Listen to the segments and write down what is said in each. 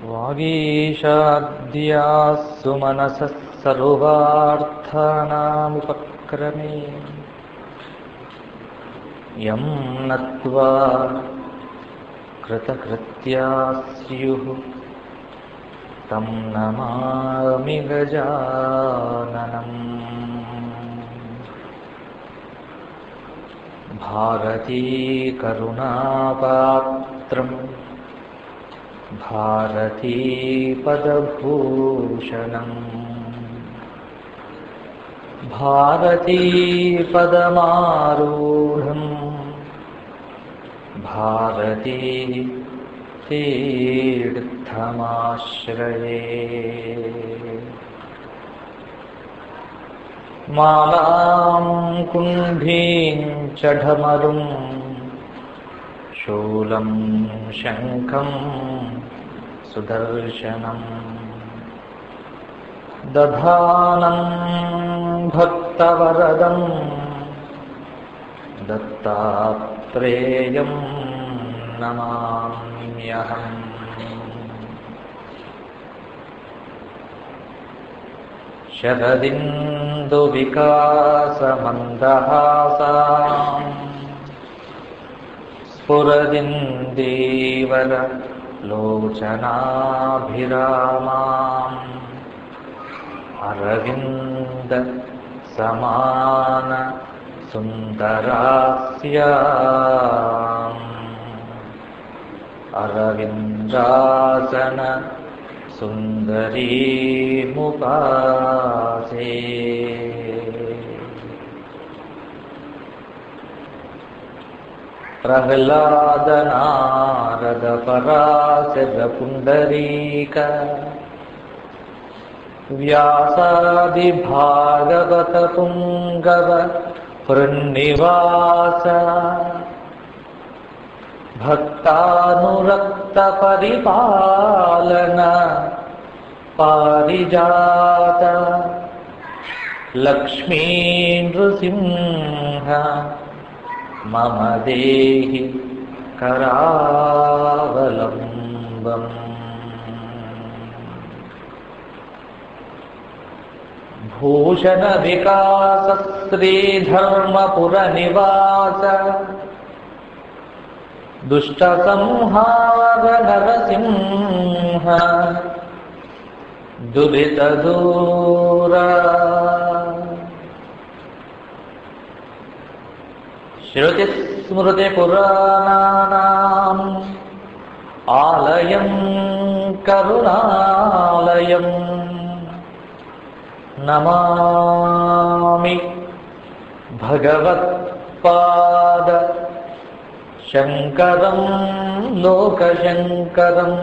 वागीशाद्यास्सु मनसः सर्वार्थानामुपक्रमे यं नत्वा कृतकृत्या स्युः तं नमामि गजाननम् भारतीकरुणापात्रम् भारतीपदभूषणम् भारतीपदमारूढम् भारती तीर्थमाश्रये मालां कुण्भीं च ढमरुं शूलं शङ्खं सुदर्शनम् दधानं भक्तवरदं दत्तात्रेयं नमाम्यहम् शरदिन्दुविकासमन्दहासाम् स्फुरदिन्दीवर लोचनाभिरामाम् अरविन्द समान सुन्दरास्याम् अरविन्दासन सुन्दरीमुपासे प्रह्लादनारदपराशरपुण्डरीक व्यासादिभागवतपुङ्गव हृन्निवास भक्तानुरक्तपरिपालन पारिजात लक्ष्मी नृसिंह मम देहि करावलम्बम् भूषणविकासश्रीधर्मपुरनिवास दुष्टसंहार नरसिंह दुरितदूर श्रुतिस्मृतिपुराणानाम् आलयं करुणालयम् नमामि भगवत्पाद शङ्करं लोकशङ्करम्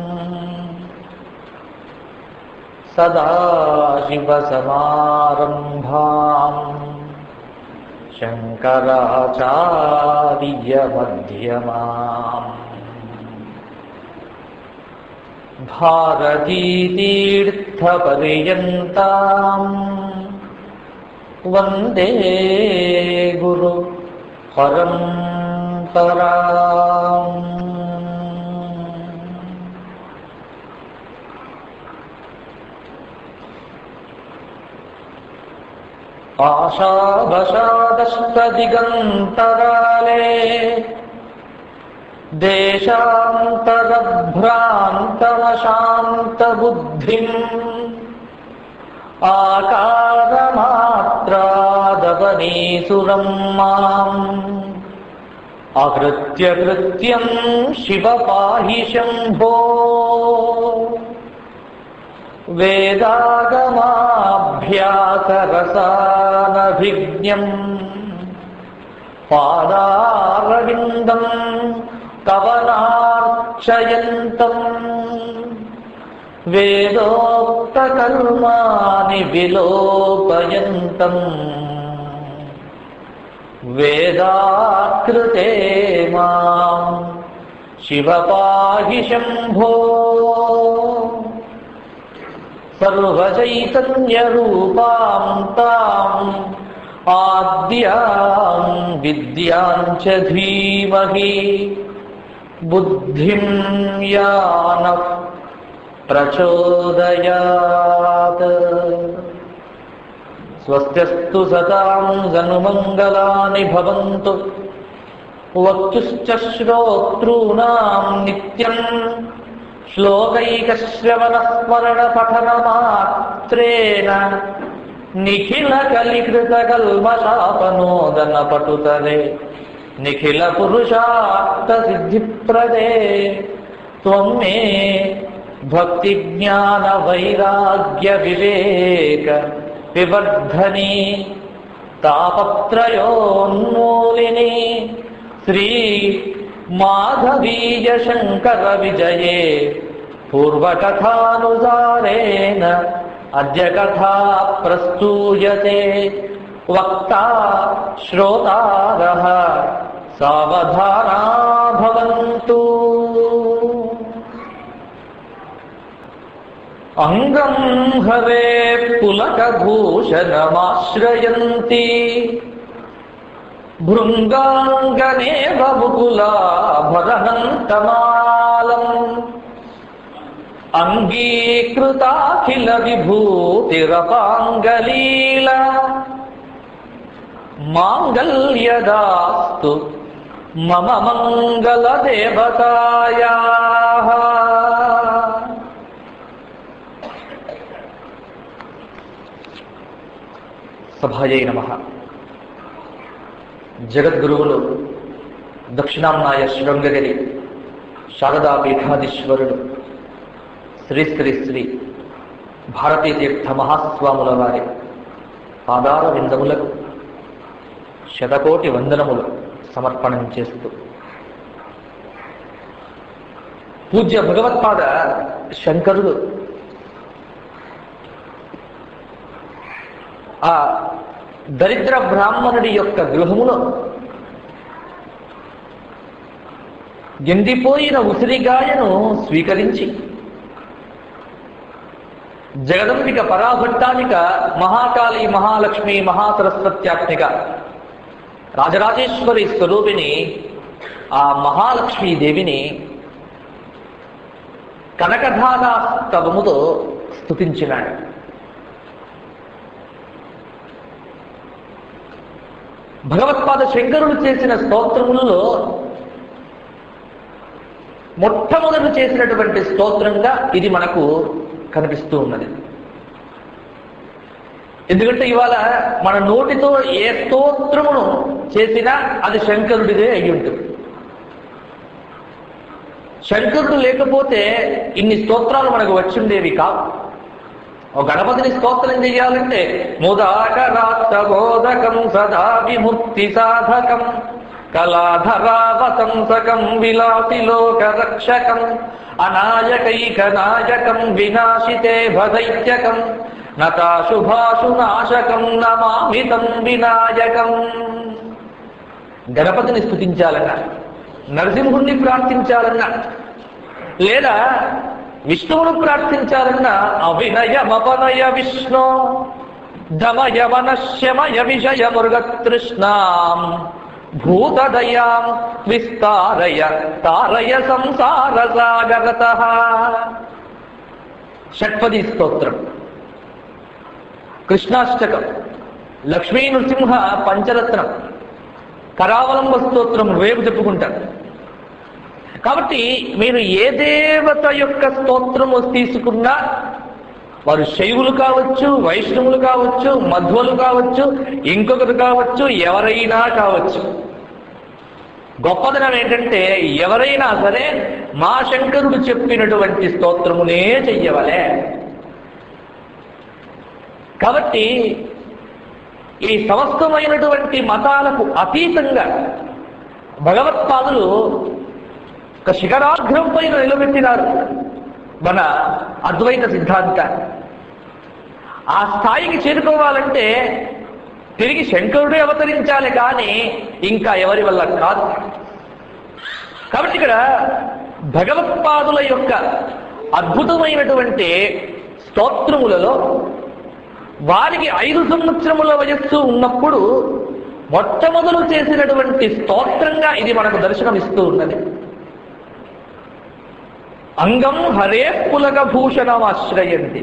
सदाशिवसमारम्भाम् शङ्कराचार्यमध्यमाम् भारतीतीर्थपर्यन्ताम् वन्दे गुरु परम्पराम् आशाभशादष्टदिगन्तराले देशान्तरभ्रान्तमशान्तबुद्धिम् आकारमात्रादवनीसुरं माम् अकृत्य कृत्यं शिव पाहि शम्भो वेदागमाभ्यासरसानभिज्ञम् पादारविन्दं कवनार्चयन्तम् वेदोक्तकर्माणि विलोपयन्तम् वेदाकृते माम् शिव पाहि शम्भो सर्वचैतन्यरूपां ताम् आद्यां विद्यां च धीमहि बुद्धिं यानः ప్రచోదయాత్ స్వస్త్యస్తు సతాం జనుమంగళాని భవంతు వక్తుశ్చ శ్రోతॄణాం నిత్యం శ్లోకైకశ్రవణస్మరణ పఠన మాత్రేణ నిఖిల కలికృత కల్మషాపనోదన పటుతరే నిఖిల పురుషార్థ సిద్ధిప్రదే త్వం మే భక్తి జ్ఞాన వైరాగ్య వివేక వివర్ధని తాపత్రయోన్మూలిని శ్రీ మాధవీయ శంకర విజయే పూర్వకథానుసారేణ అద్య కథా ప్రస్తూయతే వక్తా శ్రోతారః సావధానా భవంతు అంగం హరే పులకభూషణమాశ్రయంతి భృంగాంగనే బబుకులాభరణంతమాలం అంగీకృతాఖిల విభూతిరపాంగలీల మాంగల్యదాస్తు మమ మంగళదేవతాయా సభాయై నమ జగద్గురువులు దక్షిణాంనాయ శృంగగిరి శారదా పీఠాధీశ్వరుడు శ్రీ శ్రీ శ్రీ భారతీ తీర్థ మహాస్వాముల వారి పాదార విందములకు శతకోటి వందనములు సమర్పణం చేస్తూ పూజ్య భగవత్పాద శంకరుడు ఆ దరిద్ర బ్రాహ్మణుడి యొక్క గృహములో ఎండిపోయిన ఉసిరిగాయను స్వీకరించి జగదంబిక పరాభట్టానిక మహాకాళి మహాలక్ష్మి మహాసరస్వత్యాత్మిక రాజరాజేశ్వరి స్వరూపిణి ఆ మహాలక్ష్మీ దేవిని కనకధారాస్తవముతో స్తుతించినాడు భగవత్పాద శంకరుడు చేసిన స్తోత్రములలో మొట్టమొదటి చేసినటువంటి స్తోత్రంగా ఇది మనకు కనిపిస్తూ ఉన్నది ఎందుకంటే ఇవాళ మన నోటితో ఏ స్తోత్రమును చేసినా అది శంకరుడిదే అయి ఉంటుంది శంకరుడు లేకపోతే ఇన్ని స్తోత్రాలు మనకు వచ్చిండేవి కావు ఓ గణపతిని స్తోత్రం చెయ్యాలంటే ముదాకరాత్మోదకం సదా విముక్తి సాధకం కళాధరావతంసకం విలాసి లోక రక్షకం అనాయకైక నాయకం వినాశితే భదైత్యకం నతాశుభాషు నాశకం నమామితం వినాయకం గణపతిని స్థుతించాలన్నా నరసింహుణ్ణి ప్రార్థించాలన్నా లేదా విష్ణువును ప్రార్థించాలన్నా అవినయమపనయ విష్ణు దమయ మనశ్యమయ విషయ మృగతృష్ణాం భూతదయాం విస్తారయ తారయ సంసార సాగరత షట్పది స్తోత్రం కృష్ణాష్టకం లక్ష్మీ నృసింహ పంచరత్నం కరావలంబ స్తోత్రం రేపు చెప్పుకుంటారు కాబట్టి మీరు ఏ దేవత యొక్క స్తోత్రము తీసుకున్నా వారు శైవులు కావచ్చు వైష్ణవులు కావచ్చు మధ్వలు కావచ్చు ఇంకొకరు కావచ్చు ఎవరైనా కావచ్చు గొప్పదనం ఏంటంటే ఎవరైనా సరే మా శంకరుడు చెప్పినటువంటి స్తోత్రమునే చెయ్యవలే కాబట్టి ఈ సమస్తమైనటువంటి మతాలకు అతీతంగా భగవత్పాదులు ఒక శిఖరాగ్రం పైన నిలబెట్టినారు మన అద్వైత సిద్ధాంతాన్ని ఆ స్థాయికి చేరుకోవాలంటే తిరిగి శంకరుడే అవతరించాలి కానీ ఇంకా ఎవరి వల్ల కాదు కాబట్టి ఇక్కడ భగవత్పాదుల యొక్క అద్భుతమైనటువంటి స్తోత్రములలో వారికి ఐదు సంవత్సరముల వయస్సు ఉన్నప్పుడు మొట్టమొదలు చేసినటువంటి స్తోత్రంగా ఇది మనకు దర్శనమిస్తూ ఉన్నది అంగం హరే పులక భూషణమాశ్రయంతి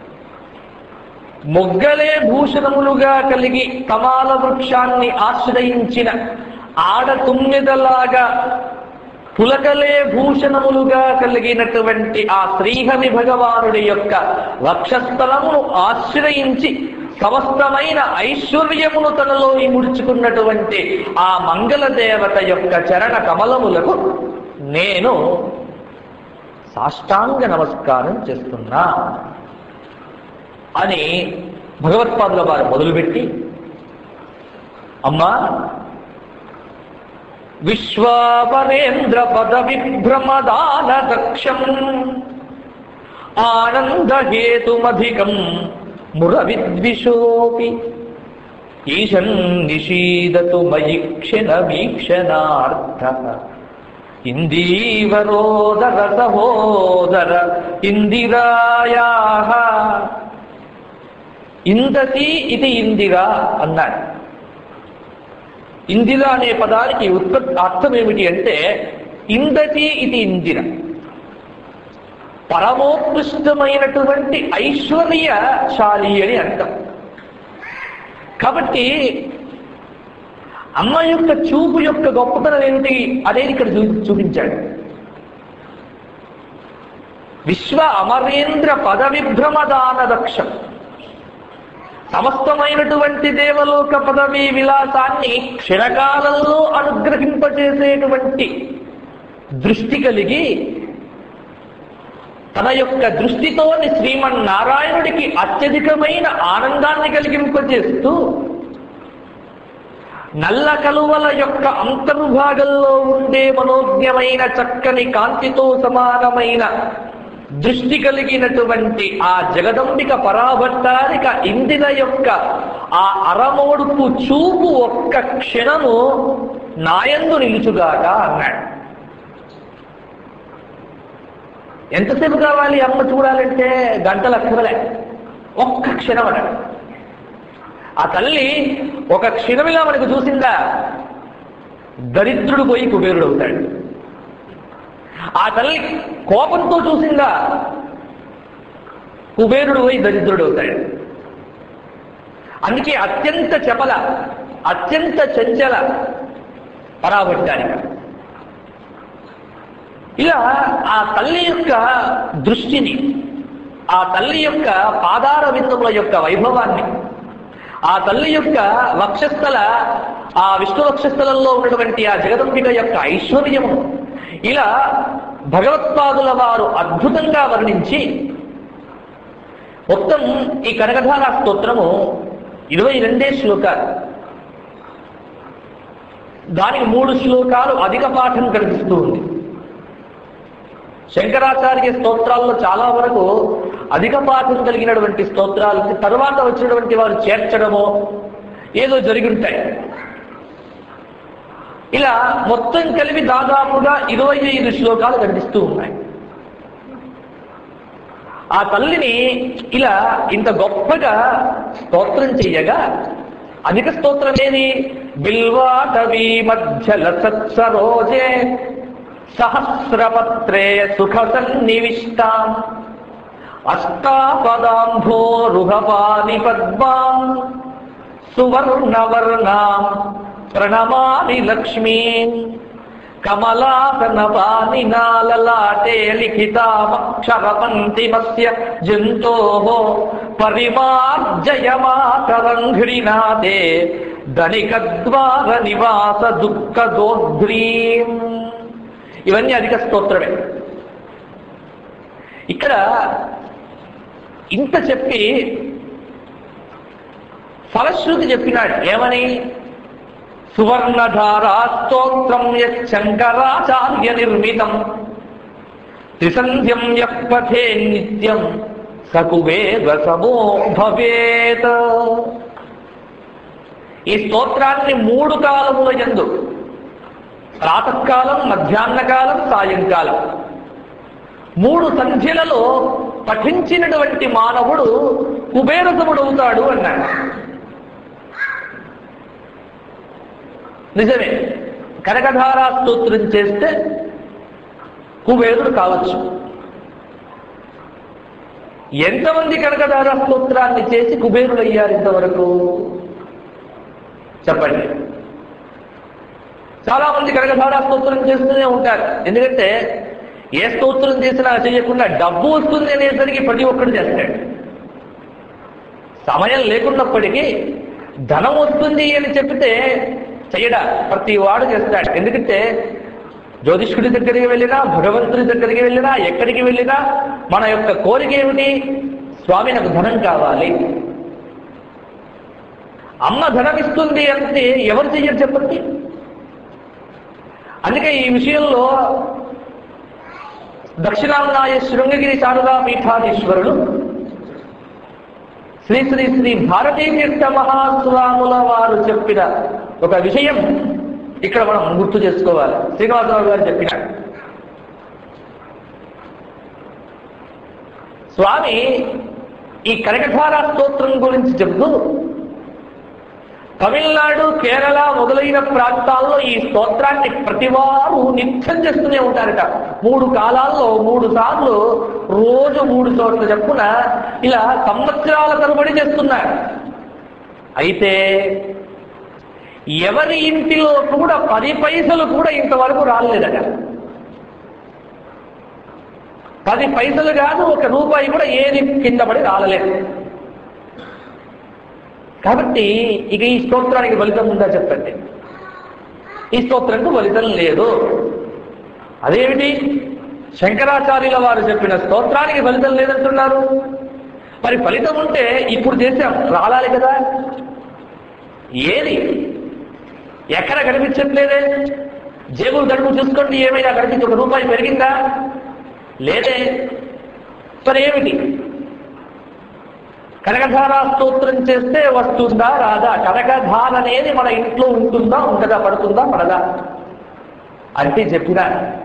మొగ్గలే భూషణములుగా కలిగి కమాల వృక్షాన్ని ఆశ్రయించిన ఆడ తుమ్మిదలాగా పులకలే భూషణములుగా కలిగినటువంటి ఆ శ్రీహరి భగవానుడి యొక్క వక్షస్థలమును ఆశ్రయించి సమస్తమైన ఐశ్వర్యమును తనలో ఇముడ్చుకున్నటువంటి ఆ మంగళ దేవత యొక్క చరణ కమలములకు నేను సాష్టాంగ నమస్కారం చేస్తున్నా అని భగవత్పాదుల వారు మొదలుపెట్టి అమ్మా విశ్వాపరేంద్ర పద విభ్రమదాన దక్షం ఆనందహేతుమధికం మురవిద్విషోపి ఈశం నిషీదతు మయి క్షణ వీక్షణార్థ ఇందీవరోదర సహోదర ఇందిరాయా ఇందతి ఇది ఇందిరా అన్నాడు ఇందిర అనే పదానికి ఉత్పత్తి అర్థం ఏమిటి అంటే ఇందతి ఇది ఇందిర పరమోత్కృష్టమైనటువంటి ఐశ్వర్యశాలి అని అర్థం కాబట్టి అమ్మ యొక్క చూపు యొక్క గొప్పతనం ఏమిటి అదే ఇక్కడ చూ చూపించాడు విశ్వ అమరేంద్ర పద విభ్రమదాన దక్షం సమస్తమైనటువంటి దేవలోక పదవి విలాసాన్ని క్షణకాలంలో అనుగ్రహింపచేసేటువంటి దృష్టి కలిగి తన యొక్క దృష్టితోని శ్రీమన్నారాయణుడికి అత్యధికమైన ఆనందాన్ని కలిగింపజేస్తూ నల్ల కలువల యొక్క అంతర్భాగంలో ఉండే మనోజ్ఞమైన చక్కని కాంతితో సమానమైన దృష్టి కలిగినటువంటి ఆ జగదంబిక పరాభట్టారిక ఇందిర యొక్క ఆ అరమోడుపు చూపు ఒక్క క్షణము నాయందు నిలుచుగాక అన్నాడు ఎంతసేపు కావాలి అమ్మ చూడాలంటే గంటల అక్కరలే ఒక్క క్షణం అన్నాడు ఆ తల్లి ఒక క్షణమిలా మనకు చూసిందా దరిద్రుడు పోయి కుబేరుడు అవుతాడు ఆ తల్లి కోపంతో చూసిందా కుబేరుడు పోయి దరిద్రుడు అవుతాడు అందుకే అత్యంత చపల అత్యంత చంచల పరాభట్టానిక ఇలా ఆ తల్లి యొక్క దృష్టిని ఆ తల్లి యొక్క పాదార బిందువుల యొక్క వైభవాన్ని ఆ తల్లి యొక్క వక్షస్థల ఆ విష్ణు వక్షస్థలంలో ఉన్నటువంటి ఆ జగదంబిక యొక్క ఐశ్వర్యము ఇలా భగవత్పాదుల వారు అద్భుతంగా వర్ణించి మొత్తం ఈ కనకధార స్తోత్రము ఇరవై రెండే శ్లోకాలు దానికి మూడు శ్లోకాలు అధిక పాఠం కనిపిస్తూ ఉంది శంకరాచార్య స్తోత్రాల్లో చాలా వరకు అధిక పాఠం కలిగినటువంటి స్తోత్రాలు తర్వాత వచ్చినటువంటి వారు చేర్చడమో ఏదో జరిగి ఉంటాయి ఇలా మొత్తం కలిపి దాదాపుగా ఇరవై ఐదు శ్లోకాలు కనిపిస్తూ ఉన్నాయి ఆ తల్లిని ఇలా ఇంత గొప్పగా స్తోత్రం చెయ్యగా అధిక స్తోత్రం ఏది బిల్వాటవీ మధ్యల సత్సరోజే సహస్రపత్రే సుఖ సన్నివిష్టాం అష్టాపదాంభోరుహపాని పద్మాం సువర్ణవర్ణాం ప్రణమామి లక్ష్మీం కమలాసనపాని నాలలాటే లిఖితామక్షరపంతిమస్య జంతోః పరిమార్జయమాతరంఘ్రినాథే ధనికద్వార నివాస దుఃఖ దోద్రీం ఇవన్నీ అధిక స్తోత్రమే ఇక్కడ ఇంత చెప్పి ఫలశ్రుతి చెప్పినాడు ఏమని సువర్ణధారా స్తోత్రం యశంకరాచార్య నిర్మితం త్రిసంధ్యం యపథే నిత్యం సకువేద సమో భవేత్ ఈ స్తోత్రాన్ని మూడు కాలముల ఎందు ప్రాతకాలం మధ్యాహ్న కాలం సాయంకాలం మూడు సంధ్యలలో పఠించినటువంటి మానవుడు కుబేరసముడవుతాడు అన్నాడు నిజమే కనకధారా స్తోత్రం చేస్తే కుబేరుడు కావచ్చు ఎంతమంది కనకధార స్తోత్రాన్ని చేసి కుబేరులయ్యారు ఇంతవరకు చెప్పండి చాలా మంది కనకధార స్తోత్రం చేస్తూనే ఉంటారు ఎందుకంటే ఏ స్తోత్రం చేసినా చేయకుండా డబ్బు వస్తుంది అనేసరికి ప్రతి ఒక్కడు చేస్తాడు సమయం లేకున్నప్పటికీ ధనం వస్తుంది అని చెప్తే చెయ్యడా ప్రతి వాడు చేస్తాడు ఎందుకంటే జ్యోతిష్కుడి దగ్గరికి వెళ్ళినా భగవంతుడి దగ్గరికి వెళ్ళినా ఎక్కడికి వెళ్ళినా మన యొక్క కోరిక ఏమిటి స్వామి నాకు ధనం కావాలి అమ్మ ధనం ఇస్తుంది అంటే ఎవరు చెయ్యరు చెప్పండి అందుకే ఈ విషయంలో దక్షిణాంనాయ శృంగగిరి శారదా పీఠాధీశ్వరులు శ్రీ శ్రీ శ్రీ భారతీ తీర్థ మహాస్వాముల వారు చెప్పిన ఒక విషయం ఇక్కడ మనం గుర్తు చేసుకోవాలి శ్రీనివాసరావు గారు చెప్పినాడు స్వామి ఈ కనకధార స్తోత్రం గురించి చెబుతూ తమిళనాడు కేరళ మొదలైన ప్రాంతాల్లో ఈ స్తోత్రాన్ని ప్రతివారు నిత్యం చేస్తూనే ఉంటారట మూడు కాలాల్లో మూడు సార్లు రోజు మూడు చోట్ల చెప్పున ఇలా సంవత్సరాల తరబడి చేస్తున్నారు అయితే ఎవరి ఇంటిలో కూడా పది పైసలు కూడా ఇంతవరకు రాలేదట పది పైసలు కాదు ఒక రూపాయి కూడా ఏది కింద పడి రాలలేదు కాబట్టి ఇక ఈ స్తోత్రానికి ఫలితం ఉందా చెప్పండి ఈ స్తోత్రంకు ఫలితం లేదు అదేమిటి శంకరాచార్యుల వారు చెప్పిన స్తోత్రానికి ఫలితం లేదంటున్నారు మరి ఫలితం ఉంటే ఇప్పుడు చేసాం రాలాలి కదా ఏది ఎక్కడ కనిపించట్లేదే జేబులు గడుపు చూసుకోండి ఏమైనా కనిపించి ఒక రూపాయి పెరిగిందా లేదే మరి ఏమిటి కనకధార స్తోత్రం చేస్తే వస్తుందా రాదా కనకధార అనేది మన ఇంట్లో ఉంటుందా ఉండదా పడుతుందా పడదా అంటే చెప్పిన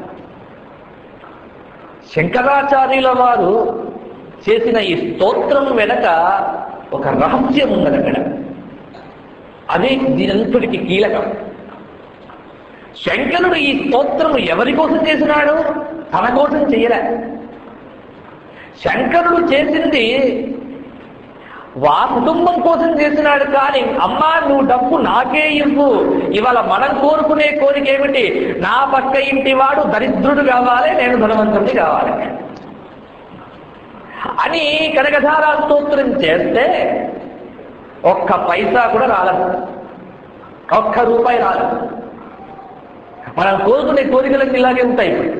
శంకరాచార్యుల వారు చేసిన ఈ స్తోత్రం వెనక ఒక రహస్యం ఉన్నది అక్కడ అది దీనంతటికి కీలకం శంకరుడు ఈ స్తోత్రం ఎవరి కోసం చేసినాడు తన కోసం చేయలే శంకరుడు చేసింది వా కుటుంబం కోసం చేసినాడు కానీ అమ్మా నువ్వు డబ్బు నాకే ఇవ్వు ఇవాళ మనం కోరుకునే కోరిక ఏమిటి నా పక్క ఇంటి వాడు దరిద్రుడు కావాలి నేను ధనవంతుడిని కావాలి అని కనకధార స్తోత్రం చేస్తే ఒక్క పైసా కూడా రాలేదు ఒక్క రూపాయి రాలేదు మనం కోరుకునే కోరికలన్నీ ఇలాగే ఉంటాయి ఇప్పుడు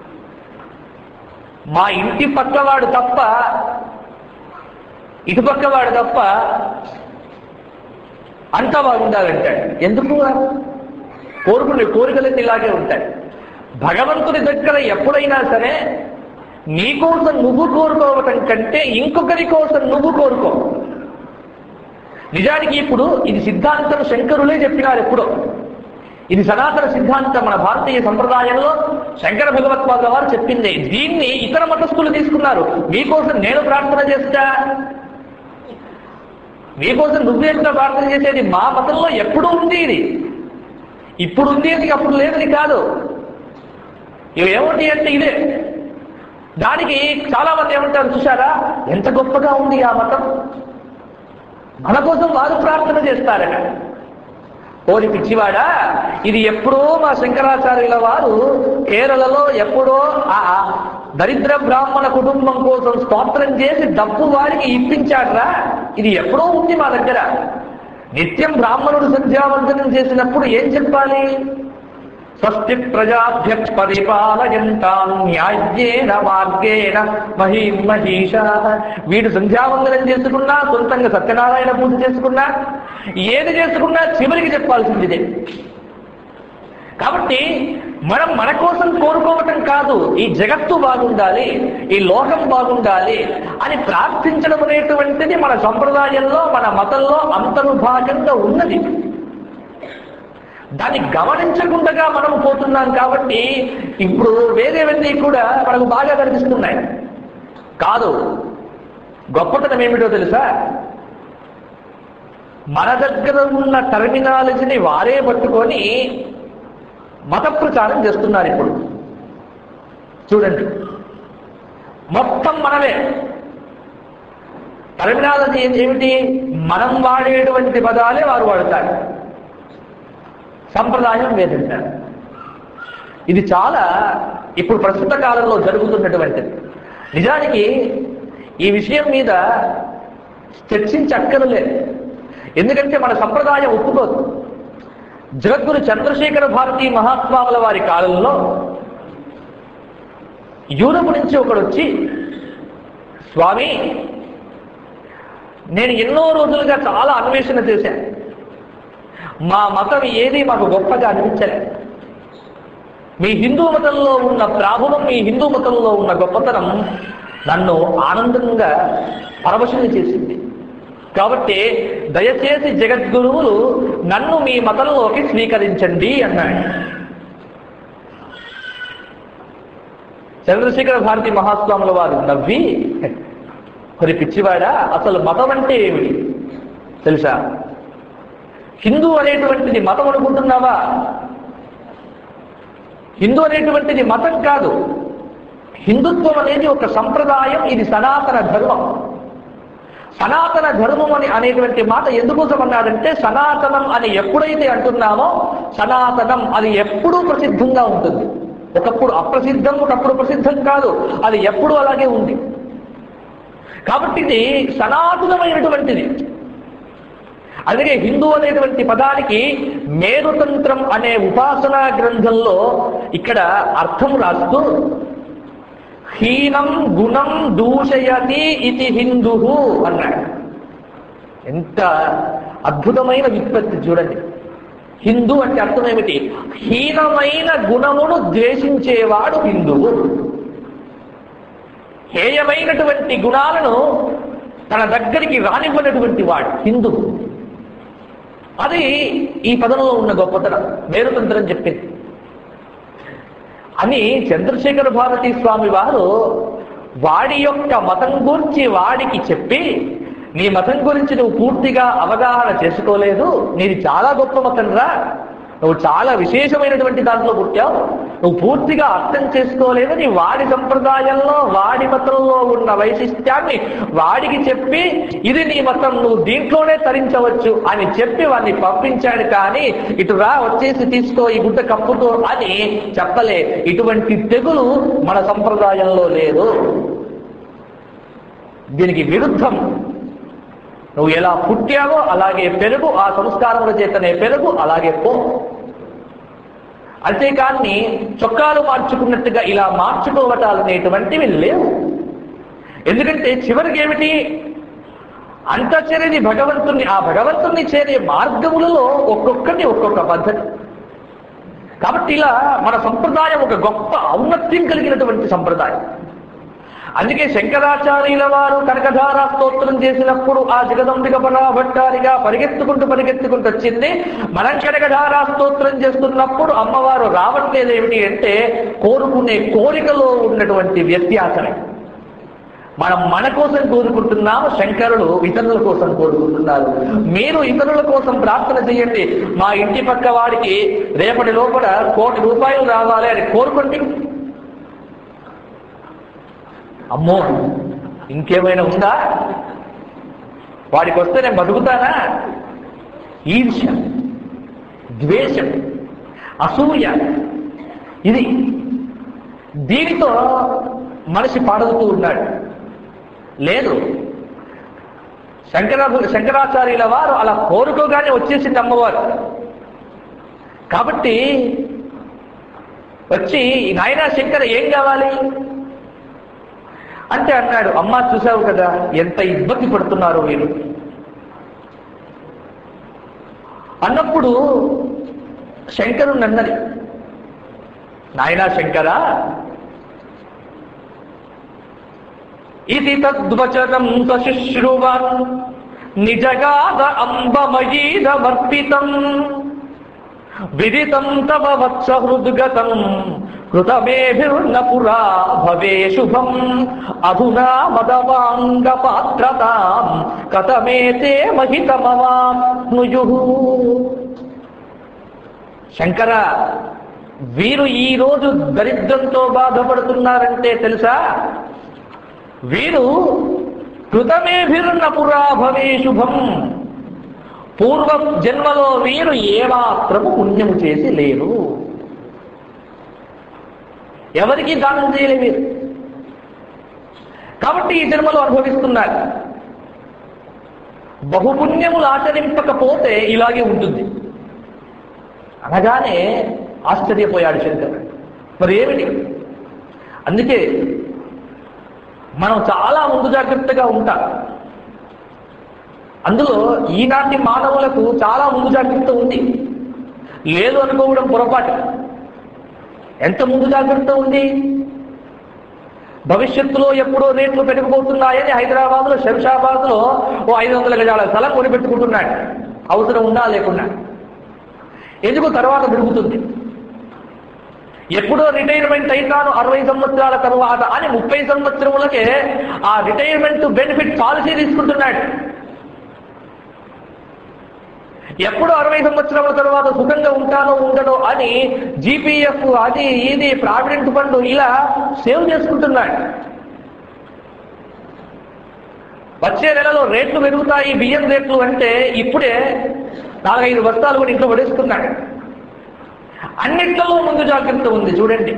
మా ఇంటి పక్కవాడు తప్ప ఇటుపక్క వాడు తప్ప అంతా బాగుండాలంటాడు ఎందుకు కోరుకునే కోరికలన్నీ ఇలాగే ఉంటాయి భగవంతుని దగ్గర ఎప్పుడైనా సరే నీ కోసం నువ్వు కోరుకోవటం కంటే ఇంకొకరి కోసం నువ్వు కోరుకో నిజానికి ఇప్పుడు ఇది సిద్ధాంతం శంకరులే చెప్పినారు ఎప్పుడో ఇది సనాతన సిద్ధాంతం మన భారతీయ సంప్రదాయంలో శంకర భగవత్పాదుల వారు చెప్పింది దీన్ని ఇతర మతస్థులు తీసుకున్నారు మీకోసం నేను ప్రార్థన చేస్తా మీకోసం నువ్వేంటో ప్రార్థన చేసేది మా మతంలో ఎప్పుడు ఉంది ఇది ఇప్పుడు ఉంది అది అప్పుడు లేదని కాదు ఇవి ఏమిటి అంటే ఇదే దానికి చాలా మంది ఏమంటారు చూసారా ఎంత గొప్పగా ఉంది ఆ మతం మన కోసం వారు ప్రార్థన చేస్తారట ఓరి పిచ్చివాడా ఇది ఎప్పుడో మా శంకరాచార్యుల వారు కేరళలో ఎప్పుడో ఆ దరిద్ర బ్రాహ్మణ కుటుంబం కోసం స్తోత్రం చేసి డబ్బు వారికి ఇప్పించాడ్రా ఇది ఎప్పుడో ఉంది మా దగ్గర నిత్యం బ్రాహ్మణుడు సంధ్యావందనం చేసినప్పుడు ఏం చెప్పాలి స్వస్తి ప్రజాభ్య పరిపాలయంతాం న్యాయ్యేన మార్గేణ మహీం మహీషా వీడు సంధ్యావందనం చేసుకున్నా సొంతంగా సత్యనారాయణ పూజ చేసుకున్నా ఏది చేసుకున్నా చివరికి చెప్పాల్సిందిదే కాబట్టి మనం మన కోసం కోరుకోవటం కాదు ఈ జగత్తు బాగుండాలి ఈ లోకం బాగుండాలి అని ప్రార్థించడం అనేటువంటిది మన సంప్రదాయంలో మన మతంలో అంతర్భాగంగా ఉన్నది దాన్ని గమనించకుండా మనం పోతున్నాం కాబట్టి ఇప్పుడు వేరేవన్నీ కూడా మనకు బాగా కనిపిస్తున్నాయి కాదు గొప్పతనం ఏమిటో తెలుసా మన దగ్గర ఉన్న టర్మినాలజీని వారే పట్టుకొని మత ప్రచారం చేస్తున్నారు ఇప్పుడు చూడండి మొత్తం మనమే టర్మినాలజీ ఏమిటి మనం వాడేటువంటి పదాలే వారు వాడతారు సంప్రదాయం వేదంటారు ఇది చాలా ఇప్పుడు ప్రస్తుత కాలంలో జరుగుతున్నటువంటిది నిజానికి ఈ విషయం మీద చర్చించక్కర్లేదు ఎందుకంటే మన సంప్రదాయం ఒప్పుకోదు జగద్గురు చంద్రశేఖర భారతీ మహాత్మావుల వారి కాలంలో యూరప్ నుంచి ఒకడు వచ్చి స్వామి నేను ఎన్నో రోజులుగా చాలా అన్వేషణ చేశాను మా మతం ఏది మాకు గొప్పగా అనిపించలే మీ హిందూ మతంలో ఉన్న ప్రాభవం మీ హిందూ మతంలో ఉన్న గొప్పతనం నన్ను ఆనందంగా పరవశం చేసింది కాబట్టి దయచేసి జగద్గురువులు నన్ను మీ మతంలోకి స్వీకరించండి అన్నాడు చంద్రశేఖర భారతి మహాస్వాముల వారు నవ్వి మరి పిచ్చివాడా అసలు మతం అంటే ఏమిటి తెలుసా హిందూ అనేటువంటిది మతం అనుకుంటున్నావా హిందూ అనేటువంటిది మతం కాదు హిందుత్వం అనేది ఒక సంప్రదాయం ఇది సనాతన ధర్మం సనాతన ధర్మం అని అనేటువంటి మాట ఎందుకోసం అన్నాడంటే సనాతనం అని ఎప్పుడైతే అంటున్నామో సనాతనం అది ఎప్పుడూ ప్రసిద్ధంగా ఉంటుంది ఒకప్పుడు అప్రసిద్ధం ఒకప్పుడు ప్రసిద్ధం కాదు అది ఎప్పుడు అలాగే ఉంది కాబట్టి ఇది సనాతనమైనటువంటిది అందుకే హిందూ అనేటువంటి పదానికి మేరుతంత్రం అనే ఉపాసనా గ్రంథంలో ఇక్కడ అర్థం రాస్తూ హీనం గుణం దూషయతి ఇది హిందూ అన్నాడు ఎంత అద్భుతమైన విత్పత్తి చూడండి హిందూ అంటే అర్థం ఏమిటి హీనమైన గుణమును ద్వేషించేవాడు హిందువు హేయమైనటువంటి గుణాలను తన దగ్గరికి రానివ్వనటువంటి వాడు హిందువు అది ఈ పదంలో ఉన్న గొప్పతనం మేరుతంత్రం చెప్పింది అని చంద్రశేఖర భారతీ స్వామి వారు వాడి యొక్క మతం గురించి వాడికి చెప్పి నీ మతం గురించి నువ్వు పూర్తిగా అవగాహన చేసుకోలేదు నీది చాలా గొప్ప మతం రా నువ్వు చాలా విశేషమైనటువంటి దాంట్లో పుట్టావు నువ్వు పూర్తిగా అర్థం చేసుకోలేదని వాడి సంప్రదాయంలో వాడి మతంలో ఉన్న వైశిష్ట్యాన్ని వాడికి చెప్పి ఇది నీ మతం నువ్వు దీంట్లోనే తరించవచ్చు అని చెప్పి వాడిని పంపించాడు కానీ ఇటు రా వచ్చేసి తీసుకో ఈ గుడ్డ కప్పుతో అని చెప్పలే ఇటువంటి తెగులు మన సంప్రదాయంలో లేదు దీనికి విరుద్ధం నువ్వు ఎలా పుట్టావో అలాగే పెరుగు ఆ సంస్కారముల చేతనే పెరుగు అలాగే పో అంతేకాన్ని చొక్కాలు మార్చుకున్నట్టుగా ఇలా మార్చుకోవటాలు అనేటువంటివి లేవు ఎందుకంటే చివరికి ఏమిటి అంత చేరేది భగవంతుణ్ణి ఆ భగవంతుణ్ణి చేరే మార్గములలో ఒక్కొక్కటి ఒక్కొక్క పద్ధతి కాబట్టి ఇలా మన సంప్రదాయం ఒక గొప్ప ఔన్నత్యం కలిగినటువంటి సంప్రదాయం అందుకే శంకరాచార్యుల వారు కనకధార స్తోత్రం చేసినప్పుడు ఆ జగదంబిక భట్టారిగా పరిగెత్తుకుంటూ పరిగెత్తుకుంటూ వచ్చింది మనం కనకధార స్తోత్రం చేస్తున్నప్పుడు అమ్మవారు రావట్లేదు ఏమిటి అంటే కోరుకునే కోరికలో ఉన్నటువంటి వ్యత్యాసమే మనం మన కోసం కోరుకుంటున్నాము శంకరులు ఇతరుల కోసం కోరుకుంటున్నారు మీరు ఇతరుల కోసం ప్రార్థన చేయండి మా ఇంటి పక్క వాడికి రేపటి లోపల కోటి రూపాయలు రావాలి అని కోరుకోండి అమ్మో ఇంకేమైనా ఉందా వాడికి వస్తే నేను బతుకుతానా ఈర్ష్య ద్వేషం అసూయ ఇది దీనితో మనిషి పాడుతూ ఉన్నాడు లేదు శంకర శంకరాచార్యుల వారు అలా కోరుకోగానే వచ్చేసింది అమ్మవారు కాబట్టి వచ్చి నాయనా శంకర ఏం కావాలి అంటే అన్నాడు అమ్మ చూసావు కదా ఎంత ఇబ్బంది పడుతున్నారు వీరు అన్నప్పుడు శంకరుని అన్నది నాయనా శంకర ఇది తద్వచనం సశుశ్రువన్ నిజగాద అంబమయీదమర్పితం విదితం తవ వత్స హృద్గతం కృతమేభిర్న పురా భవే శుభం అధునా మదవాంగ పాత్రతాం కథమేతే మహితమవాప్నుయు శంకర వీరు ఈ రోజు దరిద్రంతో బాధపడుతున్నారంటే తెలుసా వీరు కృతమేభిర్న పురా భవే శుభం పూర్వ జన్మలో వీరు ఏమాత్రము పుణ్యము చేసి లేరు ఎవరికి దానం చేయలే వీరు కాబట్టి ఈ జన్మలో అనుభవిస్తున్నారు బహుపుణ్యములు ఆచరింపకపోతే ఇలాగే ఉంటుంది అనగానే ఆశ్చర్యపోయాడు శంకరుడు మరి ఏమిటి అందుకే మనం చాలా ముందు జాగ్రత్తగా ఉంటాం అందులో ఈనాటి మానవులకు చాలా ముందు జాగ్రత్త ఉంది లేదు అనుకోవడం పొరపాటు ఎంత ముందు జాగ్రత్త ఉంది భవిష్యత్తులో ఎప్పుడో రేట్లు పెరిగిపోతున్నాయని హైదరాబాద్లో శంషాబాద్లో ఓ ఐదు వందల గజాల స్థలం కొనిపెట్టుకుంటున్నాడు అవసరం ఉందా లేకున్నా ఎందుకు తర్వాత పెరుగుతుంది ఎప్పుడో రిటైర్మెంట్ అయితాను అరవై సంవత్సరాల తర్వాత అని ముప్పై సంవత్సరములకే ఆ రిటైర్మెంట్ బెనిఫిట్ పాలసీ తీసుకుంటున్నాడు ఎప్పుడు అరవై సంవత్సరాల తర్వాత సుఖంగా ఉంటానో ఉండడో అని జీపీఎఫ్ అది ఇది ప్రావిడెంట్ ఫండ్ ఇలా సేవ్ చేసుకుంటున్నాడు వచ్చే నెలలో రేట్లు పెరుగుతాయి బియ్యం రేట్లు అంటే ఇప్పుడే నాలుగైదు బస్తాలు కూడా ఇంట్లో పడేసుకున్నాడు అన్నిట్లలో ముందు జాగ్రత్త ఉంది చూడండి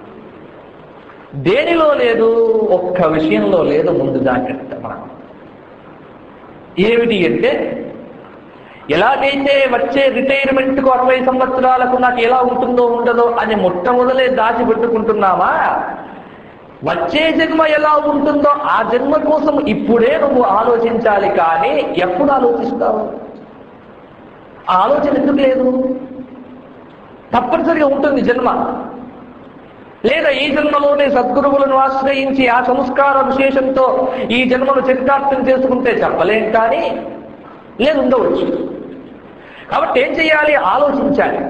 దేనిలో లేదు ఒక్క విషయంలో లేదు ముందు జాగ్రత్త మనం ఏమిటి అంటే ఎలాగైతే వచ్చే రిటైర్మెంట్ కు అరవై సంవత్సరాలకు నాకు ఎలా ఉంటుందో ఉండదో అని మొట్టమొదలే దాచిపెట్టుకుంటున్నావా వచ్చే జన్మ ఎలా ఉంటుందో ఆ జన్మ కోసం ఇప్పుడే నువ్వు ఆలోచించాలి కానీ ఎప్పుడు ఆలోచిస్తావు ఆ ఆలోచన ఎందుకు లేదు తప్పనిసరిగా ఉంటుంది జన్మ లేదా ఈ జన్మలోనే సద్గురువులను ఆశ్రయించి ఆ సంస్కార విశేషంతో ఈ జన్మను చరితార్థం చేసుకుంటే చెప్పలేం కానీ లేదు ఉండవచ్చు కాబట్టి ఏం చేయాలి ఆలోచించాలి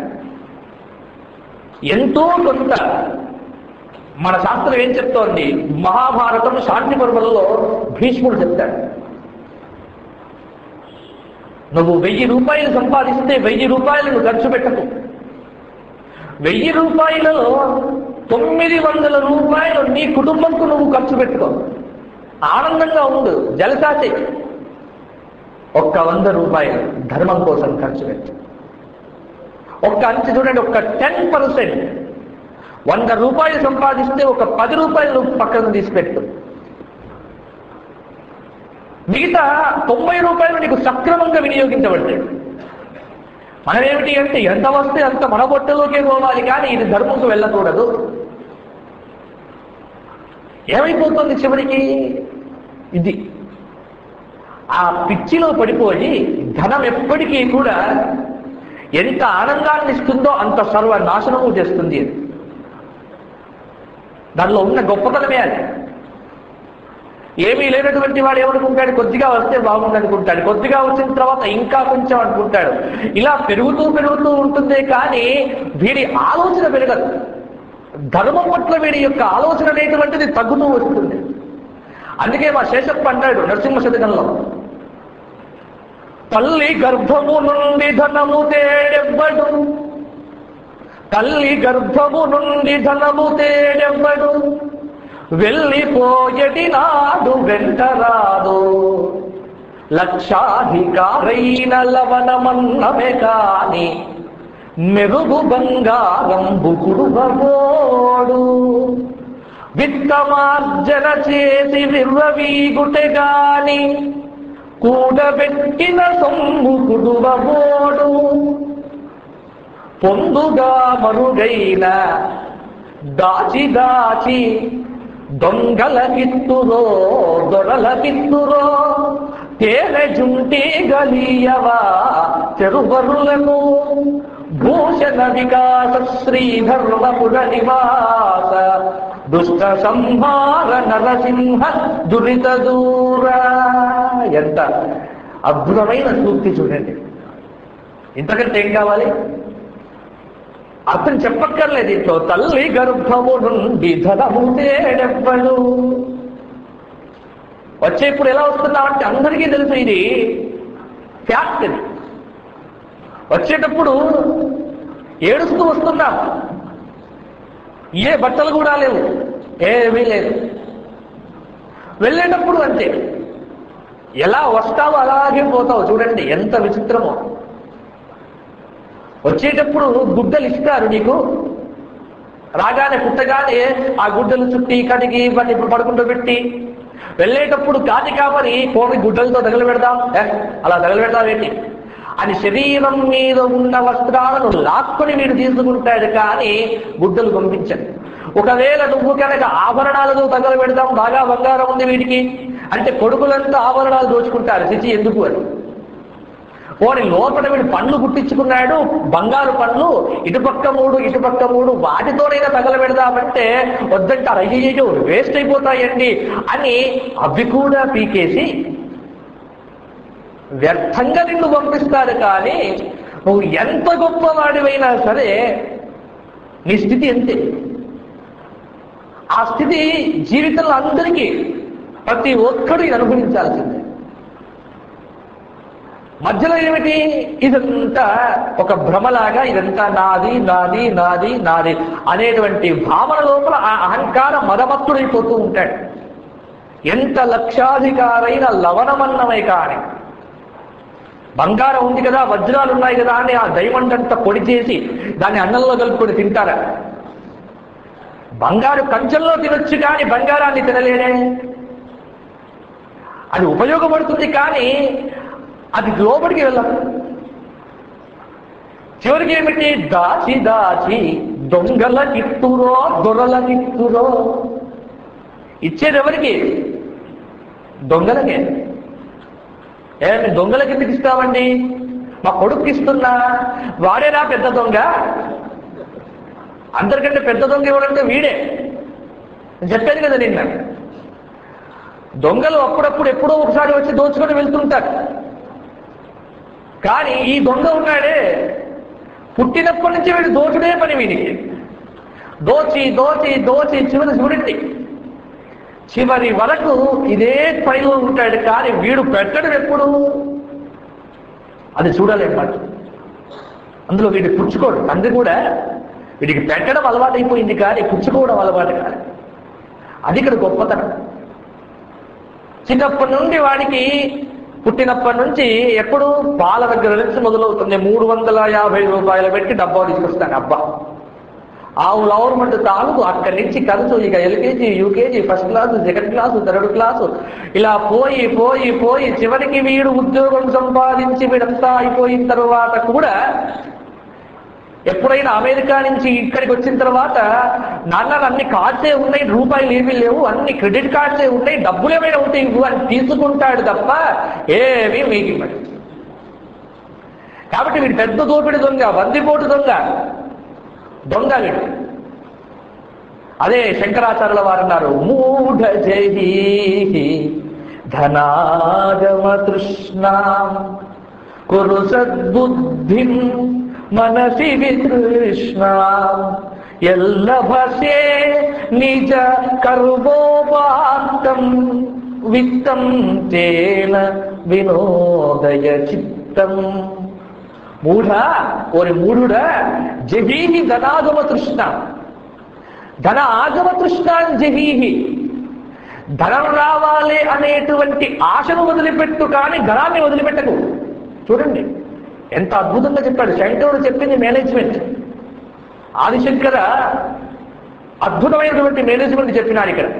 ఎంతో కొంత మన శాస్త్రం ఏం చెప్తోంది మహాభారతం శాంతి పర్వలలో భీష్ముడు చెప్తాడు నువ్వు వెయ్యి రూపాయలు సంపాదిస్తే వెయ్యి రూపాయలను ఖర్చు పెట్టకు వెయ్యి రూపాయలలో తొమ్మిది వందల రూపాయలు నీ కుటుంబంకు నువ్వు ఖర్చు పెట్టుకో ఆనందంగా ఉండు జలసాచి ఒక్క వంద రూపాయలు ధర్మం కోసం ఖర్చు పెట్టు ఒక్క అంచె చూడండి ఒక్క టెన్ పర్సెంట్ వంద రూపాయలు సంపాదిస్తే ఒక పది రూపాయలు నువ్వు పక్కన తీసిపెట్టు మిగతా తొంభై రూపాయలు నీకు సక్రమంగా వినియోగించబడతాయి మనం ఏమిటి అంటే ఎంత వస్తే అంత మన బొట్టలోకే పోవాలి కానీ ఇది ధర్మంకు వెళ్ళకూడదు ఏమైపోతుంది చివరికి ఇది ఆ పిచ్చిలో పడిపోయి ధనం ఎప్పటికీ కూడా ఎంత ఆనందాన్ని ఇస్తుందో అంత సర్వనాశనము చేస్తుంది అది దానిలో ఉన్న గొప్పతనమే అది ఏమీ లేనటువంటి వాడు ఏమనుకుంటాడు కొద్దిగా వస్తే బాగుంది అనుకుంటాడు కొద్దిగా వచ్చిన తర్వాత ఇంకా కొంచెం అనుకుంటాడు ఇలా పెరుగుతూ పెరుగుతూ ఉంటుందే కానీ వీడి ఆలోచన పెరగదు ధర్మం పట్ల వీడి యొక్క ఆలోచన అనేటువంటిది తగ్గుతూ వస్తుంది అందుకే మా శేషప్ప అంటాడు నరసింహ శతకంలో తల్లి గర్భము నుండి ధనము తేడెవ్వడు తల్లి గర్భము నుండి ధనము తేడెవ్వడు వెళ్ళిపోయటి నాడు వెంటరాదు లక్షాధికారైన లవణమన్నమే కాని మెరుగు బంగారం బుకుడుబోడు విత్తమార్జన చేసి విర్రవీగుటె గాని కూడబెట్టిన సొమ్ము కుడువబోడు పొందుగా మరుగైన దాచి దాచి దొంగల కిత్తురో దొరల కిత్తురో తేనె జుంటి గలీయవా చెరువరులను భూషణ వికాస శ్రీధర్మపుర నివాస దుష్ట సంహార నరసింహ దురిత దూర ఎంత అద్భుతమైన సూక్తి చూడండి ఇంతకంటే ఏం కావాలి అతను చెప్పక్కర్లేదు ఇంట్లో తల్లి గర్భము నుండి ధనము తేడెవ్వడు వచ్చే ఇప్పుడు ఎలా వస్తున్నామంటే అందరికీ తెలుసు ఇది ఫ్యాక్ట్ ఇది వచ్చేటప్పుడు ఏడుస్తూ వస్తున్నాం ఏ బట్టలు కూడా లేవు ఏమీ లేదు వెళ్ళేటప్పుడు అంతే ఎలా వస్తావో అలాగే పోతావు చూడండి ఎంత విచిత్రమో వచ్చేటప్పుడు గుడ్డలు ఇస్తారు నీకు రాగానే పుట్టగానే ఆ గుడ్డలు చుట్టి కడిగి ఇవన్నీ ఇప్పుడు పడుకుంటూ పెట్టి వెళ్ళేటప్పుడు కాటి కాపరి కోడి గుడ్డలతో తగలు పెడదాం ఏ, అలా తగలు పెడతాం ఏంటి అని శరీరం మీద ఉన్న వస్త్రాలను లాక్కొని వీడు తీసుకుంటాడు కానీ గుడ్డలు పంపించాడు ఒకవేళ నువ్వు కనుక ఆభరణాలతో తగలు పెడదాం బాగా బంగారం ఉంది వీడికి అంటే కొడుకులంతా ఆభరణాలు దోచుకుంటారు చిచి ఎందుకు అని పోని లోపల వీడు పండ్లు గుట్టించుకున్నాడు బంగారు పండ్లు ఇటుపక్క మూడు ఇటుపక్క మూడు వాటితోనైనా తగలబెడదామంటే వద్దంటారు అయ్యయ్యో వేస్ట్ అయిపోతాయండి అని అవి కూడా పీకేసి వ్యర్థంగా నిన్ను పంపిస్తారు కానీ నువ్వు ఎంత గొప్పవాడివైనా సరే నీ స్థితి ఎంతే ఆ స్థితి జీవితంలో అందరికీ ప్రతి ఒక్కడు ఇది అనుభవించాల్సిందే మధ్యలో ఏమిటి ఇదంతా ఒక భ్రమలాగా ఇదంతా నాది నాది నాది నాది అనేటువంటి భావన లోపల ఆ అహంకార మదమత్తుడైపోతూ ఉంటాడు ఎంత లక్షాధికారైన లవణమన్నమై కానీ బంగారం ఉంది కదా వజ్రాలు ఉన్నాయి కదా అని ఆ డైమండ్ అంతా పొడి చేసి దాన్ని అన్నంలో కలుపుకొని తింటారా బంగారు కంచెంలో తినొచ్చు కానీ బంగారాన్ని తినలేడే అది ఉపయోగపడుతుంది కానీ అది లోపలికి వెళ్ళదు చివరికి ఏమిటి దాచి దాచి దొంగల కిత్తురో దొరల కిత్తురో ఇచ్చేది ఎవరికి దొంగలకే ఏమి దొంగలకి ఎందుకు ఇస్తామండి మా కొడుకు ఇస్తున్నా వాడేనా పెద్ద దొంగ అందరికంటే పెద్ద దొంగ ఎవరంటే వీడే నేను చెప్పాను కదా నిన్న దొంగలు అప్పుడప్పుడు ఎప్పుడో ఒకసారి వచ్చి దోచుకొని వెళ్తుంటారు కానీ ఈ దొంగ ఉన్నాడే పుట్టినప్పటి నుంచి వీడు దోచుడే పని వీడికి దోచి దోచి దోచి చివరి చూడండి చివరి వరకు ఇదే పనిలో ఉంటాడు కానీ వీడు పెట్టడం ఎప్పుడు అది చూడలేమాట అందులో వీడు పుచ్చుకోడు తండ్రి కూడా వీడికి పెట్టడం అలవాటైపోయింది కానీ పుచ్చుకోవడం అలవాటు కాదు అది ఇక్కడ గొప్పతనం చిన్నప్పటి నుండి వాడికి పుట్టినప్పటి నుంచి ఎప్పుడు పాల దగ్గర నుంచి మొదలవుతుంది మూడు వందల యాభై రూపాయలు పెట్టి డబ్బా తీసుకొస్తాను అబ్బా ఆవు గవర్నమెంట్ తాలూకు అక్కడి నుంచి ఖర్చు ఇక LKG UKG first class second class third class ఇలా పోయి పోయి పోయి చివరికి వీడు ఉద్యోగం సంపాదించి వీడంతా అయిపోయిన తర్వాత కూడా ఎప్పుడైనా అమెరికా నుంచి ఇక్కడికి వచ్చిన తర్వాత నాన్న అన్ని కార్డ్సే ఉన్నాయి రూపాయలు ఏమీ లేవు అన్ని క్రెడిట్ కార్డ్సే ఉన్నాయి డబ్బులు ఏమైనా ఉంటాయి ఇవ్వు అని తీసుకుంటాడు తప్ప ఏమీ మీకు ఇవ్వడు కాబట్టి వీడు పెద్ద దోపిడి దొంగ బందిపోటు దొంగ దొంగ వీడు అదే శంకరాచార్యుల వారు అన్నారు మూఢ జహీ ధనాగమ తృష్ణా కురు సద్బుద్ధిం మనసి వితృష్ణ ఎల్లభసే నిజ కర్మోపాంతం విత్తం తేన వినోదయ చిత్తం మూఢ ఓరి మూఢుడా జహీహి ధనాగమ తృష్ణ ధన ఆగమ తృష్ణాన్ జహీహి ధనం రావాలి అనేటువంటి ఆశను వదిలిపెట్టు కానీ ధనాన్ని వదిలిపెట్టకు చూడండి ఎంత అద్భుతంగా చెప్పాడు శంకరుడు చెప్పింది మేనేజ్మెంట్ ఆదిశంకర అద్భుతమైనటువంటి మేనేజ్మెంట్ చెప్పినాడు ఇక్కడ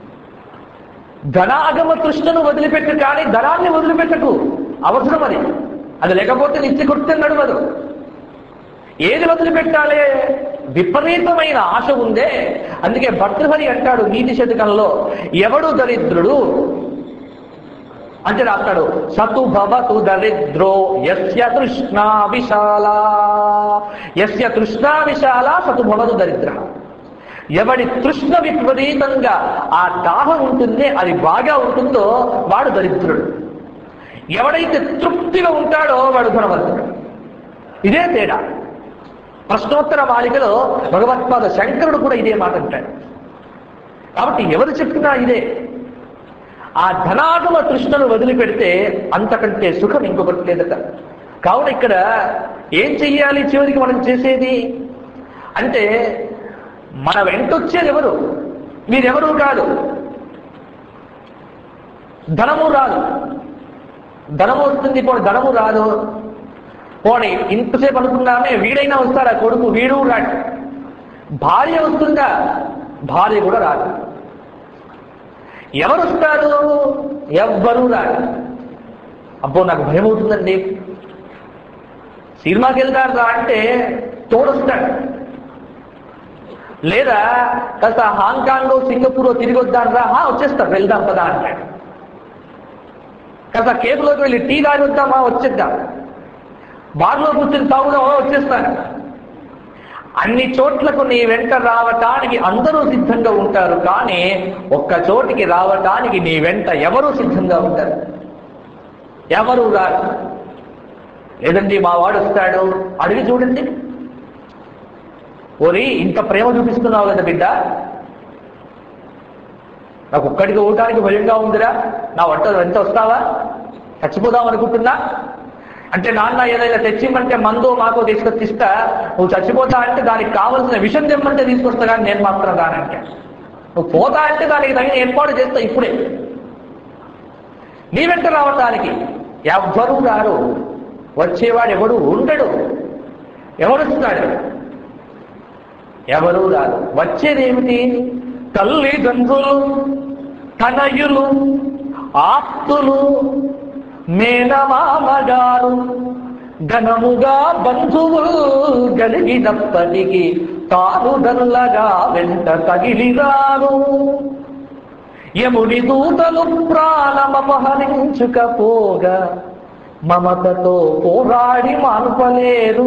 ధనాగమ తృష్ణను వదిలిపెట్టు కానీ ధనాన్ని వదిలిపెట్టకు అవసరం అది అది లేకపోతే నిత్య కృత్యం నడవదు ఏది వదిలిపెట్టాలి విపరీతమైన ఆశ ఉందే అందుకే భర్తృహరి అంటాడు నీతి శతకంలో ఎవడు దరిద్రుడు అంటే రాస్తాడు సతు భవతు దరిద్రో యస్య తృష్ణా విశాల యస్య తృష్ణా విశాల సతు భవతు దరిద్ర ఎవడి తృష్ణ విపరీతంగా ఆ దాహం ఉంటుందే అది బాగా ఉంటుందో వాడు దరిద్రుడు ఎవడైతే తృప్తిగా ఉంటాడో వాడు ధనవంతుడు ఇదే తేడా ప్రశ్నోత్తర మాలికలో భగవత్పాద శంకరుడు కూడా ఇదే మాట అంటాడు కాబట్టి ఎవరు చెప్పినా ఇదే ఆ ధనాగమ తృష్ణను వదిలిపెడితే అంతకంటే సుఖం ఇంకొకటి లేదట కావున ఇక్కడ ఏం చెయ్యాలి చివరికి మనం చేసేది అంటే మన వెంటొచ్చేది ఎవరు మీరెవరు కాదు ధనము రాదు ధనము వస్తుంది పోనీ ధనము రాదు పోనీ ఇంతసేపు అనుకున్నామే వీడైనా వస్తాడా కొడుకు వీడు రాడు భార్య వస్తుందా భార్య కూడా రాదు ఎవరు వస్తారు ఎవ్వరూ రాడు అబ్బో నాకు భయం అవుతుందండి సినిమాకి వెళ్తారా అంటే తోడొస్తాడు లేదా కాస్త హాంకాంగ్ సింగపూర్ తిరిగి వద్దారా వచ్చేస్తా వెళ్దాం కదా అంటాడు కాస్త కేపులోకి వెళ్ళి టీ తాగి వద్దామా వచ్చేద్దాం బార్లో కూర్చొని తాగుదామా వచ్చేస్తాను అన్ని చోట్లకు నీ వెంట రావటానికి అందరూ సిద్ధంగా ఉంటారు కానీ ఒక్క చోటికి రావటానికి నీ వెంట ఎవరు సిద్ధంగా ఉంటారు ఎవరు రారు లేదండి మా వాడు వస్తాడు అడిగి చూడండి ఓరి ఇంత ప్రేమ చూపిస్తున్నావు కదా బిడ్డ నాకు ఒక్కడికి ఊటానికి భయంగా ఉందిరా నా వంట ఎంత వస్తావా చచ్చిపోదాం అనుకుంటున్నా అంటే నాన్న ఏదైనా తెచ్చిమ్మంటే మందు మాకు తీసుకొచ్చిస్తా నువ్వు చచ్చిపోతా అంటే దానికి కావలసిన విషం తెమ్మంటే తీసుకొస్తా కానీ నేను మాత్రం రానంటే నువ్వు పోతా అంటే దానికి తగిన ఏర్పాటు చేస్తా ఇప్పుడే నీ వెంట రావటానికి ఎవ్వరూ రారు వచ్చేవాడు ఎవడు ఉండడు ఎవడొస్తాడు ఎవరూ రారు వచ్చేదేమిటి తల్లిదండ్రులు తనయులు ఆప్తులు మేనమామగారు ఘనముగా బంధువులు గలిగినప్పటికీ తాను దల్లగా వెంట తగిలిరారు యముని దూతలు ప్రాణమపహరించుకపోగా మమతతో పోరాడి మానుపలేరు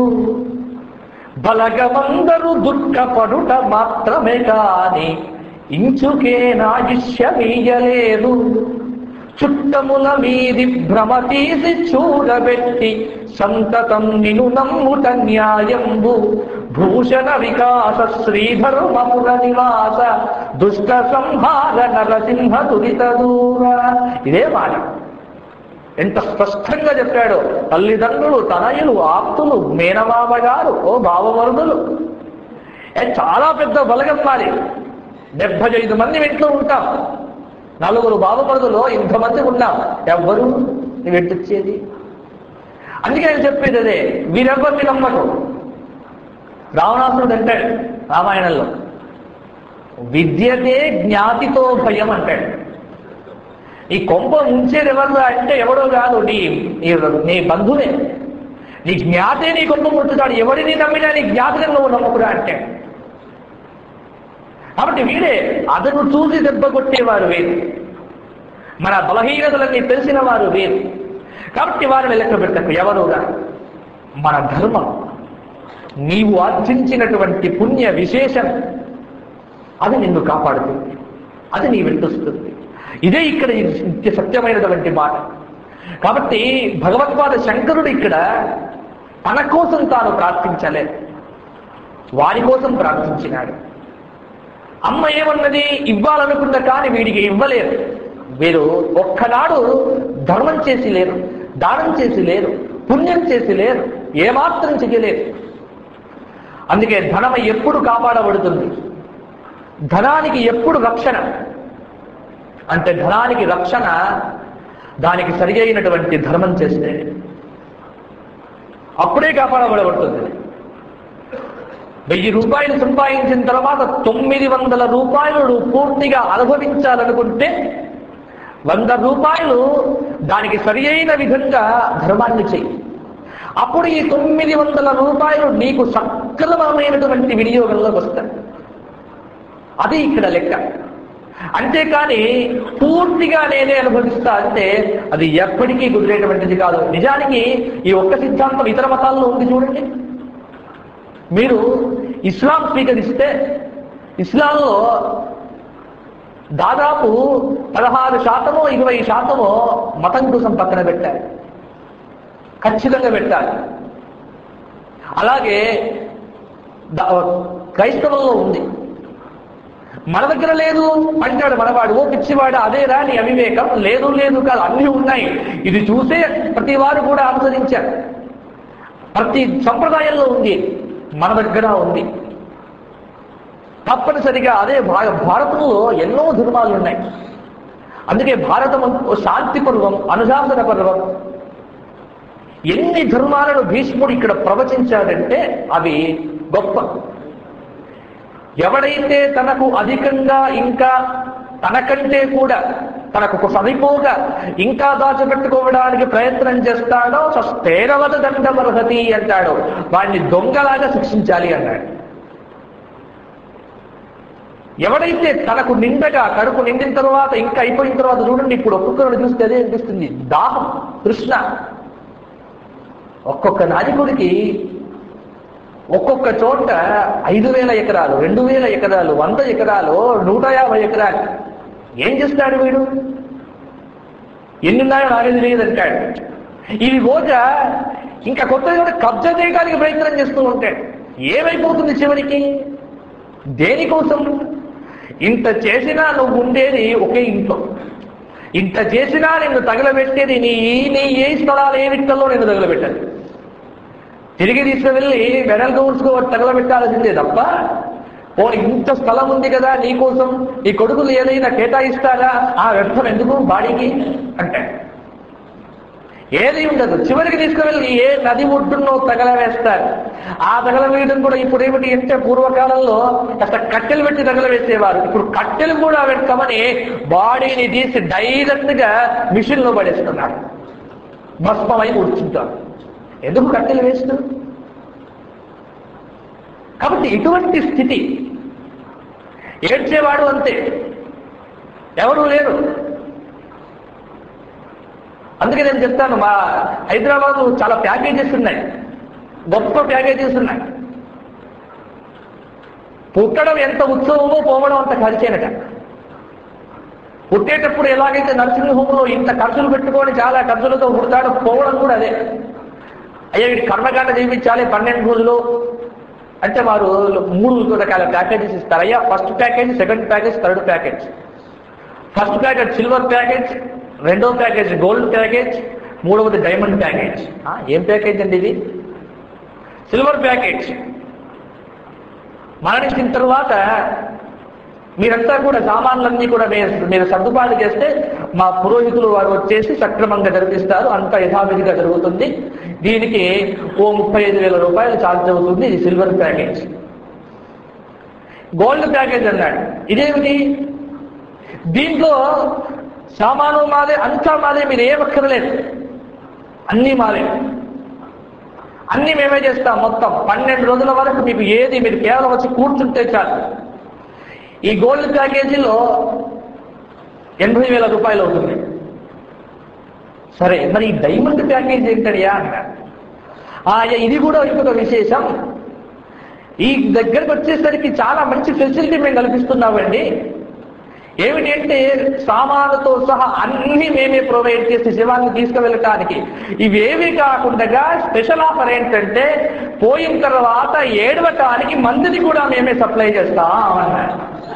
బలగమందరు దుఃఖపడుట మాత్రమే కాని ఇంచుకే నాయుష్యమీయలేదు చుట్టముల మీది భ్రమ తీసి చూడబెట్టి సంతతం నిను నమ్ముట న్యాయంబు భూషణ వికాస శ్రీధర్మపుర నివాస దుష్ట సంహార నరసింహ దురిత దూర ఇదే మాట ఎంత స్పష్టంగా చెప్పాడు తల్లిదండ్రులు తనయులు ఆప్తులు మేనమామ గారు ఓ బావమరుదులు ఏ చాలా పెద్ద బలగం మాది డెబ్బై ఐదు మంది ఇంట్లో ఉంటాం నలుగురు బావమరుదులు ఇంతమంది ఉన్నాం ఎవ్వరు నువ్వు ఎట్టొచ్చేది అందుకే నేను చెప్పేది అదే వీరెవ్వరిని నమ్మకు రావణాసురుడు అంటాడు రామాయణంలో విద్యతే జ్ఞాతితో భయం అంటాడు ఈ కొంప ఉంచేది ఎవరు అంటే ఎవడో కాదు నీ నీ- నీ బంధువే నీ జ్ఞాతే నీ కొంప ముట్టుతాడు ఎవరిని నమ్మినా నీ జ్ఞాతగా నువ్వు నమ్ముకురా అంటే కాబట్టి వీడే అతను చూసి దెబ్బ కొట్టేవారు వీరు మన బలహీనతలన్నీ తెలిసిన వారు వీరు కాబట్టి వారిని లెక్క పెట్టకు ఎవరుగా మన ధర్మం నీవు ఆర్జించినటువంటి పుణ్య విశేషం అది నిన్ను కాపాడుతుంది అది నీ వెంటొస్తుంది ఇదే ఇక్కడ ఈ నిత్య సత్యమైనటువంటి మాట కాబట్టి భగవత్పాద శంకరుడు ఇక్కడ తన కోసం తాను ప్రార్థించలే వారి కోసం ప్రార్థించినాడు అమ్మ ఏమన్నది ఇవ్వాలనుకున్న కానీ వీడికి ఇవ్వలేరు వీరు ఒక్కనాడు ధర్మం చేసి లేరు దానం చేసి లేరు పుణ్యం చేసి లేరు ఏమాత్రం చెయ్యలేరు అందుకే ధనం ఎప్పుడు కాపాడబడుతుంది ధనానికి ఎప్పుడు రక్షణ అంటే ధనానికి రక్షణ దానికి సరి అయినటువంటి ధర్మం చేస్తే అప్పుడే కాపాడబడబడుతుంది వెయ్యి రూపాయలు సంపాదించిన తర్వాత తొమ్మిది వందల రూపాయలు నువ్వు పూర్తిగా అనుభవించాలనుకుంటే వంద రూపాయలు దానికి సరి అయిన విధంగా ధర్మాన్ని చెయ్యి అప్పుడు ఈ తొమ్మిది వందల రూపాయలు నీకు సక్రమమైనటువంటి వినియోగంలోకి వస్తాయి అది ఇక్కడ లెక్క అంతేకాని పూర్తిగా నేనే అనుభవిస్తా అంటే అది ఎప్పటికీ కుదిరేటువంటిది కాదు నిజానికి ఈ ఒక్క సిద్ధాంతం ఇతర మతాల్లో ఉంది చూడండి మీరు ఇస్లాం స్వీకరిస్తే ఇస్లాంలో దాదాపు పదహారు శాతమో ఇరవై శాతమో మతం కోసం పక్కన పెట్టారు ఖచ్చితంగా పెట్టాలి అలాగే ద- క్రైస్తవంలో ఉంది మన దగ్గర లేదు అంటాడు మనవాడు ఓ పిచ్చివాడు అదే రాని అవివేకం లేదు లేదు కాదు అన్నీ ఉన్నాయి ఇది చూసే ప్రతి వారు కూడా అనుసరించారు ప్రతి సంప్రదాయంలో ఉంది మన దగ్గర ఉంది తప్పనిసరిగా అదే భా- భారతంలో ఎన్నో ధర్మాలు ఉన్నాయి అందుకే భారతం ఓ శాంతి పర్వం అనుశాసన పర్వం ఎన్ని ధర్మాలను భీష్ముడు ఇక్కడ ప్రవచించాడంటే అవి గొప్ప ఎవడైతే తనకు అధికంగా ఇంకా తనకంటే కూడా తనకు సరిపోగా ఇంకా దాచిపెట్టుకోవడానికి ప్రయత్నం చేస్తాడో స్థేరవద దండమర్హతి అంటాడు వాడిని దొంగలాగా శిక్షించాలి అన్నాడు ఎవడైతే తనకు నిండగా కడుపు నిండిన తర్వాత ఇంకా అయిపోయిన తర్వాత చూడండి ఇప్పుడు ఒక్కొక్కరిని చూస్తే అదే అనిపిస్తుంది దాహం కృష్ణ ఒక్కొక్క నాయకుడికి ఒక్కొక్క చోట ఐదు వేల ఎకరాలు రెండు వేల ఎకరాలు వంద ఎకరాలు నూట యాభై ఎకరాలు ఏం చేస్తాడు వీడు ఎన్నున్నాయో నాకేది లేదంటాడు ఇది పోగా ఇంకా కొత్తగా కూడా కబ్జా చేయడానికి ప్రయత్నం చేస్తూ ఉంటాడు ఏమైపోతుంది చివరికి దేనికోసం ఇంత చేసినా నువ్వు ఉండేది ఒకే ఇంట్లో ఇంత చేసినా నిన్ను తగలబెట్టేది నీ నీ ఏ స్థలాలు ఏ విట్టల్లో నిన్ను తగలబెట్టాలి తిరిగి తీసుకువెళ్ళి వెనల్ గౌన్స్కు తగలబెట్టాల్సిందే తప్ప ఓ ఇంత స్థలం ఉంది కదా నీకోసం ఈ కొడుకులు ఏదైనా కేటాయిస్తారా ఆ వ్యర్థం ఎందుకు బాడీకి అంటే ఏది ఉండదు చివరికి తీసుకువెళ్ళి ఏ నది ఒడ్డున్నో తగలవేస్తారు ఆ తగలవేయడం కూడా ఇప్పుడు ఏమిటి అంటే పూర్వకాలంలో కాస్త కట్టెలు పెట్టి తగలవేసేవారు ఇప్పుడు కట్టెలు కూడా పెడతామని బాడీని తీసి డైరెక్ట్ గా మిషన్ లో పడేస్తున్నారు భస్మమై కూర్చుంటారు ఎందుకు కట్టెలు వేస్తూ కాబట్టి ఇటువంటి స్థితి ఏడ్చేవాడు అంతే ఎవరు లేరు అందుకే నేను చెప్తాను మా హైదరాబాద్ చాలా ప్యాకేజెస్ ఉన్నాయి గొప్ప ప్యాకేజెస్ ఉన్నాయి పుట్టడం ఎంత ఉత్సవమో పోవడం అంత ఖర్చేనట పుట్టేటప్పుడు ఎలాగైతే నర్సింగ్ హోమ్లో ఇంత ఖర్చులు పెట్టుకొని చాలా ఖర్చులతో పుడతాడో పోవడం కూడా అదే అయ్యా వీడి కర్మకాండ చేయించాలి పన్నెండు రోజులు అంటే వారు మూడు రకాల ప్యాకేజెస్ ఇస్తారు అయ్యా first package second package third package first package silver package రెండో ప్యాకేజ్ గోల్డ్ ప్యాకేజ్ మూడవది డైమండ్ ప్యాకేజ్ ఆ, ఏం ప్యాకేజ్ అండి ఇది సిల్వర్ ప్యాకేజ్ మరణించిన తర్వాత మీరంతా కూడా సామాన్లన్నీ కూడా మీరు మీరు సర్దుబాటు చేస్తే మా పురోహితులు వారు వచ్చేసి సక్రమంగా జరిపిస్తారు అంత యథావిధిగా జరుగుతుంది దీనికి ఓ ముప్పై ఐదు వేల రూపాయలు ఛార్జ్ అవుతుంది ఇది సిల్వర్ ప్యాకేజ్ గోల్డ్ ప్యాకేజ్ అన్నాడు ఇదేమిటి దీంట్లో సామాను మాదే అంతా మాదే మీరు ఏం అక్కర్లేదు అన్నీ మాదే అన్నీ మేమే చేస్తాం మొత్తం పన్నెండు రోజుల వరకు మీకు ఏది మీరు కేవలం వచ్చి కూర్చుంటే చాలు ఈ గోల్డ్ ప్యాకేజీలో ఎనభై వేల రూపాయలు అవుతుంది సరే మరి ఈ డైమండ్ ప్యాకేజ్ ఏంటయ్యా అన్నారు ఆ, అయ్యా, ఇది కూడా ఇంకొక విశేషం ఈ దగ్గరకు వచ్చేసరికి చాలా మంచి ఫెసిలిటీ మేము కల్పిస్తున్నామండి ఏమిటి అంటే సామానుతో సహా అన్ని మేమే ప్రొవైడ్ చేసి శివాన్ని తీసుకువెళ్ళటానికి ఇవేవి కాకుండా స్పెషల్ ఆఫర్ ఏంటంటే పోయిన తర్వాత ఏడవటానికి మందుని కూడా మేమే సప్లై చేస్తాం అన్నారు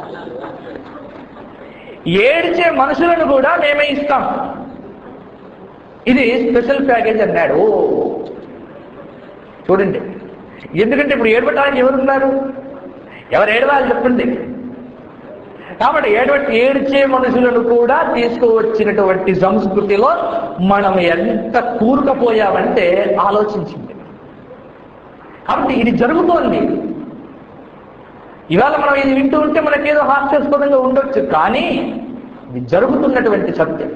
ఏడ్చే మనుషులను కూడా మేమే ఇస్తాం ఇది స్పెషల్ ప్యాకేజ్ అన్నాడు ఓ, చూడండి ఎందుకంటే ఇప్పుడు ఏడవటానికి ఎవరున్నారు ఎవరు ఏడవాలి చెప్పండి కాబట్టి ఏడవటి ఏడ్చే మనుషులను కూడా తీసుకువచ్చినటువంటి సంస్కృతిలో మనం ఎంత కూరుకపోయామంటే ఆలోచించింది కాబట్టి ఇది జరుగుతోంది ఇవాళ మనం ఇది వింటూ ఉంటే మనకేదో హాస్యాస్పదంగా ఉండొచ్చు కానీ ఇది జరుగుతున్నటువంటి సత్యం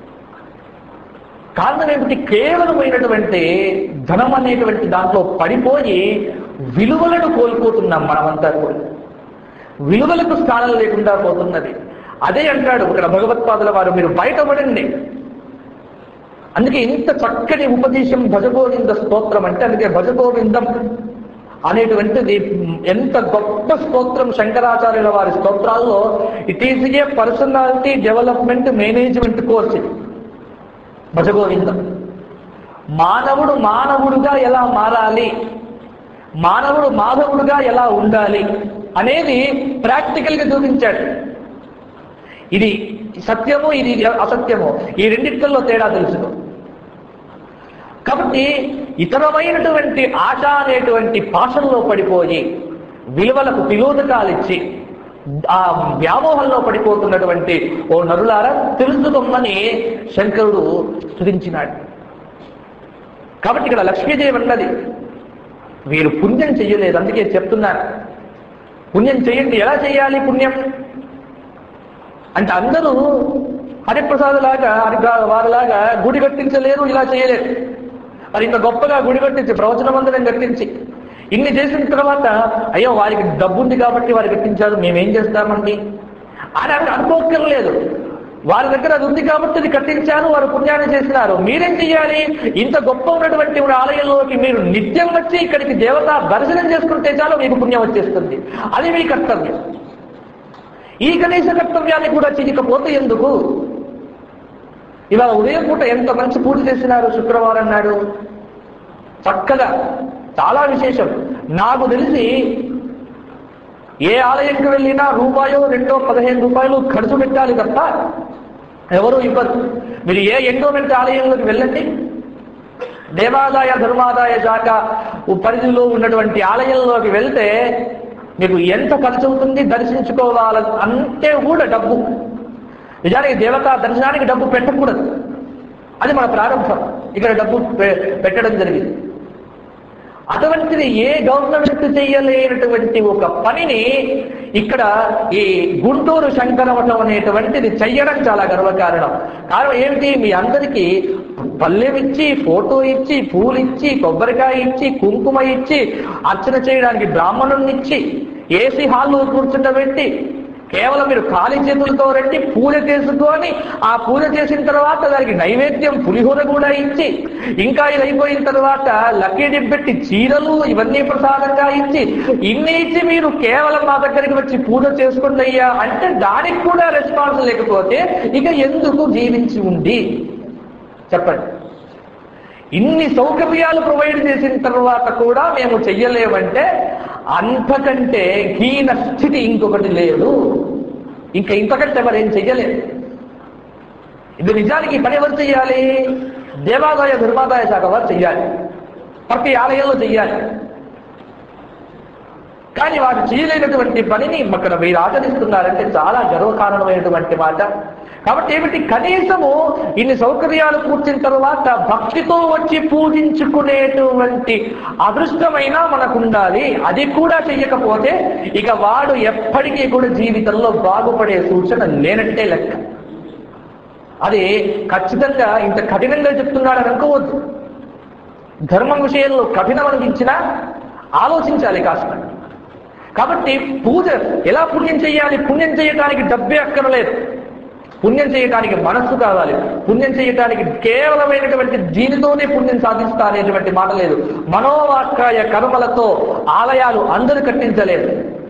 కారణం ఏమిటి కేవలమైనటువంటి ధనం అనేటువంటి దాంట్లో పడిపోయి విలువలను కోల్పోతున్నాం మనమంతా కూడా విలువలకు స్థానం లేకుండా పోతున్నది అదే అంటాడు ఇక్కడ భగవత్పాదుల వారు మీరు బయటపడండి అందుకే ఇంత చక్కని ఉపదేశం భజగోవింద స్తోత్రం అంటే అందుకే భజగోవిందం అనేటువంటిది ఎంత గొప్ప స్తోత్రం శంకరాచార్యుల వారి స్తోత్రాల్లో it is a personality development management course ఇది భజగోవిందం మానవుడు మానవుడుగా ఎలా మారాలి మానవుడు మాధవుడుగా ఎలా ఉండాలి అనేది ప్రాక్టికల్ గా చూపించాడు ఇది సత్యము ఇది అసత్యము ఈ రెండిట్లలో తేడా తెలుసుకో కాబట్టి ఇతరమైనటువంటి ఆశ అనేటువంటి పాషంలో పడిపోయి విలువలకు పిలోదకాలిచ్చి ఆ వ్యామోహంలో పడిపోతున్నటువంటి ఓ నరులారా తెలుసుకోమని శంకరుడు స్తుతించినాడు కాబట్టి ఇక్కడ లక్ష్మీదేవి అన్నది వీరు పుణ్యం చెయ్యలేదు అందుకే చెప్తున్నారు పుణ్యం చేయండి ఎలా చేయాలి పుణ్యం అంటే అందరూ హరిప్రసాద్ లాగా హరి వారిలాగా గుడి కట్టించలేరు ఇలా చేయలేరు మరి ఇంత గొప్పగా గుడి కట్టించి ప్రవచన మందిరం కట్టించి ఇన్ని చేసిన తర్వాత అయ్యో వారికి డబ్బు ఉంది కాబట్టి వారు కట్టించారు మేమేం చేస్తామండి అని అంటే అనుకోక్కర్లేదు వారి దగ్గర అది ఉంది కాబట్టి అది కట్టించారు వారు పుణ్యాన్ని చేసినారు మీరేం చెయ్యాలి ఇంత గొప్ప ఉన్నటువంటి ఒక ఆలయంలోకి మీరు నిత్యం వచ్చి ఇక్కడికి దేవత దర్శనం చేసుకుంటే చాలు మీకు పుణ్యం వచ్చేస్తుంది అది మీ కర్తవ్యం ఈ కనీస కర్తవ్యాన్ని కూడా చేయకపోతే ఎందుకు ఇవాళ ఉదయం పూట ఎంత మంచి పూజ చేసినారు శుక్రవారం నాడు చక్కగా చాలా విశేషం నాకు తెలిసి ఏ ఆలయంకి వెళ్ళినా రూపాయో రెండో పదిహేను రూపాయలు ఖర్చు పెట్టాలి తప్ప ఎవరు ఇవ్వరు మీరు ఏ ఎండోమెంట్ ఆలయంలోకి వెళ్ళండి దేవాదాయ ధర్మాదాయ శాఖ పరిధిలో ఉన్నటువంటి ఆలయంలోకి వెళ్తే మీకు ఎంత ఖర్చు అవుతుంది దర్శించుకోవాలి అంటే కూడా డబ్బు నిజానికి దేవతా దర్శనానికి డబ్బు పెట్టకూడదు అది మన ప్రారంభం ఇక్కడ డబ్బు పె- పెట్టడం జరిగింది అటువంటిది ఏ గవర్నమెంట్ చేయలేనటువంటి ఒక పనిని ఇక్కడ ఈ గుంటూరు శంకరమఠం అనేటువంటిది చెయ్యడం చాలా గర్వకారణం కారణం ఏమిటి మీ అందరికీ పల్లెం ఇచ్చి ఫోటో ఇచ్చి పూలు ఇచ్చి కొబ్బరికాయ ఇచ్చి కుంకుమ ఇచ్చి అర్చన చేయడానికి బ్రాహ్మణుల్ని ఇచ్చి ఏసీ హాల్లో కూర్చుండబెట్టి కేవలం మీరు ఖాళీ చేతులతో రండి పూజ చేసుకొని ఆ పూజ చేసిన తర్వాత దానికి నైవేద్యం పులిహోర కూడా ఇచ్చి ఇంకా ఇది అయిపోయిన తర్వాత లక్కీ పెట్టి చీరలు ఇవన్నీ ప్రసాదంగా ఇచ్చి ఇన్ని ఇచ్చి మీరు కేవలం మా దగ్గరికి వచ్చి పూజ చేసుకోండి అయ్యా అంటే దానికి కూడా రెస్పాన్స్ లేకపోతే ఇక ఎందుకు జీవించి ఉండి చెప్పండి ఇన్ని సౌకర్యాలు ప్రొవైడ్ చేసిన తర్వాత కూడా మేము చెయ్యలేమంటే అంతకంటే హీన స్థితి ఇంకొకటి లేదు ఇంకా ఇంతకంటే మరేం చెయ్యలేదు ఇది నిజానికి ఈ పని ఎవరు చెయ్యాలి దేవాదాయ ధర్మాదాయ శాఖ వారు చెయ్యాలి ప్రతి ఆలయంలో చెయ్యాలి కానీ వారు చేయలేనటువంటి పనిని అక్కడ మీరు ఆచరిస్తున్నారంటే చాలా గర్వకారణమైనటువంటి మాట కాబట్టి ఏమిటి కనీసము ఇన్ని సౌకర్యాలు కూర్చిన తర్వాత భక్తితో వచ్చి పూజించుకునేటువంటి అదృష్టమైనా మనకు ఉండాలి అది కూడా చెయ్యకపోతే ఇక వాడు ఎప్పటికీ కూడా జీవితంలో బాగుపడే సూచన లేనట్టే లెక్క అది ఖచ్చితంగా ఇంత కఠినంగా చెప్తున్నాడని అనుకోవద్దు ధర్మం విషయంలో కఠినం అనిపించినా ఆలోచించాలి కాస్త కాబట్టి పూజ ఎలా పుణ్యం చేయాలి పుణ్యం చేయడానికి డబ్బే అక్కర్లేదు పుణ్యం చేయడానికి మనస్సు కావాలి పుణ్యం చేయడానికి కేవలమైనటువంటి దీనితోనే పుణ్యం సాధిస్తా అనేటువంటి మాట లేదు మనోవాక్కాయ కర్మలతో ఆలయాలు అందరూ కట్టించలేదు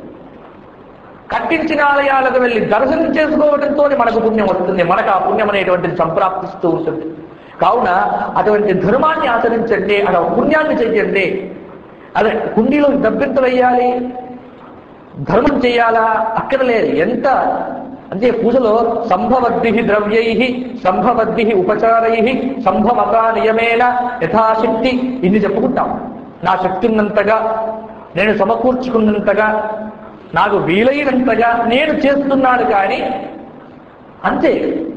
కట్టించిన ఆలయాలకు వెళ్ళి దర్శనం చేసుకోవడంతో మనకు పుణ్యం వస్తుంది మనకు ఆ పుణ్యం అనేటువంటిది సంప్రాప్తిస్తూ ఉంటుంది కావున అటువంటి ధర్మాన్ని ఆచరించండి అక్కడ పుణ్యాన్ని చెయ్యండి అదే కుండీలో డబ్బెంత వేయాలి ధర్మం చేయాలా అక్కర్లేదు ఎంత అంటే పూజలో సంభవద్భి ద్రవ్యై సంభవద్భి ఉపచారై సంభవత నియమేన యథాశక్తి ఇది చెప్పుకుంటాం నా శక్తి ఉన్నంతగా నేను సమకూర్చుకున్నంతగా నాకు వీలైనంతగా నేను చేస్తున్నాను కానీ అంతే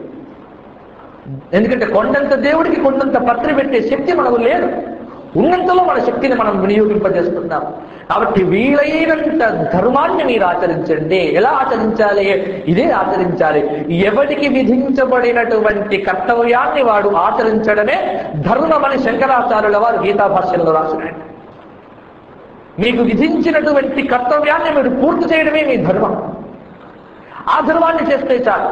ఎందుకంటే కొండంత దేవుడికి కొండంత పత్రి పెట్టే శక్తి మనకు లేదు ఉన్నంతలో మన శక్తిని మనం వినియోగింపజేస్తున్నాం కాబట్టి వీలైనంత ధర్మాన్ని మీరు ఆచరించండి ఎలా ఆచరించాలి ఇదే ఆచరించాలి ఎవడికి విధించబడినటువంటి కర్తవ్యాన్ని వాడు ఆచరించడమే ధర్మమని శంకరాచార్యుల వారు గీతా భాష్యంలో రాసినాడు మీకు విధించినటువంటి కర్తవ్యాన్ని మీరు పూర్తి చేయడమే మీ ధర్మం ఆ ధర్మాన్ని చేస్తే చాలు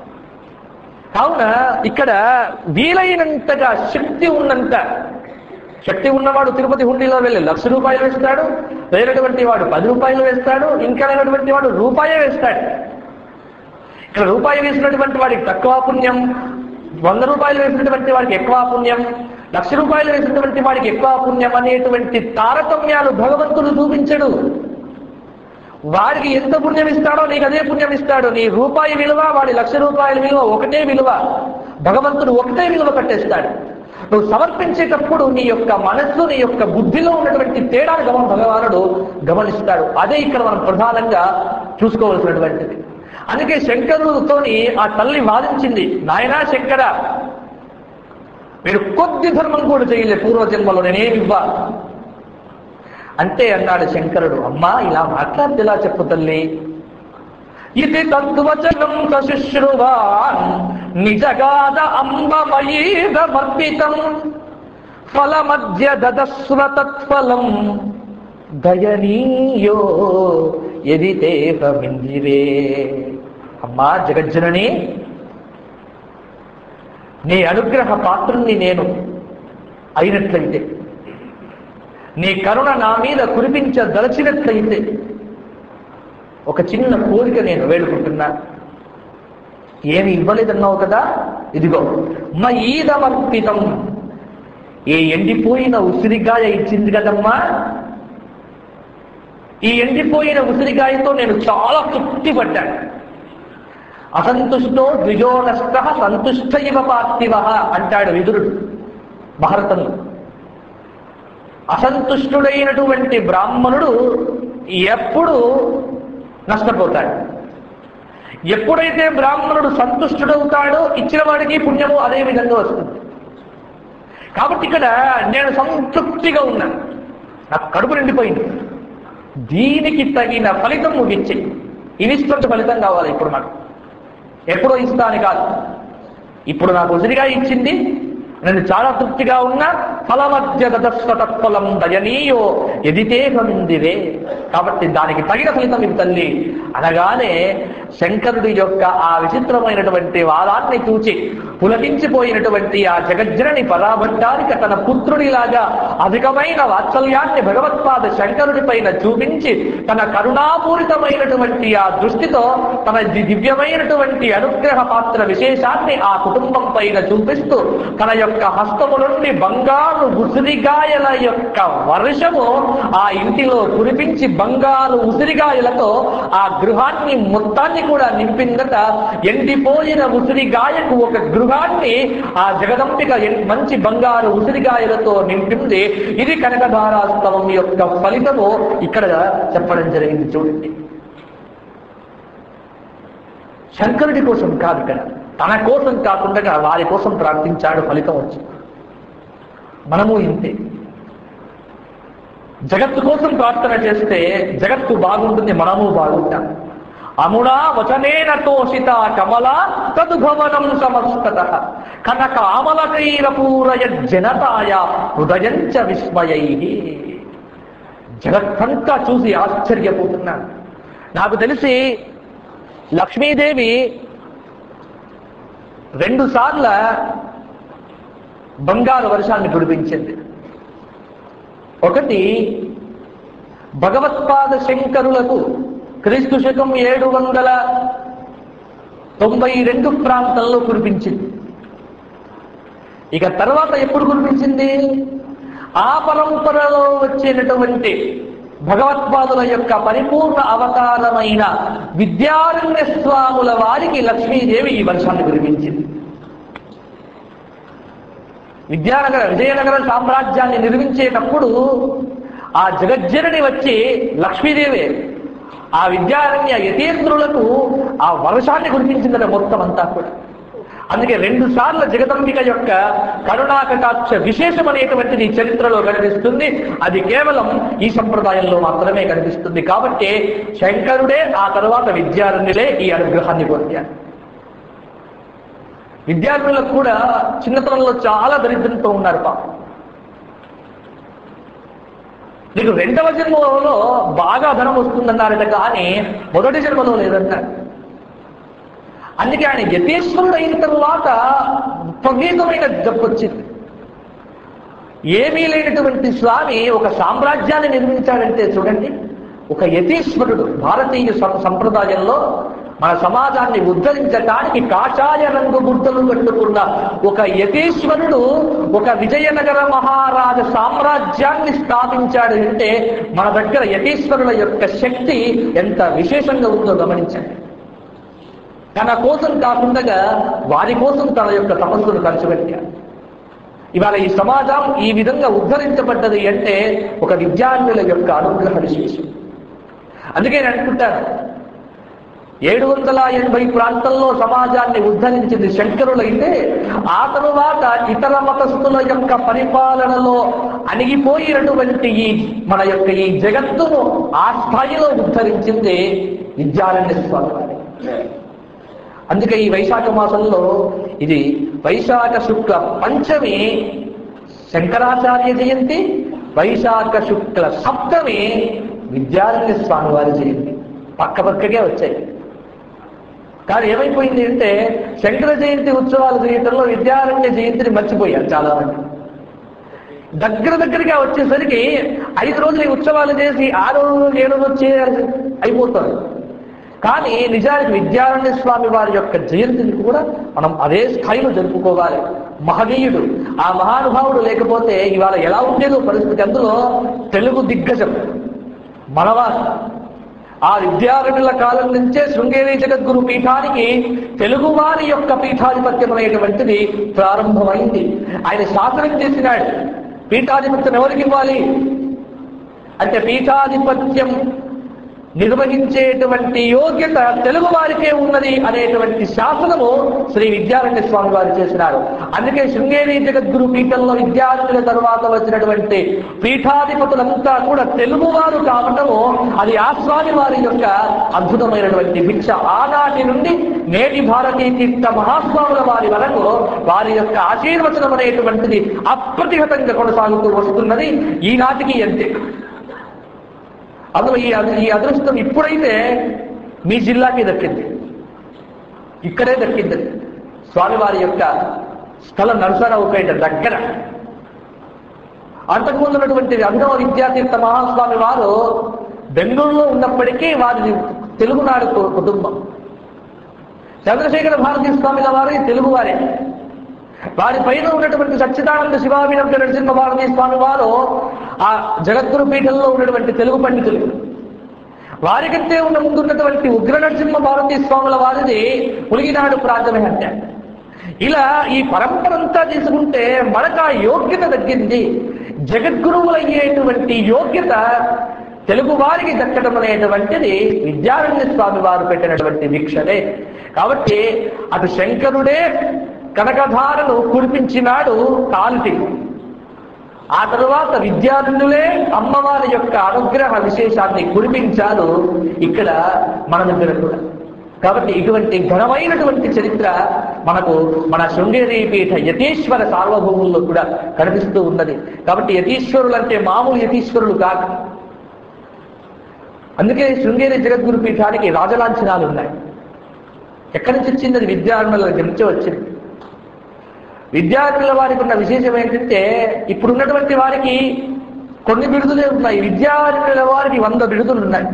కావున ఇక్కడ వీలైనంతగా శక్తి ఉన్నంత శక్తి ఉన్నవాడు తిరుపతి హుండీలో వెళ్ళి లక్ష రూపాయలు వేస్తాడు లేనటువంటి వాడు పది రూపాయలు వేస్తాడు ఇంకా లేనటువంటి వాడు రూపాయే వేస్తాడు ఇక్కడ రూపాయి వేసినటువంటి వాడికి తక్కువ పుణ్యం వంద రూపాయలు వేసినటువంటి వాడికి ఎక్కువ పుణ్యం లక్ష రూపాయలు వేసినటువంటి వాడికి ఎక్కువ పుణ్యం అనేటువంటి తారతమ్యాలు భగవంతుడు చూపించడు వాడికి ఎంత పుణ్యం ఇస్తాడో నీకు అదే పుణ్యం ఇస్తాడు నీ రూపాయి విలువ వాడి లక్ష రూపాయల విలువ ఒకటే విలువ భగవంతుడు ఒకటే విలువ కట్టేస్తాడు నువ్వు సమర్పించేటప్పుడు నీ యొక్క మనస్సు నీ యొక్క బుద్ధిలో ఉన్నటువంటి తేడాను గమన భగవానుడు గమనిస్తాడు అదే ఇక్కడ మనం ప్రధానంగా చూసుకోవాల్సినటువంటిది అందుకే శంకరుడితోని ఆ తల్లి వాదించింది నాయనా శంకర మీరు కొద్ది ధర్మం కూడా చేయలే పూర్వజన్మలో నేనేమి ఇవ్వ అంటే అన్నాడు శంకరుడు అమ్మా ఇలా మాట్లాడితే ఇలా చెప్పు తల్లి ఇది తద్వచనం శుశ్రువాన్ నిజగాద అంబమయీదమర్పితం ఫలమధ్య దదస్వ తత్ఫలం దయనీయో ఎది తేహమిందిరే అమ్మా జగజ్జనని నీ అనుగ్రహ పాత్రుణ్ణి నేను అయినట్లయితే నీ కరుణ నా మీద కురిపించదలచినట్లయితే ఒక చిన్న కోరిక నేను వేడుకుంటున్నా ఏమి ఇవ్వలేదన్నావు కదా ఇదిగో మయీదమర్పితం ఏ ఎండిపోయిన ఉసిరికాయ ఇచ్చింది కదమ్మా ఈ ఎండిపోయిన ఉసిరికాయతో నేను చాలా తృప్తి పడ్డాను అసంతుష్టో ద్విజోనష్ట సంతుష్ట ఇవ పార్థివ అంటాడు విదురుడు భారతంలో అసంతుష్టుడైనటువంటి బ్రాహ్మణుడు ఎప్పుడు నష్టపోతాడు ఎప్పుడైతే బ్రాహ్మణుడు సంతుష్టుడవుతాడో ఇచ్చిన వాడికి పుణ్యము అదే విధంగా వస్తుంది కాబట్టి ఇక్కడ నేను సంతృప్తిగా ఉన్నాను నాకు కడుపు నిండిపోయింది దీనికి తగిన ఫలితం ముగించి ఇన్స్టెంట్ ఫలితం కావాలి ఇప్పుడు నాకు ఎప్పుడో ఇస్తా అని కాదు ఇప్పుడు నాకు ఉసిరిగా ఇచ్చింది నేను చాలా తృప్తిగా ఉన్నా ఫలమధ్య దశతత్ఫలం దయనీయో ఎదితే గమిందిరే కాబట్టి దానికి తగిన ఫలితం ఇది తల్లి అనగానే శంకరుడి యొక్క ఆ విచిత్రమైనటువంటి వాదాన్ని చూచి పులకించిపోయినటువంటి ఆ జగజ్జనని పరాభట్టానికి తన పుత్రుడిలాగా అధికమైన వాత్సల్యాన్ని భగవత్పాద శంకరుడి పైన చూపించి తన కరుణాపూరితమైనటువంటి ఆ దృష్టితో తన ది- దివ్యమైనటువంటి అనుగ్రహ పాత్ర విశేషాన్ని ఆ కుటుంబం పైన చూపిస్తూ తన యొక్క హస్తము నుండి బంగారు ఉసిరిగాయల యొక్క వర్షము ఆ ఇంటిలో కురిపించి బంగారు ఉసిరిగాయలతో ఆ గృహాన్ని మొత్తాన్ని కూడా నింపిందట ఎండిపోయిన ఉసిరిగాయకు ఒక గృహాన్ని ఆ జగదంబిక ఎన్- మంచి బంగారు ఉసిరిగాయలతో నింపింది ఇది కనకధారాస్తవం యొక్క ఫలితము ఇక్కడ చెప్పడం జరిగింది చూడండి శంకరుడి కోసం కాదు ఇక్కడ తన కోసం కాకుండా వారి కోసం ప్రార్థించాడు ఫలితం వచ్చింది మనము ఇంతే జగత్తు కోసం ప్రార్థన చేస్తే జగత్తు బాగుంటుంది మనము బాగుంటాం అముడా వచనేన తోషిత కమల తదుభవనం సమస్తత కనక ఆమలకైరపూరయ జనతాయ హృదయంచ విస్మయై జగత్తంతా చూసి ఆశ్చర్యపోతున్నాను నాకు తెలిసి లక్ష్మీదేవి రెండు సార్ల బంగారు వర్షాన్ని కురిపించింది ఒకటి భగవత్పాద శంకరులకు క్రీస్తు శకం ఏడు వందల తొంభై రెండు ప్రాంతంలో కురిపించింది ఇక తర్వాత ఎప్పుడు కురిపించింది ఆ పరంపరలో వచ్చినటువంటి భగవత్పాదుల యొక్క పరిపూర్ణ అవతారమైన విద్యారణ్య స్వాముల వారికి లక్ష్మీదేవి ఈ వర్షాన్ని కురిపించింది విద్యానగర విజయనగర సామ్రాజ్యాన్ని నిర్మించేటప్పుడు ఆ జగజ్జనని వచ్చి లక్ష్మీదేవి ఆ విద్యారణ్య యతీంద్రులకు ఆ వర్షాన్ని కురిపించిందట మొత్తం అంతా కూడా అందుకే రెండు సార్లు జగదంబిక యొక్క కరుణాకటాక్ష విశేషం అనేటువంటిది ఈ చరిత్రలో కనిపిస్తుంది అది కేవలం ఈ సంప్రదాయంలో మాత్రమే కనిపిస్తుంది కాబట్టి శంకరుడే ఆ తర్వాత విద్యారణ్యులే ఈ అనుగ్రహాన్ని పొందారు విద్యార్థులకు కూడా చిన్నతనంలో చాలా దరిద్రంతో ఉన్నారు పాపం నీకు రెండవ జన్మలో బాగా ధనం వస్తుందన్నారట కానీ మొదటి జన్మలో లేదన్నారు అందుకే ఆయన యతీశ్వరుడు అయిన తరువాత విపరీతమైన జబ్బు వచ్చింది ఏమీ లేనటువంటి స్వామి ఒక సామ్రాజ్యాన్ని నిర్మించాడంటే చూడండి ఒక యతీశ్వరుడు భారతీయ సం- సంప్రదాయంలో మన సమాజాన్ని ఉద్ధరించడానికి కాషాయ రంగు గుడ్డలు కట్టుకున్న ఒక యతీశ్వరుడు ఒక విజయనగర మహారాజ సామ్రాజ్యాన్ని స్థాపించాడు అంటే మన దగ్గర యతీశ్వరుల యొక్క శక్తి ఎంత విశేషంగా ఉందో గమనించండి తన కోసం కాకుండా వారి కోసం తన యొక్క తపస్సును ఖర్చు పెట్టాడు ఇవాళ ఈ సమాజం ఈ విధంగా ఉద్ధరించబడ్డది అంటే ఒక విద్యార్థుల యొక్క అనుగ్రహ విశేషం అందుకే నేను అనుకుంటాను ఏడు వందల ఎనభై ప్రాంతంలో సమాజాన్ని ఉద్ధరించింది శంకరులైతే ఆ తరువాత ఇతర మతస్థుల యొక్క పరిపాలనలో అణిగిపోయినటువంటి ఈ మన యొక్క ఈ జగత్తును ఆ స్థాయిలో ఉద్ధరించింది విద్యారణ్య స్వామి వారి. అందుకే ఈ వైశాఖ మాసంలో ఇది వైశాఖ శుక్ల పంచమి శంకరాచార్య జయంతి వైశాఖ శుక్ల సప్తమి విద్యారణ్య స్వామి వారి జయంతి పక్క పక్కకే వచ్చాయి కానీ ఏమైపోయింది అంటే శంకర జయంతి ఉత్సవాలు చేయటంలో విద్యారణ్య జయంతిని మర్చిపోయారు చాలా మంది దగ్గర దగ్గరగా వచ్చేసరికి ఐదు రోజులు ఈ ఉత్సవాలు చేసి ఆరో రోజు ఏడో రోజు చేయాల్సి అయిపోతారు కానీ నిజానికి విద్యారణ్య స్వామి వారి యొక్క జయంతిని కూడా మనం అదే స్థాయిలో జరుపుకోవాలి మహనీయుడు ఆ మహానుభావుడు లేకపోతే ఇవాళ ఎలా ఉండేదో పరిస్థితి అందులో తెలుగు దిగ్గజం మనవారు ఆ విద్యారణుల కాలం నుంచే శృంగేరి జగద్గురు పీఠానికి తెలుగు వారి యొక్క పీఠాధిపత్యం అనేటువంటిది ప్రారంభమైంది ఆయన శాసనం చేసినాడు పీఠాధిపత్యం ఎవరికి ఇవ్వాలి అంటే పీఠాధిపత్యం నిర్వహించేటువంటి యోగ్యత తెలుగు వారికే ఉన్నది అనేటువంటి శాసనము శ్రీ విద్యారణ్య స్వామి వారు చేసినారు అందుకే శృంగేరి జగద్గురు పీఠంలో విద్యార్థుల తర్వాత వచ్చినటువంటి పీఠాధిపతులంతా కూడా తెలుగువారు కావటము అది ఆ స్వామి వారి యొక్క అద్భుతమైనటువంటి భిక్ష ఆనాటి నుండి నేటి భారతీయ తీర్థ మహాస్వాముల వారి వరకు వారి యొక్క ఆశీర్వచనం అనేటువంటిది అప్రతిహతంగా కొనసాగుతూ వస్తున్నది ఈనాటికి అంతే అందులో ఈ అదృ- ఈ అదృష్టం ఇప్పుడైతే మీ జిల్లాకి దక్కింది ఇక్కడే దక్కింది స్వామివారి యొక్క స్థలం నరసరావుపేట దగ్గర అంతకుముందు ఉన్నటువంటి అభినవ విద్యాతీర్థ మహాస్వామి వారు బెంగళూరులో ఉన్నప్పటికీ వారి తెలుగునాడు కు- కుటుంబం చంద్రశేఖర భారతీ స్వామిల వారి తెలుగువారే వారి పైన ఉన్నటువంటి సచ్చిదానంద శివాభినంద నరసింహ భారతీ స్వామి వారు ఆ జగద్గురు పీఠంలో ఉన్నటువంటి తెలుగు పండితులు వారికంటే ఉన్న ముందున్నటువంటి ఉగ్ర నరసింహ భారతీ స్వాముల వారిది పులిగినాడు ప్రాంతమే అంటే ఇలా ఈ పరంపరంతా తీసుకుంటే మనకు ఆ యోగ్యత తగ్గింది జగద్గురువులయ్యేటువంటి యోగ్యత తెలుగు వారికి దక్కడం అనేటువంటిది విద్యారణ్య స్వామి వారు పెట్టినటువంటి వీక్షనే కాబట్టి అటు శంకరుడే కనకధారను కురిపించినాడు కాల్టి ఆ తరువాత విద్యార్థులే అమ్మవారి యొక్క అనుగ్రహ విశేషాన్ని కురిపించారు ఇక్కడ మన దగ్గర కూడా కాబట్టి ఇటువంటి ఘనమైనటువంటి చరిత్ర మనకు మన శృంగేరి పీఠ యతీశ్వర సార్వభౌముల్లో కూడా కనిపిస్తూ ఉన్నది కాబట్టి యతీశ్వరులు అంటే మామూలు యతీశ్వరులు కాదు అందుకే శృంగేరి జగద్గురు పీఠానికి రాజలాంఛనాలు ఉన్నాయి ఎక్కడి నుంచి వచ్చింది అది విద్యార్థుల దగ్గర నుంచే వచ్చింది విద్యార్థుల వారికి ఉన్న విశేషం ఏంటంటే ఇప్పుడున్నటువంటి వారికి కొన్ని బిరుదులే ఉన్నాయి విద్యార్థుల వారికి వంద బిరుదులు ఉన్నాయి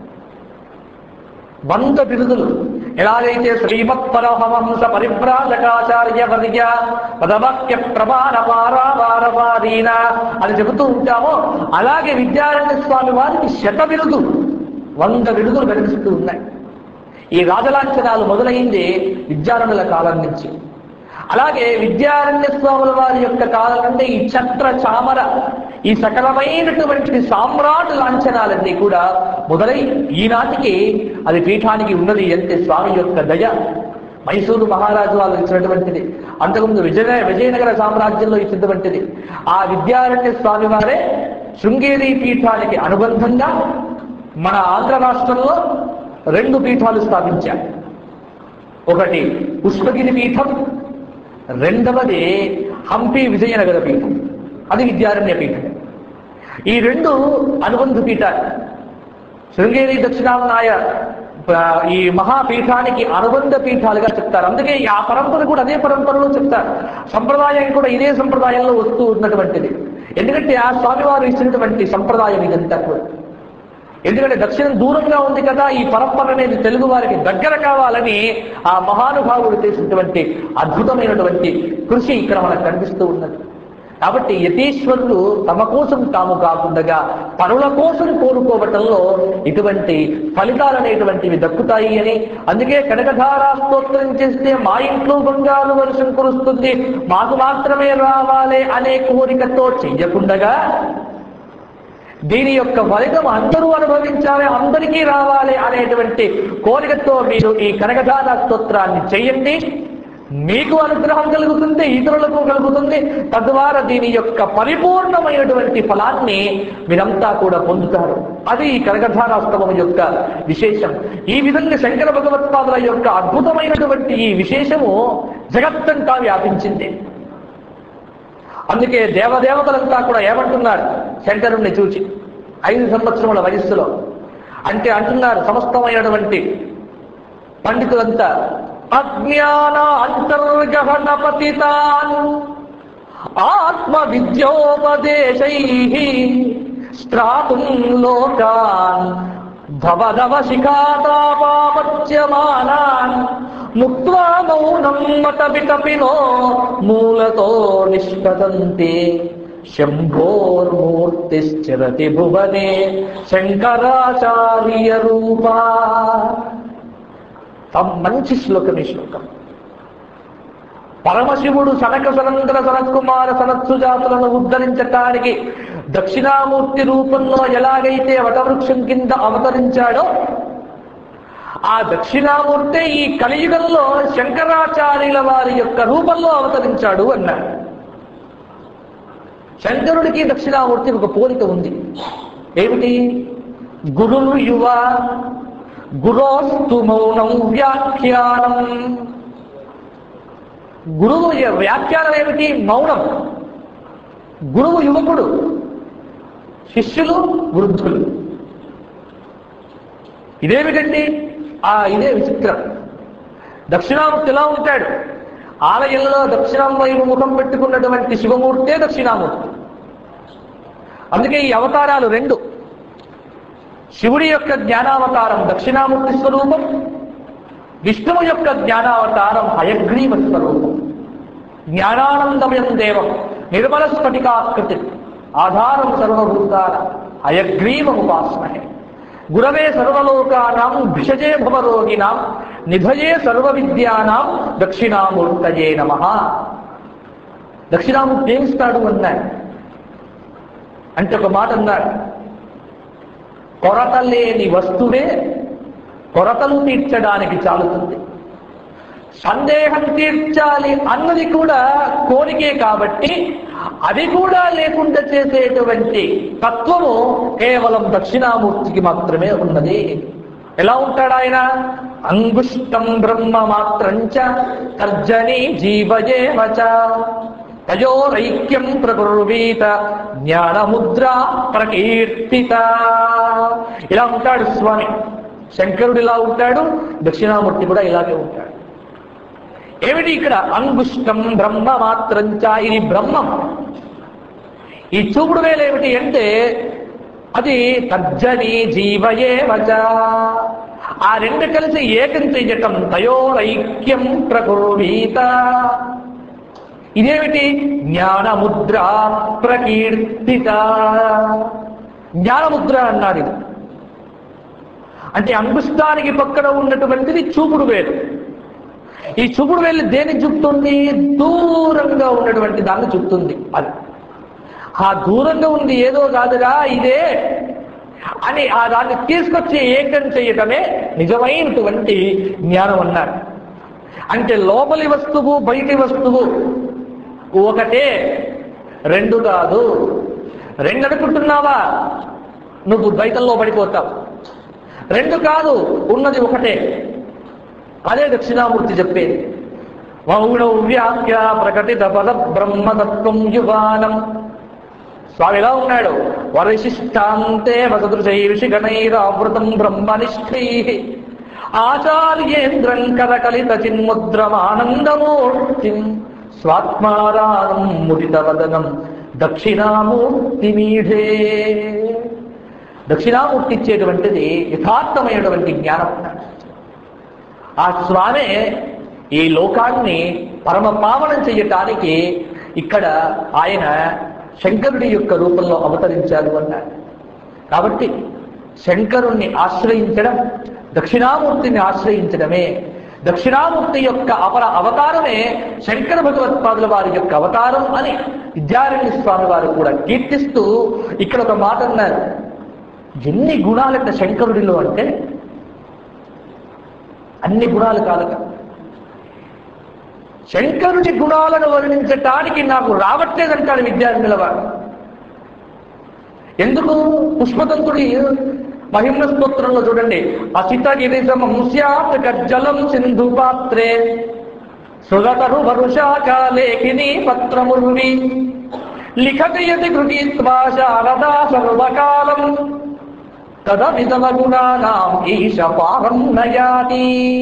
వంద బిరుదులు ఎలాగైతే శ్రీమత్ పరమహంస పరిభ్రాజకాచార్య వర్య పదవాక్య ప్రమాణ పారావారవాదీన అని చెబుతూ ఉంటామో అలాగే విద్యారణ్య స్వామి వారికి శత బిరుదు వంద బిరుదులు కనిపిస్తూ ఉన్నాయి ఈ రాజలాంఛనాలు మొదలైంది విద్యారణుల కాలం నుంచి అలాగే విద్యారణ్య స్వాముల వారి యొక్క కాలం నుండి ఈ ఛత్ర చామర ఈ సకలమైనటువంటి సామ్రాట్ లాంఛనాలన్నీ కూడా మొదలై ఈనాటికి అది పీఠానికి ఉన్నది అంటే స్వామి యొక్క దయ మైసూరు మహారాజు వాళ్ళు ఇచ్చినటువంటిది అంతకుముందు విజయ విజయనగర సామ్రాజ్యంలో ఇచ్చినటువంటిది ఆ విద్యారణ్య స్వామి వారే శృంగేరి పీఠానికి అనుబంధంగా మన ఆంధ్ర రాష్ట్రంలో రెండు పీఠాలు స్థాపించారు ఒకటి పుష్పగిరి పీఠం రెండవది హంపి విజయనగర పీఠం అది విద్యారణ్య పీఠం ఈ రెండు అనుబంధ పీఠాలు శృంగేరి దక్షిణామనాయ ఆ, ఈ మహాపీఠానికి అనుబంధ పీఠాలుగా చెప్తారు అందుకే ఈ ఆ పరంపర కూడా అదే పరంపరలో చెప్తారు సంప్రదాయం కూడా ఇదే సంప్రదాయంలో వస్తూ ఉన్నటువంటిది ఎందుకంటే ఆ స్వామివారు ఇచ్చినటువంటి సంప్రదాయం ఇదంతా కూడా ఎందుకంటే దక్షిణం దూరంగా ఉంది కదా ఈ పరంపర అనేది తెలుగు వారికి దగ్గర కావాలని ఆ మహానుభావుడు చేసినటువంటి అద్భుతమైనటువంటి కృషి ఇక్కడ మనకు కనిపిస్తూ ఉన్నది కాబట్టి యతీశ్వరులు తమ కోసం తాము కాకుండా పరుల కోసం కోరుకోవటంలో ఇటువంటి ఫలితాలు అనేటువంటివి దక్కుతాయి అని అందుకే కనకధారా స్తోత్రం చేస్తే మా ఇంట్లో బంగారు వర్షం కురుస్తుంది మాకు మాత్రమే రావాలి అనే కోరికతో చెయ్యకుండగా దీని యొక్క ఫలితం అందరూ అనుభవించాలి అందరికీ రావాలి అనేటువంటి కోరికతో మీరు ఈ కనకధార స్తోత్రాన్ని చెయ్యండి మీకు అనుగ్రహం కలుగుతుంది ఇతరులకు కలుగుతుంది తద్వారా దీని యొక్క పరిపూర్ణమైనటువంటి ఫలాన్ని మీరంతా కూడా పొందుతారు అది ఈ కనకధారాస్తవం యొక్క విశేషం ఈ విధంగా శంకర భగవత్పాదుల యొక్క అద్భుతమైనటువంటి ఈ విశేషము జగత్తంతా వ్యాపించింది అందుకే దేవదేవతలంతా కూడా ఏమంటున్నారు శంకరుణ్ణి చూచి ఐదు సంవత్సరముల వయస్సులో అంటే అంటున్నారు సమస్తమైనటువంటి పండితులంతా అజ్ఞాన అంతర్గహన పతితాన్ ఆత్మ విద్యోపదేశై స్త్రాతుం లోకాన్ భవదవ శిఖాతాపాపత్యమానాన్ ముక్త్వా మౌనం మత విటపినో మూలతో నిష్పతంతే శంభోర్మూర్తిశ్చరతి భువనే శంకరాచార్య రూపా మంచి శ్లోకం ఈ శ్లోకం పరమశివుడు సనక సనందర సనత్కుమార సనత్సు జాతులను ఉద్ధరించటానికి దక్షిణామూర్తి రూపంలో ఎలాగైతే వటవృక్షం కింద అవతరించాడో ఆ దక్షిణామూర్తే ఈ కలియుగంలో శంకరాచార్యుల వారి యొక్క రూపంలో అవతరించాడు అన్నాడు శంకరుడికి దక్షిణామూర్తి ఒక పోలిక ఉంది ఏమిటి గురువు యువ గురోస్తు మౌనం వ్యాఖ్యానం గురువు య- వ్యాఖ్యానం ఏమిటి మౌనం గురువు యువకుడు శిష్యులు వృద్ధులు ఇదేమిటండి ఆ ఇదే విచిత్రం దక్షిణామూర్తి ఎలా ఉంటాడు ఆలయంలో దక్షిణం వైపు ముఖం పెట్టుకున్నటువంటి శివమూర్తే దక్షిణామూర్తి అందుకే ఈ అవతారాలు రెండు శివుడి యొక్క జ్ఞానావతారం దక్షిణామూర్తి స్వరూపం విష్ణువు యొక్క జ్ఞానావతారం హయగ్రీవ స్వరూపం జ్ఞానానందమయం దేవం నిర్మల స్ఫటికాకృతి ఆధారం సర్వభూతాల హయగ్రీవముపాస్మహే గురవే సర్వలోకానాం భిషజే భవరోగిణాం నిధయే సర్వ విద్యానాం దక్షిణామూర్తయే నమ దక్షిణామూర్తి ఏమిస్తాడు అన్నాడు అంటే ఒక మాట అన్నాడు కొరత లేని వస్తువే కొరతలు తీర్చడానికి చాలుతుంది సందేహం తీర్చాలి అన్నది కూడా కోరికే కాబట్టి అది కూడా లేకుండా చేసేటువంటి తత్వము కేవలం దక్షిణామూర్తికి మాత్రమే ఉన్నది ఎలా ఉంటాడు ఆయన అంగుష్టం బ్రహ్మ మాత్రంచ తర్జని జీవజేవచ తయోరైక్యం ప్రకుర్వీత జ్ఞానముద్ర ప్రకీర్తిత ఇలా ఉంటాడు స్వామి శంకరుడు ఇలా ఉంటాడు దక్షిణామూర్తి కూడా ఇలాగే ఉంటాడు ఏమిటి ఇక్కడ అంగుష్టం బ్రహ్మ మాత్రంచ ఇది బ్రహ్మం ఈ చూపుడు వేలు ఏమిటి అంటే అది తర్జని జీవయే వచ ఆ రెండు కలిసి ఏకం చెయ్యటం తయోరైక్యం ప్రకుర్వీత ఇదేమిటి జ్ఞానముద్ర ప్రకీర్తిత జ్ఞానముద్ర అన్నాడు ఇది అంటే అంగుష్టానికి పక్కన ఉన్నటువంటిది చూపుడు వేలు ఈ చూపుడు వేలు దేని చూపుతుంది దూరంగా ఉన్నటువంటి దాన్ని చూపుతుంది అది ఆ దూరంగా ఉంది ఏదో కాదురా ఇదే అని ఆ దాన్ని తీసుకొచ్చి ఏకం చేయటమే నిజమైనటువంటి జ్ఞానం అన్నారు అంటే లోపలి వస్తువు బయటి వస్తువు ఒకటే రెండు కాదు రెండు అనుకుంటున్నావా నువ్వు ద్వైతంలో పడిపోతావు రెండు కాదు ఉన్నది ఒకటే అదే దక్షిణామూర్తి చెప్పేది మౌఢౌ వ్యాఖ్య ప్రకటిత పద బ్రహ్మతత్వం యువానం స్వామి ఎలా ఉన్నాడు వరిశిష్టాంతే వసదృశై ఋషిగణైరావృతం బ్రహ్మనిష్ఠై ఆచార్యేంద్రం కరకలిత చిన్ముద్రమానందమూర్తిం స్వాత్మారానం ముదితవదనం దక్షిణామూర్తి మీఢే దక్షిణామూర్తి ఇచ్చేటువంటిది యథార్థమైనటువంటి జ్ఞానం అన్నాడు ఆ స్వామి ఈ లోకాన్ని పరమ పావనం చెయ్యటానికి ఇక్కడ ఆయన శంకరుడి యొక్క రూపంలో అవతరించారు అన్నారు కాబట్టి శంకరుణ్ణి ఆశ్రయించడం దక్షిణామూర్తిని ఆశ్రయించడమే దక్షిణామూర్తి యొక్క అపర అవతారమే శంకర భగవత్పాదుల వారి యొక్క అవతారం అని విద్యారణ్య స్వామి వారు కూడా కీర్తిస్తూ ఇక్కడ ఒక మాట అన్నారు ఎన్ని గుణాలట శంకరుడిలో అంటే అన్ని గుణాలు కాదట శంకరుడి గుణాలను వర్ణించటానికి నాకు రావట్లేదంటాడు విద్యార్థుల వారు ఎందుకు పుష్పతంతుడి మహిమ్న స్తోత్రంలో చూడండి అసిత గిరిజమం స్యాత్ గజ్జలం సింధు పాత్రే సుగతరు వరుషాకాలేఖిని పత్రముర్వి లిఖతి యతి గృహీత్వా శారదా సర్వకాలం తదవిధమ గుణానాం ఈశ పారం నయాతి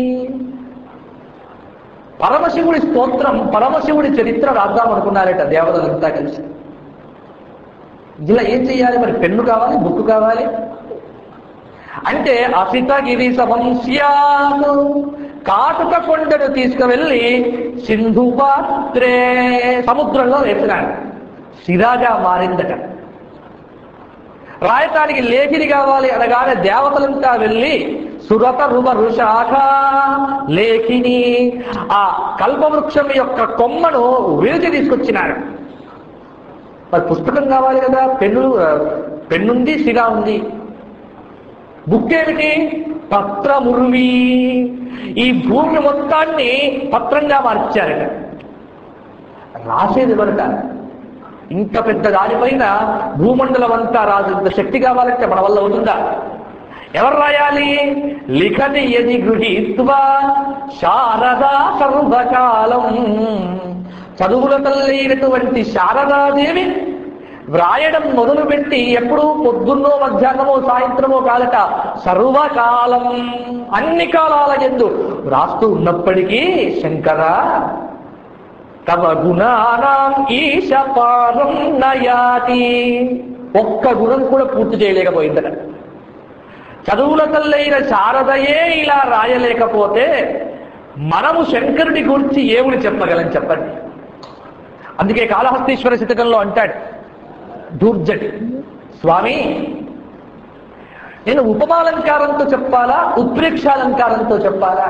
పరమశివుడి స్తోత్రం పరమశివుడి చరిత్ర రాద్దాం అనుకున్నారట దేవతలంతా కలిసి ఇలా ఏం చెయ్యాలి మరి పెన్ను కావాలి బుక్ కావాలి అంటే అసితగిరి సమస్యాను కాటుక కొండను తీసుకువెళ్ళి సింధు పాత్రే సముద్రంలో వేసినాడు సిరాగా మారిందట రాయటానికి లేఖిని కావాలి అనగానే దేవతలంతా వెళ్ళి సురత రువ రుషాఖ లేఖిని ఆ కల్పవృక్షం యొక్క కొమ్మను విరిచి తీసుకొచ్చినాడు మరి పుస్తకం కావాలి కదా పెన్ను పెన్నుంది సిరా ఉంది బుక్ ఏమిటి పత్రముర్వి ఈ భూమి మొత్తాన్ని పత్రంగా మార్చారట రాసేది ఎవరట ఇంత పెద్ద దానిపైన భూమండలం అంతా రాజు శక్తి కావాలంటే మన వల్ల అవుతుందా ఎవరు రాయాలి లిఖతి యది గృహీత్వా శారదా సర్వకాలం చదువుల తల్లైనటువంటి శారదాదేవి వ్రాయడం మొదలుపెట్టి ఎప్పుడు పొద్దున్నో మధ్యాహ్నమో సాయంత్రమో కాలట సర్వకాలం అన్ని కాలాల ఎందు వ్రాస్తూ ఉన్నప్పటికీ శంకర తమ గుణానాం ఈశ పారం నయాతి ఒక్క గుణం కూడా పూర్తి చేయలేకపోయిందట చదువుల తల్లైన శారదయే ఇలా రాయలేకపోతే మనము శంకరుడి గురించి ఏముని చెప్పగలం చెప్పండి అందుకే కాళహస్తీశ్వర శతకంలో అంటాడు దూర్జటి స్వామి నేను ఉపమాలంకారంతో చెప్పాలా ఉత్ప్రేక్షాలంకారంతో చెప్పాలా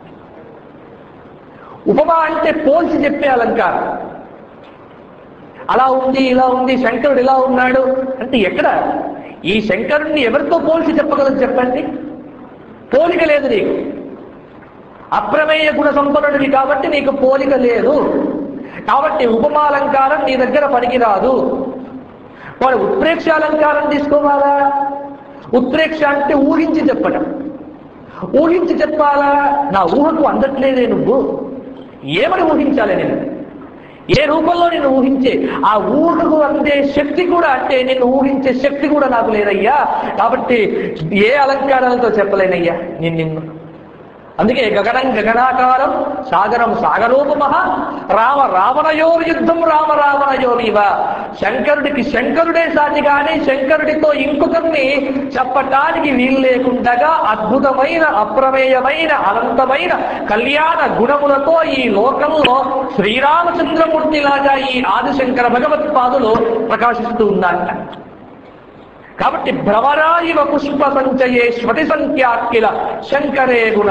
ఉపమా అంటే పోల్చి చెప్పే అలంకారం అలా ఉంది ఇలా ఉంది శంకరుడు ఇలా ఉన్నాడు అంటే ఎక్కడ ఈ శంకరుణ్ణి ఎవరితో పోల్చి చెప్పగలదు చెప్పండి పోలిక లేదు నీకు అప్రమేయ గుణ సంపన్నుడివి కాబట్టి నీకు పోలిక లేదు కాబట్టి ఉపమాలంకారం నీ దగ్గర పనికిరాదు వాడు ఉత్ప్రేక్ష అలంకారం తీసుకోవాలా ఉత్ప్రేక్ష అంటే ఊహించి చెప్పడం ఊహించి చెప్పాలా నా ఊహకు అందట్లేదే నువ్వు ఏమని ఊహించాలి నేను ఏ రూపంలో నేను ఊహించే ఆ ఊహకు అందే శక్తి కూడా అంటే నేను ఊహించే శక్తి కూడా నాకు లేదయ్యా కాబట్టి ఏ అలంకారాలతో చెప్పలేనయ్యా నేను నిన్ను అందుకే గగనం గగనాకారం సాగరం సాగరోపమహ రామ రావణయోర్ యుద్ధం రామ రావణయోరివ శంకరుడికి శంకరుడే సాటి కానీ శంకరుడితో ఇంకొకరిని చెప్పటానికి వీలు లేకుండగా అద్భుతమైన అప్రమేయమైన అనంతమైన కళ్యాణ గుణములతో ఈ లోకంలో శ్రీరామచంద్రమూర్తి లాగా ఈ ఆదిశంకర భగవత్పాదులు ప్రకాశిస్తూ ఉన్నారట కాబట్టి భ్రమరా ఇవ పుష్ప సంచయే స్మృతి సంఖ్యాకిల శంకరే గుణ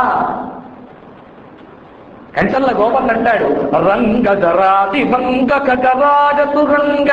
కంచల్ల గోపన్ అంటాడు రంగ జరాతి భంగ కరాజతురంగ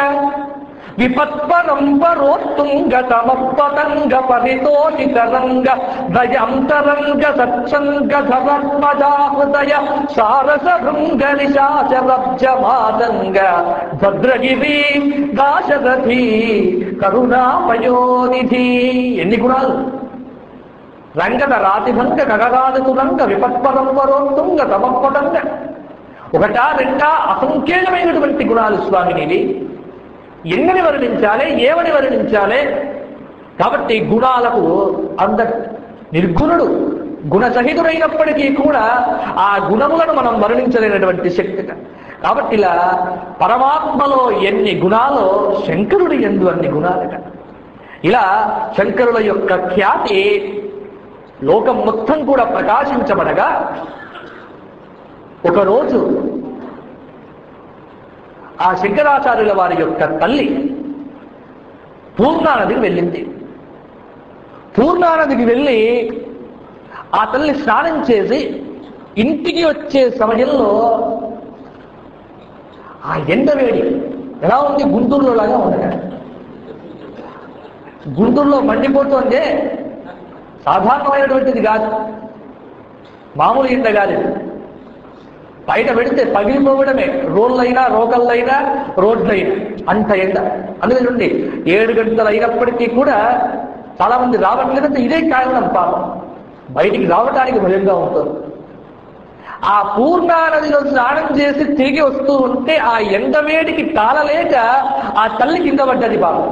విపత్పరంపరోత్తుంగ సమపతంగ పరితోషిత రంగ దయాంతరంగ సత్సంగ ధర్మజాహృదయ సారస భృంగ నిశాచరబ్జ మాతంగ భద్రగిరి దాశరథి కరుణాపయోనిధి ఎన్ని గుణాలు రంగద రాతిభంగ గగరాజతురంగ విపత్పరంపరోత్తుంగ సమపతంగ ఒకటా రెండా అసంఖ్యేయమైనటువంటి గుణాలు స్వామినివి ఎన్నని వర్ణించాలి ఏమని వర్ణించాలి కాబట్టి గుణాలకు అంద నిర్గుణుడు గుణసహితుడైనప్పటికీ కూడా ఆ గుణములను మనం వర్ణించలేనటువంటి శక్తి కాబట్టి ఇలా పరమాత్మలో ఎన్ని గుణాలో శంకరుడి ఎందు అన్ని గుణాలట ఇలా శంకరుల యొక్క ఖ్యాతి లోకం మొత్తం కూడా ప్రకాశించబడగా ఒకరోజు ఆ శంకరాచార్యుల వారి యొక్క తల్లి పూర్ణానదికి వెళ్ళింది పూర్ణానదికి వెళ్ళి ఆ తల్లి స్నానం చేసి ఇంటికి వచ్చే సమయంలో ఆ ఎండ వేడి ఎలా ఉంది గుంటూరులో లాగా ఉండగా గుంటూరులో మండిపోతుంటే సాధారణమైనటువంటిది కాదు మామూలు ఎండ కాదు ఇది. బయట పెడితే పగిలిపోవడమే రోళ్ళైనా రోకళ్ళైనా రోడ్లైనా అంత ఎండ అందుకని నుండి ఏడు గంటలు అయినప్పటికీ కూడా చాలా మంది రావట్లేదంటే ఇదే కారణం పాపం బయటికి రావడానికి భయంగా ఉంటుంది ఆ పూర్ణా నదిలో స్నానం చేసి తిరిగి వస్తూ ఉంటే ఆ ఎండ వేడికి తాళలేక ఆ తల్లి కింద పడ్డది పాపం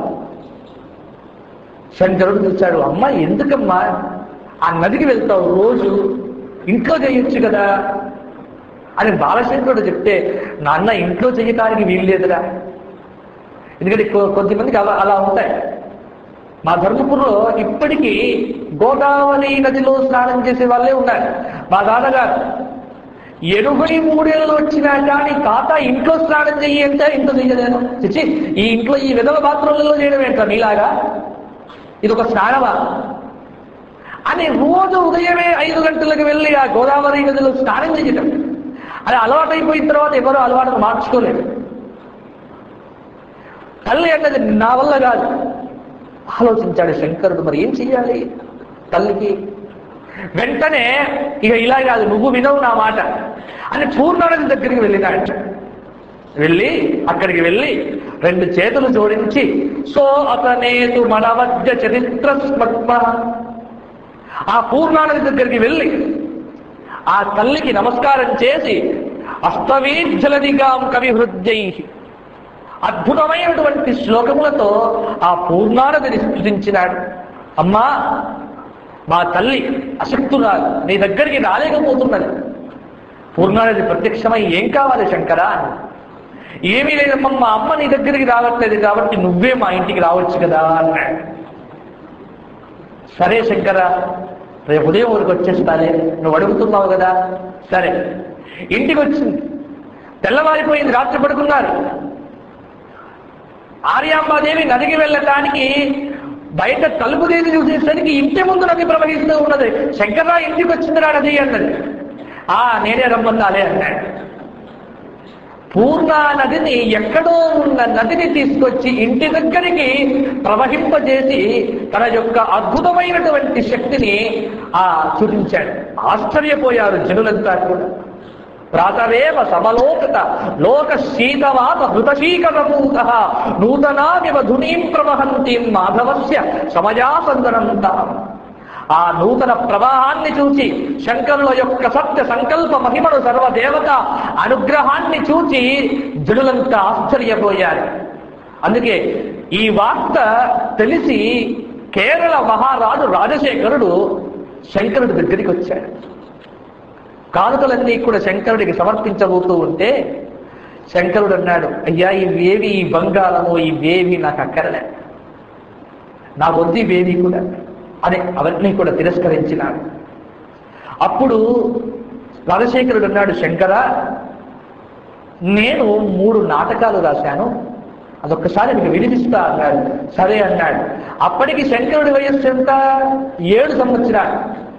శంకరుడు చూశాడు అమ్మ ఎందుకమ్మా ఆ నదికి వెళ్తావు రోజు ఇంట్లో చేయొచ్చు కదా అని బాలశంకరుడు చెప్తే నాన్న ఇంట్లో చేయటానికి వీల్లేదురా ఎందుకంటే కొ- కొద్దిమందికి అలా అలా ఉంటాయి మా ధర్మపురంలో ఇప్పటికీ గోదావరి నదిలో స్నానం చేసే వాళ్ళే ఉన్నారు మా నాన్నగారు ఎనభై మూడేళ్ళు వచ్చినా కానీ తాత ఇంట్లో స్నానం చెయ్యి అంటే ఇంట్లో చెయ్యలేను చిచ్చి ఈ ఇంట్లో ఈ విధవ బాత్రూంలలో చేయడం ఏంటో మీలాగా ఇది ఒక స్నానమా అని రోజు ఉదయమే ఐదు గంటలకు వెళ్ళి ఆ గోదావరి నదిలో స్నానం చేయటం అది అలవాటైపోయిన తర్వాత ఎవరు అలవాటు మార్చుకోలేదు తల్లి అన్నది నా వల్ల కాదు ఆలోచించాడు శంకరుడు మరి ఏం చెయ్యాలి తల్లికి వెంటనే ఇక ఇలా కాదు నువ్వు వినవు నా మాట అని పూర్ణానది దగ్గరికి వెళ్ళినాడు వెళ్ళి అక్కడికి వెళ్ళి రెండు చేతులు జోడించి సో అతనేతు మనవద్య చరిత్ర స్మగ్మ ఆ పూర్ణానది దగ్గరికి వెళ్ళి ఆ తల్లికి నమస్కారం చేసి అస్తవీజ్జలదిగాం కవి హృదయై అద్భుతమైనటువంటి శ్లోకములతో ఆ పూర్ణానదిని స్థుతించినాడు అమ్మా మా తల్లి అశక్తురాలు నీ దగ్గరికి రాలేకపోతున్నది పూర్ణానది ప్రత్యక్షమై ఏం కావాలి శంకరా అని ఏమీ లేదమ్మా మా అమ్మ నీ దగ్గరికి రావట్లేదు కాబట్టి నువ్వే మా ఇంటికి రావచ్చు కదా అన్నాడు సరే శంకర రేపు ఉదయం ఊరికి వచ్చేస్తానే నువ్వు అడుగుతున్నావు కదా సరే ఇంటికి వచ్చింది తెల్లవారిపోయింది రాత్రి పడుకున్నారు ఆర్యాంబాదేవి నదికి వెళ్ళటానికి బయట తలుపు తీసి చూసేసరికి ఇంటి ముందు నది ప్రవహిస్తూ ఉన్నది శంకర్రా ఇంటికి వచ్చిందిరా నది అన్నది ఆ నేనే రమ్మన్నాలే అన్నాడు పూర్ణా నదిని ఎక్కడో ఉన్న నదిని తీసుకొచ్చి ఇంటి దగ్గరికి ప్రవహింపజేసి తన యొక్క అద్భుతమైనటువంటి శక్తిని ఆ చూపించాడు ఆశ్చర్యపోయారు జనులంతా కూడా ప్రాతరేవ సమలోకత లోక శీతవాత హృతశీకరభూత నూతనామివ ధునీం ప్రవహంతీం మాధవస్య సమయాసందనంతాం ఆ నూతన ప్రవాహాన్ని చూచి శంకరుల యొక్క సత్య సంకల్ప మహిమను సర్వదేవత అనుగ్రహాన్ని చూచి జనులంతా ఆశ్చర్యపోయారు అందుకే ఈ వార్త తెలిసి కేరళ మహారాజు రాజశేఖరుడు శంకరుడి దగ్గరికి వచ్చాడు కానుకలన్నీ కూడా శంకరుడికి సమర్పించబోతూ ఉంటే శంకరుడు అన్నాడు అయ్యా ఇవేవి ఈ బంగారము ఇవేవి నాకు అక్కరలే నా వద్దు ఇవేవి కూడా అదే అవన్నీ కూడా తిరస్కరించినాడు అప్పుడు రాజశేఖరుడు అన్నాడు శంకర నేను మూడు నాటకాలు రాశాను అదొక్కసారి మీకు వినిపిస్తా అన్నాడు సరే అన్నాడు అప్పటికి శంకరుడి వయస్సు ఎంత ఏడు సంవత్సరాలు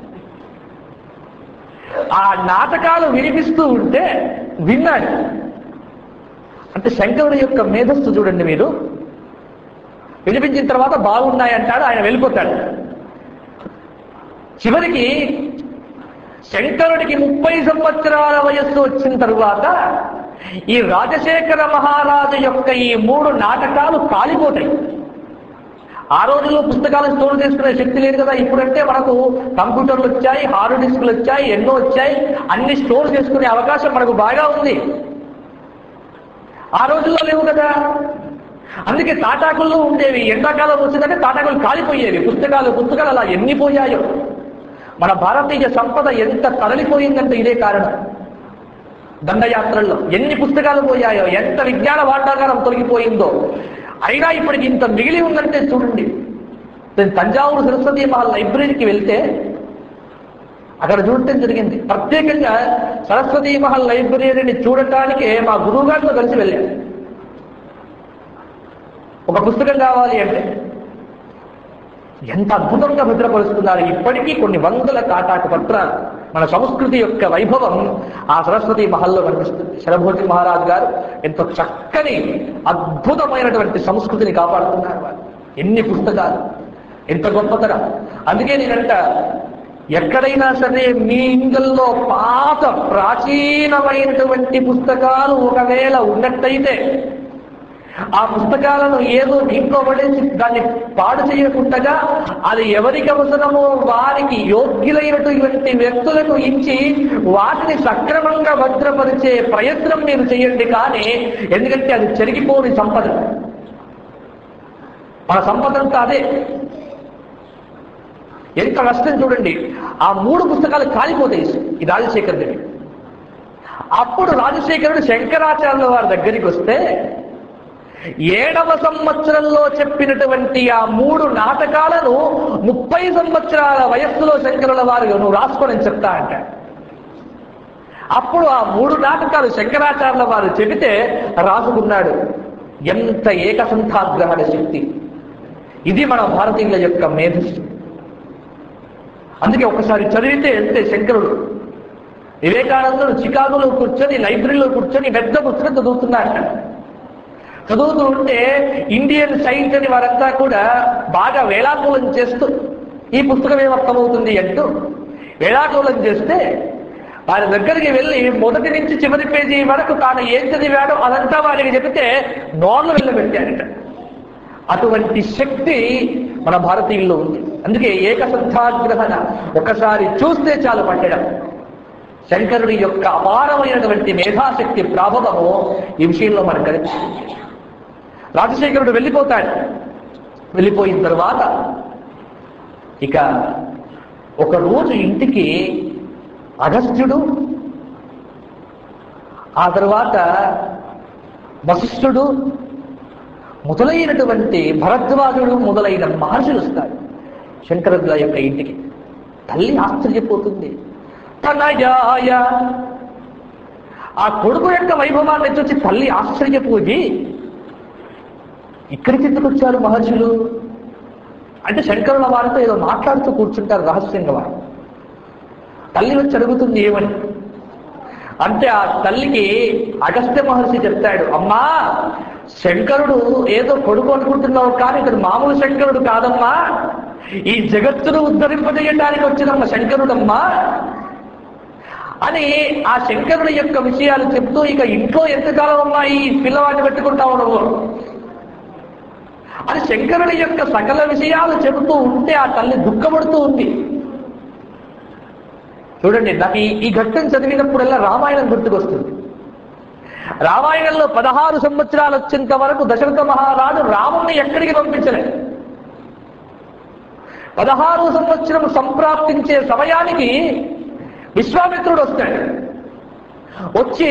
ఆ నాటకాలు వినిపిస్తూ ఉంటే విన్నాడు అంటే శంకరుడి యొక్క మేధస్సు చూడండి మీరు వినిపించిన తర్వాత బాగున్నాయి అంటాడు ఆయన వెళ్ళిపోతాడు చివరికి శంకరుడికి ముప్పై సంవత్సరాల వయస్సు వచ్చిన తరువాత ఈ రాజశేఖర మహారాజు యొక్క ఈ మూడు నాటకాలు కాలిపోతాయి ఆ రోజుల్లో పుస్తకాలు స్టోర్ చేసుకునే శక్తి లేదు కదా ఇప్పుడంటే మనకు కంప్యూటర్లు వచ్చాయి హార్డ్ డిస్క్లు వచ్చాయి ఎన్నో వచ్చాయి అన్ని స్టోర్ చేసుకునే అవకాశం మనకు బాగా ఉంది ఆ రోజుల్లో లేవు కదా అందుకే తాటాకుల్లో ఉండేవి ఎండాకాలం వచ్చిందంటే తాటాకులు కాలిపోయేవి పుస్తకాలు పుస్తకాలు అలా ఎన్ని పోయాయో మన భారతీయ సంపద ఎంత తరలిపోయిందంటే ఇదే కారణం దండయాత్రల్లో ఎన్ని పుస్తకాలు పోయాయో ఎంత విజ్ఞాన వాటాగారం తొలగిపోయిందో అయినా ఇప్పటికి ఇంత మిగిలి ఉందంటే చూడండి నేను తంజావూరు సరస్వతి మహల్ లైబ్రరీకి వెళ్తే అక్కడ చూడటం జరిగింది ప్రత్యేకంగా సరస్వతి మహల్ లైబ్రరీని చూడటానికే మా గురువు గారితో కలిసి వెళ్ళాను ఒక పుస్తకం కావాలి అంటే ఎంత అద్భుతంగా భద్రపరుస్తున్నారు ఇప్పటికీ కొన్ని వందల కాటాకు పత్రాలు మన సంస్కృతి యొక్క వైభవం ఆ సరస్వతి మహల్లో కనిపిస్తుంది శరభోజి మహారాజు గారు ఎంతో చక్కని అద్భుతమైనటువంటి సంస్కృతిని కాపాడుతున్నారు వారు ఎన్ని పుస్తకాలు ఎంత గొప్పతనం అందుకే నేనంట ఎక్కడైనా సరే మీ ఇండ్లలో పాత ప్రాచీనమైనటువంటి పుస్తకాలు ఒకవేళ ఉన్నట్టయితే ఆ పుస్తకాలను ఏదో దీంట్లో పడేసి దాన్ని పాడు చేయకుండా అది ఎవరికి అవసరమో వారికి యోగ్యులైనటువంటి వ్యక్తులకు ఇచ్చి వాటిని సక్రమంగా భద్రపరిచే ప్రయత్నం మీరు చేయండి కానీ ఎందుకంటే అది చెరిగిపోని సంపద మన సంపద అంతా అదే ఎంత నష్టం చూడండి ఆ మూడు పుస్తకాలు కాలిపోతాయి ఈ రాజశేఖర్ దగ్గర అప్పుడు రాజశేఖరుడు శంకరాచార్యుల వారి దగ్గరికి వస్తే ఏడవ సంవత్సరంలో చెప్పినటువంటి ఆ మూడు నాటకాలను ముప్పై సంవత్సరాల వయస్సులో శంకరుల వారు నువ్వు రాసుకోనని చెప్తా అంట అప్పుడు ఆ మూడు నాటకాలు శంకరాచార్యుల వారు చెబితే రాసుకున్నాడు ఎంత ఏకసంతాగ్రహణ శక్తి ఇది మన భారతీయుల యొక్క మేధస్సు అందుకే ఒకసారి చదివితే అంతే శంకరుడు వివేకానందుడు చికాగోలో కూర్చొని లైబ్రరీలో కూర్చొని పెద్ద పుస్తకం చదువుతున్నారట చదువుతూ ఉంటే ఇండియన్ సైన్స్ అని వారంతా కూడా బాగా వేళాకూలం చేస్తూ ఈ పుస్తకం ఏమర్థమవుతుంది అంటూ వేళాకూలం చేస్తే వారి దగ్గరికి వెళ్ళి మొదటి నుంచి చివరి పేజీ వరకు తాను ఏం చదివాడో అదంతా వారికి చెబితే నోర్లు వెళ్ళబెట్టారట అటువంటి శక్తి మన భారతీయుల్లో ఉంది అందుకే ఏకసంధాగ్రహణ ఒకసారి చూస్తే చాలు పట్టడం శంకరుడి యొక్క అపారమైనటువంటి మేధాశక్తి ప్రాభవము ఈ విషయంలో మనకు కనిపిస్తుంది రాజశేఖరుడు వెళ్ళిపోతాడు వెళ్ళిపోయిన తర్వాత ఇక ఒక రోజు ఇంటికి అగస్త్యుడు ఆ తర్వాత వశిష్ఠుడు మొదలైనటువంటి భరద్వాజుడు మొదలైన మహర్షులు వస్తారు శంకరుల యొక్క ఇంటికి తల్లి ఆశ్చర్యపోతుంది తనయాయ ఆ కొడుకు యొక్క వైభవాన్ని చూసి తల్లి ఆశ్చర్యపోయి ఇక్కడికి ఎందుకు వచ్చారు మహర్షులు అంటే శంకరుల వారితో ఏదో మాట్లాడుతూ కూర్చుంటారు రహస్యంగా వారు తల్లి వచ్చి అడుగుతుంది ఏమని అంటే ఆ తల్లికి అగస్త్య మహర్షి చెప్తాడు అమ్మా శంకరుడు ఏదో కొడుకు అనుకుంటున్నావు కానీ ఇతడు మామూలు శంకరుడు కాదమ్మా ఈ జగత్తును ఉద్ధరింపజేయడానికి వచ్చినమ్మ శంకరుడమ్మా అని ఆ శంకరుడి యొక్క విషయాలు చెప్తూ ఇక ఇంట్లో ఎంతకాలం అమ్మా ఈ పిల్లవాడిని పెట్టుకుంటావు నువ్వు అని శంకరుడి యొక్క సకల విషయాలు చెబుతూ ఉంటే ఆ తల్లి దుఃఖపడుతూ ఉంది చూడండి నాకు ఈ ఈ ఘట్టం చదివినప్పుడల్లా రామాయణం గుర్తుకొస్తుంది రామాయణంలో పదహారు సంవత్సరాలు వచ్చేంత వరకు దశరథ మహారాజు రాముణ్ణి ఎక్కడికి పంపించలేదు పదహారు సంవత్సరం సంప్రాప్తించే సమయానికి విశ్వామిత్రుడు వస్తాడు వచ్చి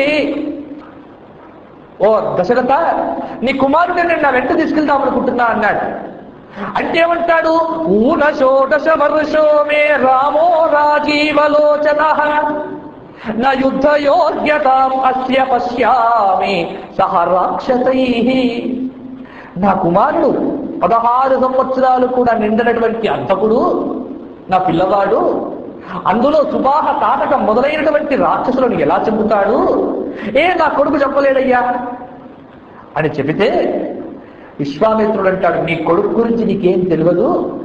ఓ దశరథ నీ కుమారుడిని నా వెంట తీసుకెళ్దాం అనుకుంటున్నా అన్నాడు అంటే ఏమంటాడు ఊన షోడశ వర్షో మే రామో రాజీవలోచన న యుద్ధ యోగ్యతాం అస్య పశ్యామి సహ రాక్షసై నా కుమారుడు పదహారు సంవత్సరాలు కూడా నిండినటువంటి అంతకుడు నా పిల్లవాడు అందులో సుబాహ తాటక మొదలైనటువంటి రాక్షసులను ఎలా చెబుతాడు ఏ నా కొడుకు చెప్పలేడయ్యా అని చెబితే విశ్వామిత్రుడు అంటాడు నీ కొడుకు గురించి నీకేం తెలియదు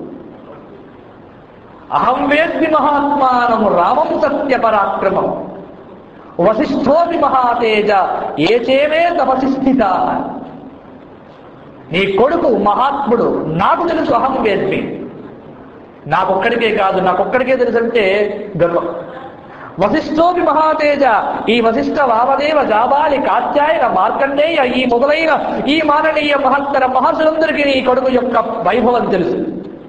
అహం వేద్మి మహాత్మానము రామం సత్య పరాక్రమం వశిష్ఠోపి మహాతేజ ఏ చేమే తపసి స్థిత నీ కొడుకు మహాత్ముడు నాకు తెలుసు అహం వేద్మి నాకొక్కడికే కాదు నాకొక్కడికే తెలుసు అంటే గర్వం వశిష్ఠోపి మహాతేజ ఈ వశిష్ఠ వామదేవ జాబాలి కాత్యాయన మార్కండేయ ఈ మొదలైన ఈ మాననీయ మహత్తర మహర్షులందరికీ నీ కొడుకు యొక్క వైభవం తెలుసు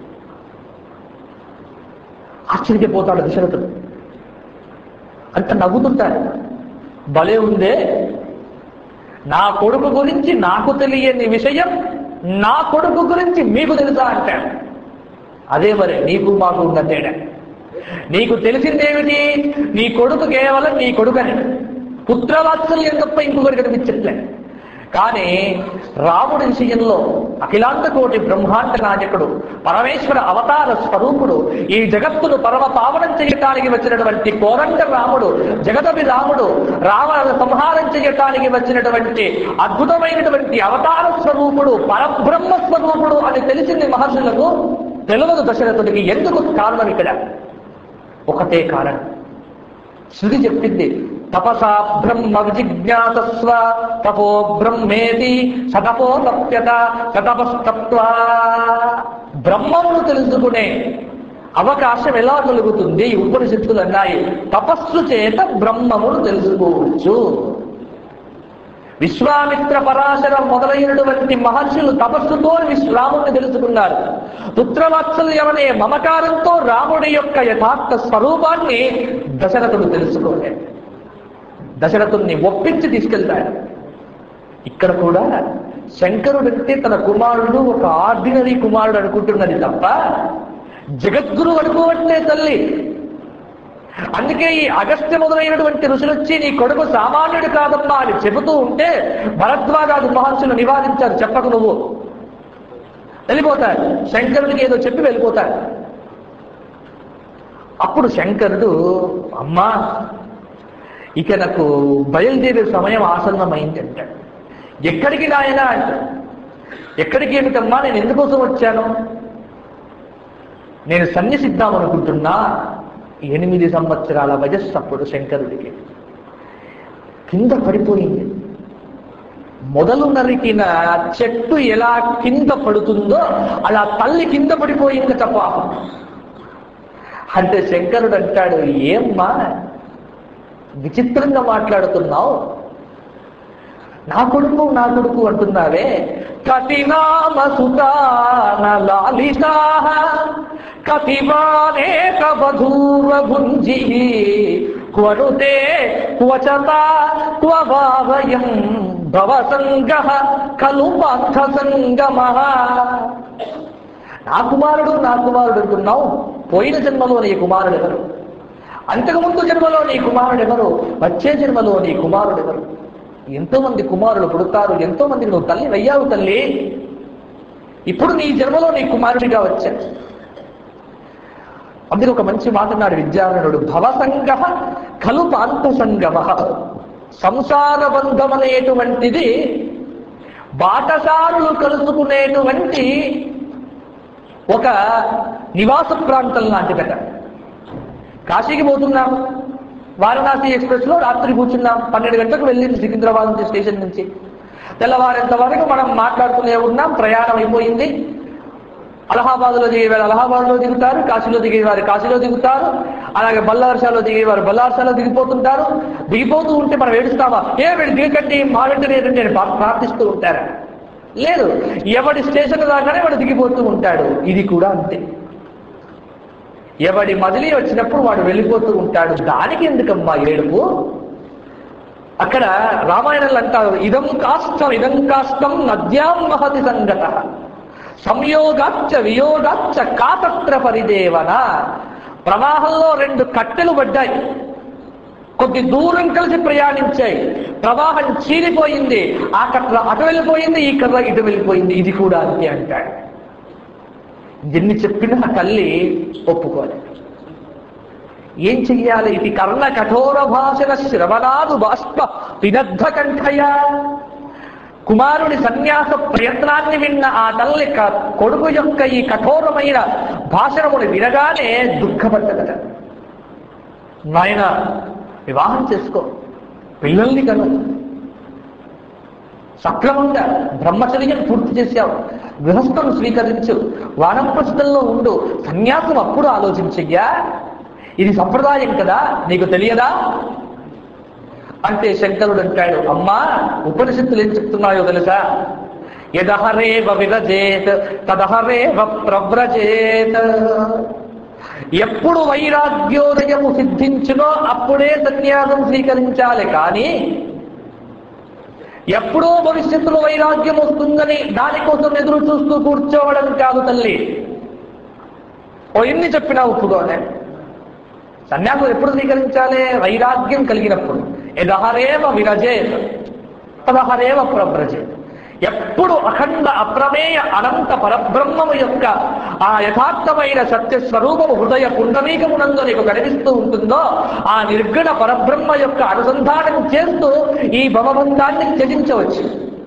ఆశ్చర్యపోతాడు దశరథుడు అంత నవ్వుతుంటాడు భలే ఉందే నా కొడుకు గురించి నాకు తెలియని విషయం నా కొడుకు గురించి మీకు తెలుసా అంటాడు అదే మరి నీకు మాకు ఉన్న తేడా నీకు తెలిసిందేమిటి నీ కొడుకు కేవలం నీ కొడుకని పుత్రవాత్సల్యం తప్ప ఇంకొకరికి కనిపించట్లే కానీ రాముడి విషయంలో అఖిలాంత కోటి బ్రహ్మాండ నాయకుడు పరమేశ్వర అవతార స్వరూపుడు ఈ జగత్తును పరమ పావనం చేయటానికి వచ్చినటువంటి కోరంట రాముడు జగదభి రాముడు రావణ సంహారం చేయటానికి వచ్చినటువంటి అద్భుతమైనటువంటి అవతార స్వరూపుడు పరబ్రహ్మ స్వరూపుడు అని తెలిసింది మహర్షులకు తెలియదు దశరథుడికి ఎందుకు కారణం ఇక్కడ ఒకటే కారణం శృతి చెప్పింది తపసా బ్రహ్మ విజిజ్ఞాసస్వ తపో బ్రహ్మేతి సతపో తప్యత సతపస్తత్వ బ్రహ్మమును తెలుసుకునే అవకాశం ఎలా కలుగుతుంది ఈ ఉపనిషత్తులు అన్నాయి తపస్సు చేత బ్రహ్మమును తెలుసుకోవచ్చు విశ్వామిత్ర పరాశర మొదలైనటువంటి మహర్షులు తపస్సుతో రాముడిని తెలుసుకున్నారు పుత్రవాత్సల్యం అనే మమకారంతో రాముడి యొక్క యథార్థ స్వరూపాన్ని దశరథుడు తెలుసుకోలేదు దశరథుణ్ణి ఒప్పించి తీసుకెళ్తాడు ఇక్కడ కూడా శంకరుడంటే తన కుమారుడు ఒక ఆర్డినరీ కుమారుడు అనుకుంటున్నది తప్ప జగద్గురు అనుకోవట్లే తల్లి అందుకే ఈ అగస్త్య మొదలైనటువంటి ఋషులు వచ్చి నీ కొడుకు సామాన్యుడు కాదమ్మా అని చెబుతూ ఉంటే భరద్వాజాది మహర్షులు నివారించారు చెప్పకు నువ్వు వెళ్ళిపోతాడు శంకరుడికి ఏదో చెప్పి వెళ్ళిపోతాడు అప్పుడు శంకరుడు అమ్మా ఇక నాకు బయలుదేరే సమయం ఆసన్నమైంది అంటాడు ఎక్కడికి నాయన అంటాడు ఎక్కడికి ఏమిటమ్మా నేను ఎందుకోసం వచ్చాను నేను సన్యసిద్దాం అనుకుంటున్నా ఎనిమిది సంవత్సరాల వయస్సు అప్పుడు శంకరుడికి కింద పడిపోయింది మొదలు నరికిన చెట్టు ఎలా కింద పడుతుందో అలా తల్లి కింద పడిపోయింది తప్ప అంటే శంకరుడు అంటాడు ఏమ్మా విచిత్రంగా మాట్లాడుతున్నావు నా కొడుకు నా కొడుకు అంటున్నావే కతినామ సుతాన లాలితా కతివానేక వధూర భుంజి క్వరుతే క్వచత క్వభావయం భవసంగ ఖలు పార్థ సంగమ నా కుమారుడు నా కుమారుడు అంటున్నావు పోయిన జన్మలో నీ కుమారుడు ఎవరు అంతకుముందు జన్మలో నీ కుమారుడు ఎవరు వచ్చే జన్మలో నీ కుమారుడు ఎవరు ఎంతో మంది కుమారులు పుడతారు ఎంతో మందికి నువ్వు తల్లి వెయ్యావు తల్లి ఇప్పుడు నీ జన్మలో నీ కుమారుడిగా వచ్చా అందుకు ఒక మంచి మాట అన్నాడు విద్యారణుడు భవసంగ ఖలు పాంత సంగమ సంసార బంధం అనేటువంటిది బాటసారులు కలుసుకునేటువంటి ఒక నివాస ప్రాంతం లాంటిదట కాశీకి పోతున్నాం వారణాసి ఎక్స్ప్రెస్ లో రాత్రి కూర్చున్నాం పన్నెండు గంటలకు వెళ్ళింది సికింద్రాబాద్ నుంచి స్టేషన్ నుంచి తెల్లవారేంత వరకు మనం మాట్లాడుతూనే ఉన్నాం ప్రయాణం అయిపోయింది అలహాబాద్లో దిగేవారు అలహాబాద్లో దిగుతారు కాశీలో దిగేవారు కాశీలో దిగుతారు అలాగే బల్లార్షాలో దిగేవారు బల్లార్షాలో దిగిపోతుంటారు దిగిపోతూ ఉంటే మనం ఏడుస్తామా ఏ వీడు దిగకండి మా వెంట లేదండి నేను ప్రా- ప్రార్థిస్తూ ఉంటారు లేదు ఎవడి స్టేషన్ దాకానే వాడు దిగిపోతూ ఉంటాడు ఇది కూడా అంతే ఎవడి మదిలి వచ్చినప్పుడు వాడు వెళ్ళిపోతూ ఉంటాడు దానికి ఎందుకమ్మా ఏడుపు అక్కడ రామాయణంలో అంటారు ఇదం కాష్టం ఇదం కాష్టం నద్యాం మహతి సంగత సంయోగాచ్చ వియోగాచ్చ కాతత్ర పరిదేవన ప్రవాహంలో రెండు కట్టెలు పడ్డాయి కొద్ది దూరం కలిసి ప్రయాణించాయి ప్రవాహం చీలిపోయింది ఆ కర్ర అటు వెళ్ళిపోయింది ఈ కర్ర ఇటు వెళ్ళిపోయింది ఇది కూడా అంతే అంటాడు ఎన్ని చెప్పినా తల్లి ఒప్పుకోలేదు ఏం చెయ్యాలి ఇది కర్ణ కఠోర భాషణ శ్రవణాదు బాష్ప వినద్ధ కంఠయ కుమారుని సన్యాస ప్రయత్నాన్ని విన్న ఆ తల్లి క- కొడుకు యొక్క ఈ కఠోరమైన భాషణముని వినగానే దుఃఖపడ్డదట నాయన వివాహం చేసుకో పిల్లల్ని కను సక్రమంగా బ్రహ్మచర్యం పూర్తి చేశావు గృహస్థను స్వీకరించు వానప్రస్థంలో ఉండు సన్యాసం అప్పుడు ఆలోచించయ్యా ఇది సంప్రదాయం కదా నీకు తెలియదా అంటే శంకరుడు అంటాడు అమ్మా ఉపనిషత్తులు ఏం చెప్తున్నాయో తెలుసా యదహరేవ విరజేత్ తదహరేవ ప్రవ్రజేత్ ఎప్పుడు వైరాగ్యోదయము సిద్ధించునో అప్పుడే సన్యాసం స్వీకరించాలి కానీ ఎప్పుడో భవిష్యత్తులో వైరాగ్యం వస్తుందని దానికోసం ఎదురు చూస్తూ కూర్చోవడం కాదు తల్లి ఓ ఎన్ని చెప్పినా ఒప్పుకోనే సన్యాసం ఎప్పుడు స్వీకరించాలి వైరాగ్యం కలిగినప్పుడు ఎదహరేవ విరజేత్ తదహరేవ ప్రవ్రజే ఎప్పుడు అఖండ అప్రమేయ అనంత పరబ్రహ్మము యొక్క ఆ యథార్థమైన సత్య స్వరూపము హృదయ పుండరీకమునందు నీకు కనిపిస్తూ ఉంటుందో ఆ నిర్గుణ పరబ్రహ్మ యొక్క అనుసంధానం చేస్తూ ఈ భవబంధాన్ని త్యజించవచ్చు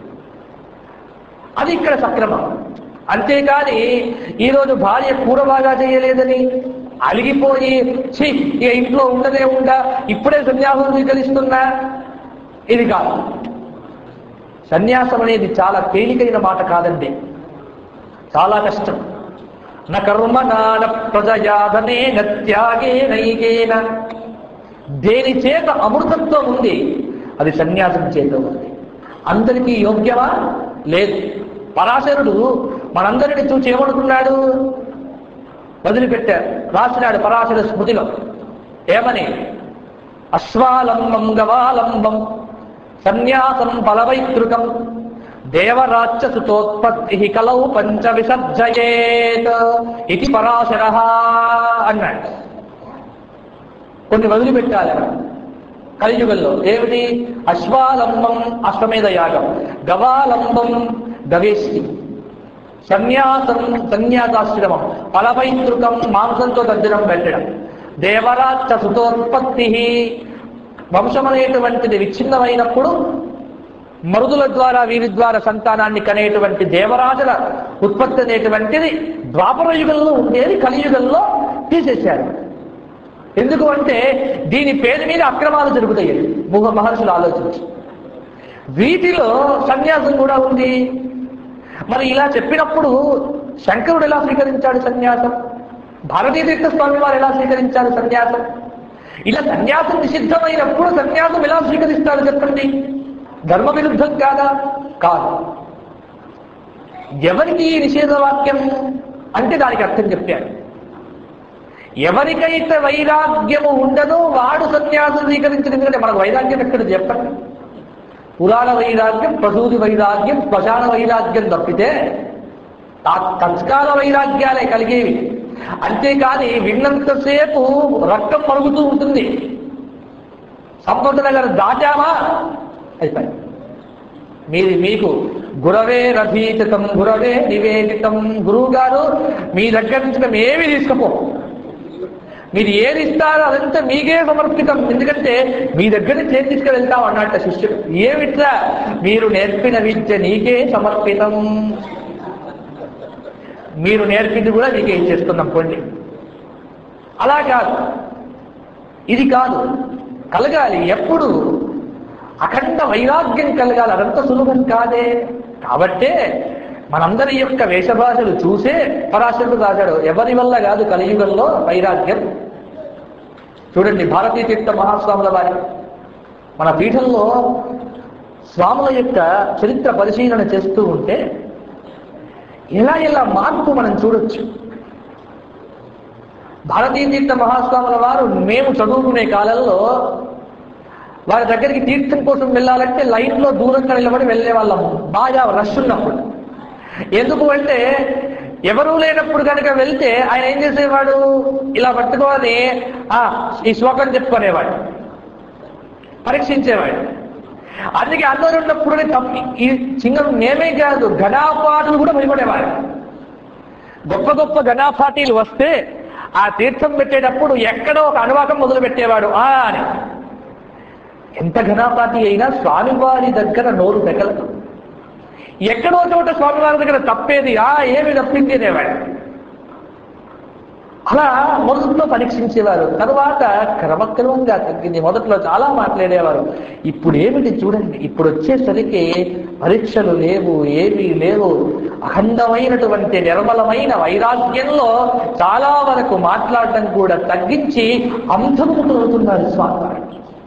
అది ఇక్కడ సక్రమం అంతేకాని ఈరోజు భార్య కూర బాగా చేయలేదని అలిగిపోయి ఛీ ఇక ఇంట్లో ఉండనే ఉండా ఇప్పుడే సన్యాసం స్వీకరిస్తున్నా ఇది కాదు సన్యాసం అనేది చాలా తేలికైన మాట కాదండి చాలా కష్టం న కర్మ నాన ప్రజయాధనే నత్యాగే నైకేన దేని చేత అమృతత్వం ఉంది అది సన్యాసం చేత ఉంది అందరికీ యోగ్యమా లేదు పరాశరుడు మనందరిని చూసి ఏమనుకున్నాడు వదిలిపెట్టారు రాసినాడు పరాశర స్మృతిలో ఏమని అశ్వాలంబం గవాలంబం సన్యాసం ఫలవైతృకం దేవరాజ్య సుతోత్పత్తి కలౌ పంచ విసర్జయేత్ ఇది పరాశర అన్నాడు కొన్ని వదిలిపెట్టాలి మనం కలియుగంలో ఏమిటి అశ్వాలంబం అశ్వమేధ యాగం గవాలంబం గవేష్టి సన్యాసం సన్యాసాశ్రమం ఫలపైతృకం మాంసంతో దర్జనం పెట్టడం దేవరాజ సుతోత్పత్తి వంశం అనేటువంటిది విచ్ఛిన్నమైనప్పుడు మరుదుల ద్వారా వీరి ద్వారా సంతానాన్ని కనేటువంటి దేవరాజుల ఉత్పత్తి అనేటువంటిది ద్వాపర యుగంలో ఉండేది కలియుగంలో తీసేశారు ఎందుకు అంటే దీని పేరు మీద అక్రమాలు జరుగుతాయి ముఖ మహర్షులు ఆలోచించి వీటిలో సన్యాసం కూడా ఉంది మరి ఇలా చెప్పినప్పుడు శంకరుడు ఎలా స్వీకరించాడు సన్యాసం భారతీయ తీర్థ స్వామి వారు ఎలా స్వీకరించారు సన్యాసం ఇలా సన్యాసం నిషిద్ధమైనప్పుడు సన్యాసం ఎలా స్వీకరిస్తాడు చెప్పండి ధర్మ విరుద్ధం కాదా కాదు ఎవరికి ఈ నిషేధ వాక్యం అంటే దానికి అర్థం చెప్పాడు ఎవరికైతే వైరాగ్యము ఉండదో వాడు సన్యాసం స్వీకరించిన ఎందుకంటే మనకు వైరాగ్యం ఎక్కడ చెప్పండి పురాణ వైరాగ్యం ప్రసూతి వైరాగ్యం శ్మశాన వైరాగ్యం తప్పితే తా- తత్కాల వైరాగ్యాలే కలిగేవి అంతేకాని విన్నంతసేపు రక్తం మరుగుతూ ఉంటుంది సంపద నగర్ దాటామా అయిపోయి మీది మీకు గురవే రథీచితం గురవే నివేదితం గురువు గారు మీ దగ్గర నుంచి మేము ఏమి తీసుకపో మీరు ఏది ఇస్తారో అదంతా మీకే సమర్పితం ఎందుకంటే మీ దగ్గర నుంచి ఏం తీసుకువెళ్తాం అన్నట్ట శిష్యుడు ఏమిట్లా మీరు నేర్పిన విద్య నీకే సమర్పితం మీరు నేర్పింది కూడా నీకే ఇచ్చేస్తున్నాం కొన్ని అలా కాదు ఇది కాదు కలగాలి ఎప్పుడు అఖండ వైరాగ్యం కలగాలి అదంతా సులభం కాదే కాబట్టే మనందరి యొక్క వేషభాషలు చూసే పరాశరుడు రాశాడు ఎవరి వల్ల కాదు కలియుగంలో వైరాగ్యం చూడండి భారతీయ తీర్థ మహాస్వాముల వారి మన పీఠంలో స్వాముల యొక్క చరిత్ర పరిశీలన చేస్తూ ఉంటే ఎలా ఎలా మార్పు మనం చూడొచ్చు భారతీయ తీర్థ మహాస్వాముల వారు మేము చదువుకునే కాలంలో వారి దగ్గరికి తీర్థం కోసం వెళ్ళాలంటే లైన్లో దూరంగా నిలబడి వెళ్ళే వాళ్ళం బాగా రష్ ఉన్నప్పుడు ఎందుకు అంటే ఎవరూ లేనప్పుడు కనుక వెళ్తే ఆయన ఏం చేసేవాడు ఇలా పట్టుకోని ఆ ఈ శ్లోకం చెప్పుకునేవాడు పరీక్షించేవాడు అందుకే అందరూ ఉన్నప్పుడు తప్పి ఈ సింగం మేమే కాదు ఘనాపాటులు కూడా భయపడేవాడు గొప్ప గొప్ప ఘనాపాటీలు వస్తే ఆ తీర్థం పెట్టేటప్పుడు ఎక్కడో ఒక అనువాకం మొదలు పెట్టేవాడు ఆ అని ఎంత ఘనాపాటి అయినా స్వామివారి దగ్గర నోరు తెగలదు ఎక్కడో చోట స్వామివారి దగ్గర తప్పేది ఆ ఏమి తప్పింది అనేవాడు అలా మొదట్లో పరీక్షించేవారు తర్వాత క్రమక్రమంగా తగ్గింది మొదట్లో చాలా మాట్లాడేవారు ఇప్పుడు ఏమిటి చూడండి ఇప్పుడు వచ్చేసరికి పరీక్షలు లేవు ఏమీ లేవు అఖండమైనటువంటి నిర్మలమైన వైరాగ్యంలో చాలా వరకు మాట్లాడటం కూడా తగ్గించి అంతముఖులవుతున్నారు స్వామివారు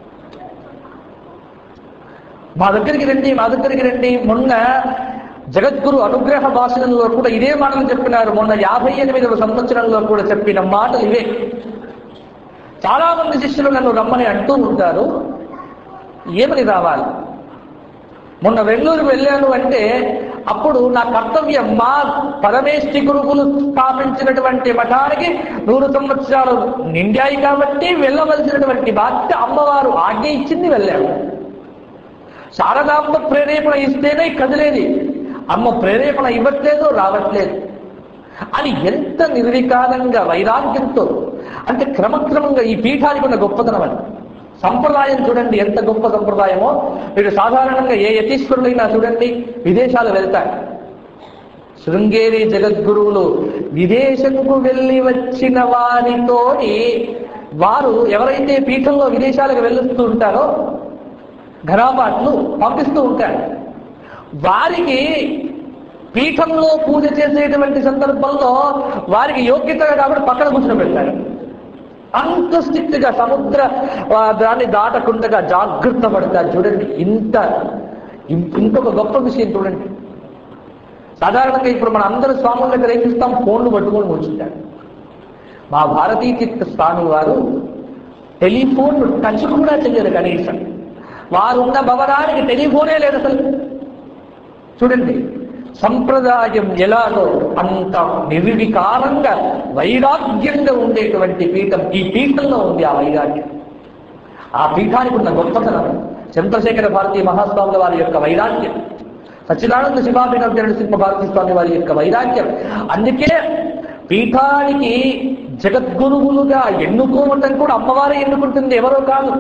మా దగ్గరికి రండి మా దగ్గరికి రండి మొన్న జగద్గురు అనుగ్రహ భాషణంలో కూడా ఇదే మాటలు చెప్పినారు మొన్న యాభై ఎనిమిదవ సంవత్సరంలో కూడా చెప్పిన మాటలు ఇవే చాలా మంది శిష్యులు నన్ను రమ్మని అంటూ ఉంటారు ఏమని రావాలి మొన్న వెల్లూరు వెళ్ళాను అంటే అప్పుడు నా కర్తవ్యం మా పరమేష్టి గురువులు స్థాపించినటువంటి మఠానికి నూరు సంవత్సరాలు నిండాయి కాబట్టి వెళ్ళవలసినటువంటి బాధ్యత అమ్మవారు ఆజ్ఞ ఇచ్చింది వెళ్ళాము శారదాంబ ప్రేరేపణ ఇస్తేనే కదిలేది అమ్మ ప్రేరేపణ ఇవ్వట్లేదు రావట్లేదు అని ఎంత నిర్వికారంగా వైరాగ్యంతో అంటే క్రమక్రమంగా ఈ పీఠానికి ఉన్న గొప్పతనం అని సంప్రదాయం చూడండి ఎంత గొప్ప సంప్రదాయమో మీరు సాధారణంగా ఏ యతీశ్వరులైనా చూడండి విదేశాలు వెళ్తారు శృంగేరి జగద్గురువులు విదేశంకు వెళ్ళి వచ్చిన వారితోని వారు ఎవరైతే పీఠంలో విదేశాలకు వెళ్ళొస్తూ ఉంటారో ఘరాపాట్లు పంపిస్తూ ఉంటారు వారికి పీఠంలో పూజ చేసేటువంటి సందర్భంలో వారికి యోగ్యతగా కాబట్టి పక్కన కూర్చొని పెడతారు అంత స్ట్రిక్ట్ గా సముద్ర ఆ, దాన్ని దాటకుండా జాగ్రత్త పడతారు చూడండి ఇంత ఇం- ఇంకొక గొప్ప విషయం చూడండి సాధారణంగా ఇప్పుడు మన అందరి స్వాముల దగ్గర ఏం చూస్తాం ఫోన్లు పట్టుకొని కూర్చుంటారు మా భారతీయ చిత్త స్వామి వారు టెలిఫోన్ టచ్ కూడా చెయ్యరు కనీసం వారున్న భవనానికి టెలిఫోనే లేదు అసలు చూడండి సంప్రదాయం ఎలాగో అంత నిర్వికారంగా వైరాగ్యంగా ఉండేటువంటి పీఠం ఈ పీఠంలో ఉంది ఆ వైరాగ్యం ఆ పీఠానికి ఉన్న గొప్పతనం చంద్రశేఖర భారతీయ మహాస్వాముల వారి యొక్క వైరాగ్యం సచ్చిదానంద శివాభినవ సింహ భారతీ స్వామి వారి యొక్క వైరాగ్యం అందుకే పీఠానికి జగద్గురువులుగా ఎన్నుకోవటం కూడా అమ్మవారే ఎన్నుకుంటుంది ఎవరో కాదు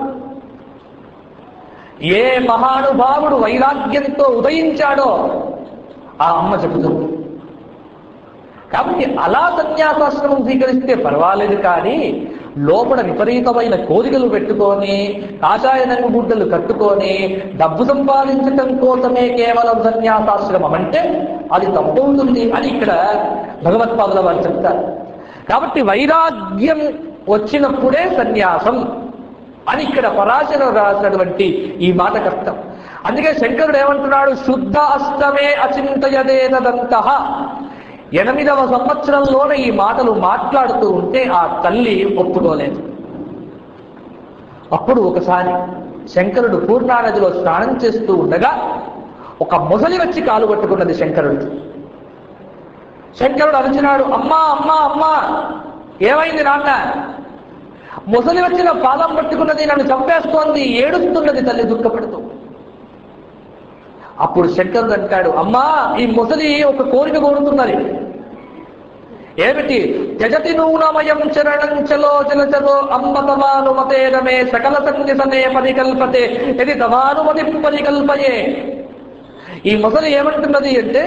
ఏ మహానుభావుడు వైరాగ్యంతో ఉదయించాడో ఆ అమ్మ చెబుతుంది కాబట్టి అలా సన్యాసాశ్రమం స్వీకరిస్తే పర్వాలేదు కానీ లోపల విపరీతమైన కోరికలు పెట్టుకొని కాషాయ రంగు గుడ్డలు కట్టుకొని డబ్బు సంపాదించటం కోసమే కేవలం సన్యాసాశ్రమం అంటే అది తప్పవుతుంది అని ఇక్కడ భగవత్పాదుల వారు చెప్తారు కాబట్టి వైరాగ్యం వచ్చినప్పుడే సన్యాసం అని ఇక్కడ పరాశరం రాసినటువంటి ఈ మాట కష్టం అందుకే శంకరుడు ఏమంటున్నాడు శుద్ధ అష్టమే అచింతయదేదంత ఎనిమిదవ సంవత్సరంలోనే ఈ మాటలు మాట్లాడుతూ ఉంటే ఆ తల్లి ఒప్పుకోలేదు అప్పుడు ఒకసారి శంకరుడు పూర్ణానదిలో స్నానం చేస్తూ ఉండగా ఒక మొసలి వచ్చి కాలు పట్టుకున్నది శంకరుడు శంకరుడు అరిచినాడు అమ్మా అమ్మా అమ్మా ఏమైంది నాన్న ముసలి వచ్చిన పాదం పట్టుకున్నది నన్ను చంపేస్తోంది ఏడుస్తున్నది తల్లి దుఃఖపడుతూ అప్పుడు శంకరుడు అంటాడు అమ్మా ఈ ముసలి ఒక కోరిక కోరుతున్నది ఏమిటి జగతి నూనమయం చరణం చలో జలచలో అమ్మ తమానుమతేరమే సకల సన్నిసనే పరికల్పతే ఇది తమానుమతి పరికల్పయే ఈ ముసలి ఏమంటున్నది అంటే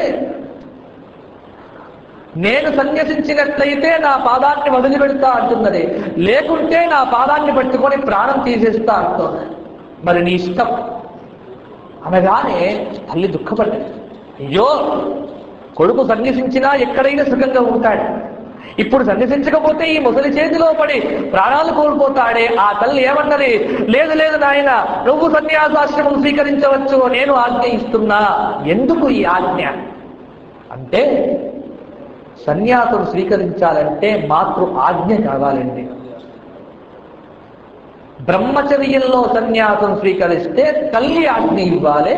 నేను సన్యసించినట్లయితే నా పాదాన్ని వదిలిపెడతా అంటున్నది లేకుంటే నా పాదాన్ని పట్టుకొని ప్రాణం తీసేస్తా అంటుంది మరి నీ ఇష్టం అనగానే తల్లి దుఃఖపడ్డది అయ్యో కొడుకు సన్యసించినా ఎక్కడైనా సుఖంగా ఉంటాడు ఇప్పుడు సన్యసించకపోతే ఈ ముసలి చేతిలో పడి ప్రాణాలు కోల్పోతాడే ఆ తల్లి ఏమన్నది లేదు లేదు నాయన నువ్వు సన్యాసాశ్రమం స్వీకరించవచ్చు నేను ఆజ్ఞ ఇస్తున్నా ఎందుకు ఈ ఆజ్ఞ అంటే సన్యాసం స్వీకరించాలంటే మాతృ ఆజ్ఞ కావాలండి బ్రహ్మచర్యంలో సన్యాసం స్వీకరిస్తే తల్లి ఆజ్ఞ ఇవ్వాలి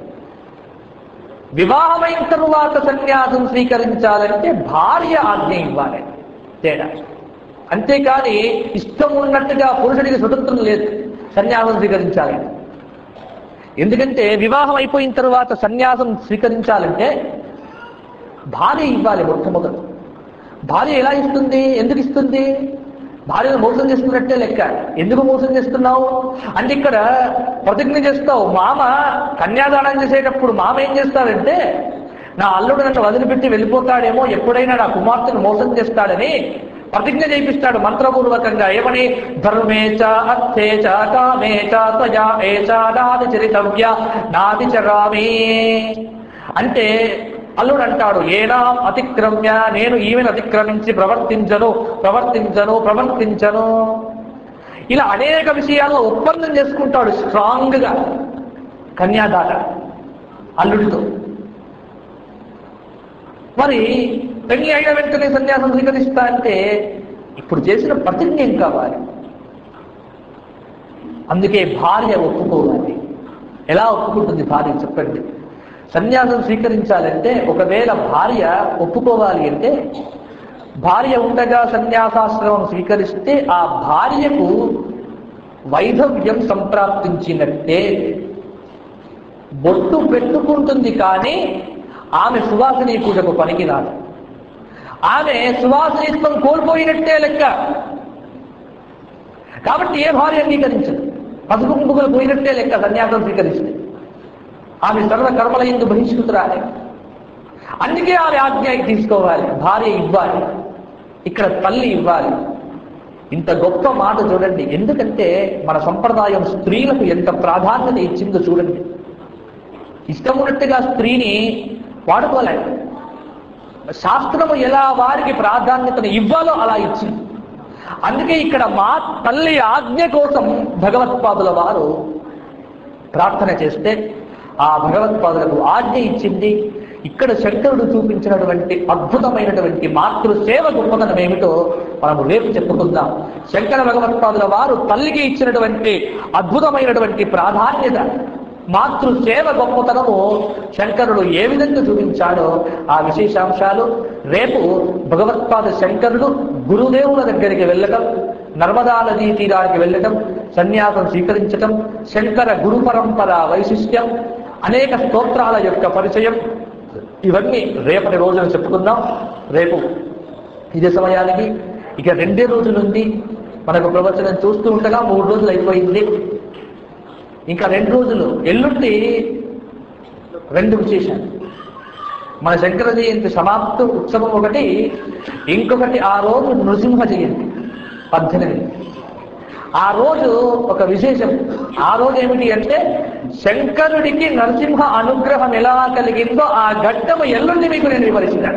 వివాహమైన తరువాత సన్యాసం స్వీకరించాలంటే భార్య ఆజ్ఞ ఇవ్వాలి తేడా అంతేకాని ఇష్టం ఉన్నట్టుగా పురుషుడికి స్వతంత్రం లేదు సన్యాసం స్వీకరించాలి ఎందుకంటే వివాహం అయిపోయిన తరువాత సన్యాసం స్వీకరించాలంటే భార్య ఇవ్వాలి మొట్టమొదటి భార్య ఎలా ఇస్తుంది ఎందుకు ఇస్తుంది భార్యను మోసం చేస్తున్నట్టే లెక్క ఎందుకు మోసం చేస్తున్నావు అంటే ఇక్కడ ప్రతిజ్ఞ చేస్తావు మామ కన్యాదానం చేసేటప్పుడు మామ ఏం చేస్తాడంటే నా అల్లుడు నన్ను వదిలిపెట్టి వెళ్ళిపోతాడేమో ఎప్పుడైనా నా కుమార్తెను మోసం చేస్తాడని ప్రతిజ్ఞ చేయిస్తాడు మంత్రపూర్వకంగా ఏమని ధర్మేచ అర్థేచ కామేచ త్వయా ఏచ నాది చరితవ్య నాది చరామి అంటే అల్లుడు అంటాడు ఏనా అతిక్రమ్య నేను ఈమెను అతిక్రమించి ప్రవర్తించను ప్రవర్తించను ప్రవర్తించను ఇలా అనేక విషయాల్లో ఒప్పందం చేసుకుంటాడు స్ట్రాంగ్ గా కన్యాదాత అల్లుడితో మరి పెళ్లి అయిన వెంటనే సన్యాసం స్వీకరిస్తా అంటే ఇప్పుడు చేసిన ప్రతిజ్ఞ ఏం కావాలి అందుకే భార్య ఒప్పుకోవాలి ఎలా ఒప్పుకుంటుంది భార్య చెప్పండి సన్యాసం స్వీకరించాలంటే ఒకవేళ భార్య ఒప్పుకోవాలి అంటే భార్య ఉండగా సన్యాసాశ్రమం స్వీకరిస్తే ఆ భార్యకు వైధవ్యం సంప్రాప్తించినట్టే బొట్టు పెట్టుకుంటుంది కానీ ఆమె సువాసిని పూజకు పనికిరాదు ఆమె సువాసినిత్వం కోల్పోయినట్టే లెక్క కాబట్టి ఏ భార్య అంగీకరించదు పసుపు కుంకుమలు పోయినట్టే లెక్క సన్యాసం స్వీకరిస్తే ఆమె సర్వ కర్మల ఎందు బహిష్కృతురాలి అందుకే ఆమె ఆజ్ఞకి తీసుకోవాలి భార్య ఇవ్వాలి ఇక్కడ తల్లి ఇవ్వాలి ఇంత గొప్ప మాట చూడండి ఎందుకంటే మన సంప్రదాయం స్త్రీలకు ఎంత ప్రాధాన్యత ఇచ్చిందో చూడండి ఇష్టం ఉన్నట్టుగా స్త్రీని వాడుకోలేదు శాస్త్రము ఎలా వారికి ప్రాధాన్యతను ఇవ్వాలో అలా ఇచ్చింది అందుకే ఇక్కడ మా తల్లి ఆజ్ఞ కోసం భగవత్పాదుల వారు ప్రార్థన చేస్తే ఆ భగవత్పాదులకు ఆజ్ఞ ఇచ్చింది ఇక్కడ శంకరుడు చూపించినటువంటి అద్భుతమైనటువంటి మాతృ సేవ గొప్పతనం ఏమిటో మనము రేపు చెప్పుకుందాం శంకర భగవత్పాదుల వారు తల్లికి ఇచ్చినటువంటి అద్భుతమైనటువంటి ప్రాధాన్యత మాతృ సేవ గొప్పతనము శంకరుడు ఏ విధంగా చూపించాడో ఆ విశేషాంశాలు రేపు భగవత్పాద శంకరుడు గురుదేవుల దగ్గరికి వెళ్ళటం నర్మదా నదీ తీరానికి వెళ్ళటం సన్యాసం స్వీకరించటం శంకర గురు పరంపర వైశిష్ట్యం అనేక స్తోత్రాల యొక్క పరిచయం ఇవన్నీ రేపటి రోజున చెప్పుకుందాం రేపు ఇదే సమయానికి ఇక రెండే రోజులుంది మనకు ప్రవచనం చూస్తూ ఉండగా మూడు రోజులు అయిపోయింది ఇంకా రెండు రోజులు ఎల్లుండి రెండు విశేషాలు మన శంకర జయంతి సమాప్త ఉత్సవం ఒకటి ఇంకొకటి ఆ రోజు నృసింహ జయంతి పద్దెనిమిది ఆ రోజు ఒక విశేషం ఆ రోజు ఏమిటి అంటే శంకరుడికి నరసింహ అనుగ్రహం ఎలా కలిగిందో ఆ ఘట్టము ఎల్లుండి మీకు నేను వివరిస్తాను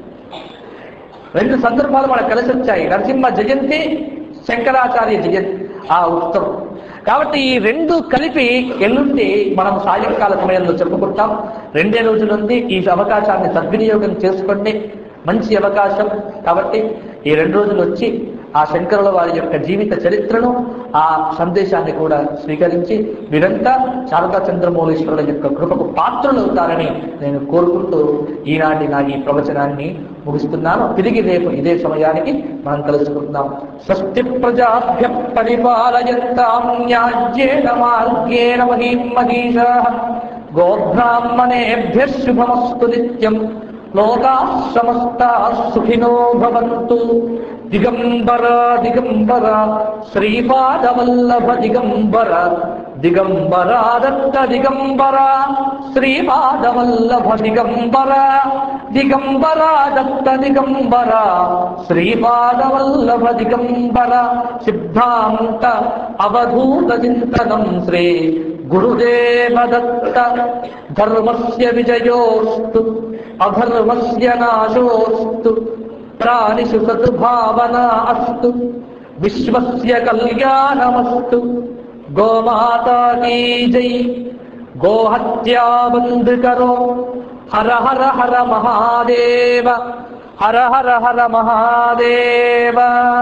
రెండు సందర్భాలు మనకు కలిసి వచ్చాయి నరసింహ జయంతి శంకరాచార్య జయంతి ఆ ఉత్సవం కాబట్టి ఈ రెండు కలిపి ఎల్లుండి మనం సాయంకాల సమయంలో చెప్పుకుంటాం రెండే రోజులుంది ఈ అవకాశాన్ని సద్వినియోగం చేసుకోండి మంచి అవకాశం కాబట్టి ఈ రెండు రోజులు వచ్చి ఆ శంకరుల వారి యొక్క జీవిత చరిత్రను ఆ సందేశాన్ని కూడా స్వీకరించి వీరంతా శారదా చంద్రమౌళీశ్వరుల యొక్క కృపకు పాత్రలవుతారని నేను కోరుకుంటూ ఈనాటి నా ఈ ప్రవచనాన్ని ముగిస్తున్నాను తిరిగి రేపు ఇదే సమయానికి మనం కలుసుకుందాం స్వస్తి ప్రజాభ్య పరిపాలయంతాం న్యాజ్యేన మార్గేణ మహీం మహీషా గోబ్రాహ్మణేభ్య శుభమస్తు నిత్యం లోకా సమస్తా సుఖినో భవంతు దిగంబర దిగంబర శ్రీపాదవల్లభ దిగంబర దిగంబర దత్త దిగంబర శ్రీపాదవల్లభ దిగంబర దిగంబర దత్త దిగంబర శ్రీపాదవల్లభ దిగంబర సిద్ధాంత అవధూత చింతనం శ్రీ గురుదేవ దత్త ధర్మస్య విజయోస్తు అధర్మస్య నాశోస్తు ప్రాణిషు సద్భావనా అస్తు విశ్వస్య కళ్యాణమస్తు గోమాతా కీ జై గోహత్యా బంద్ కరో హర హర హర మహాదేవ హర హర హర మహాదేవ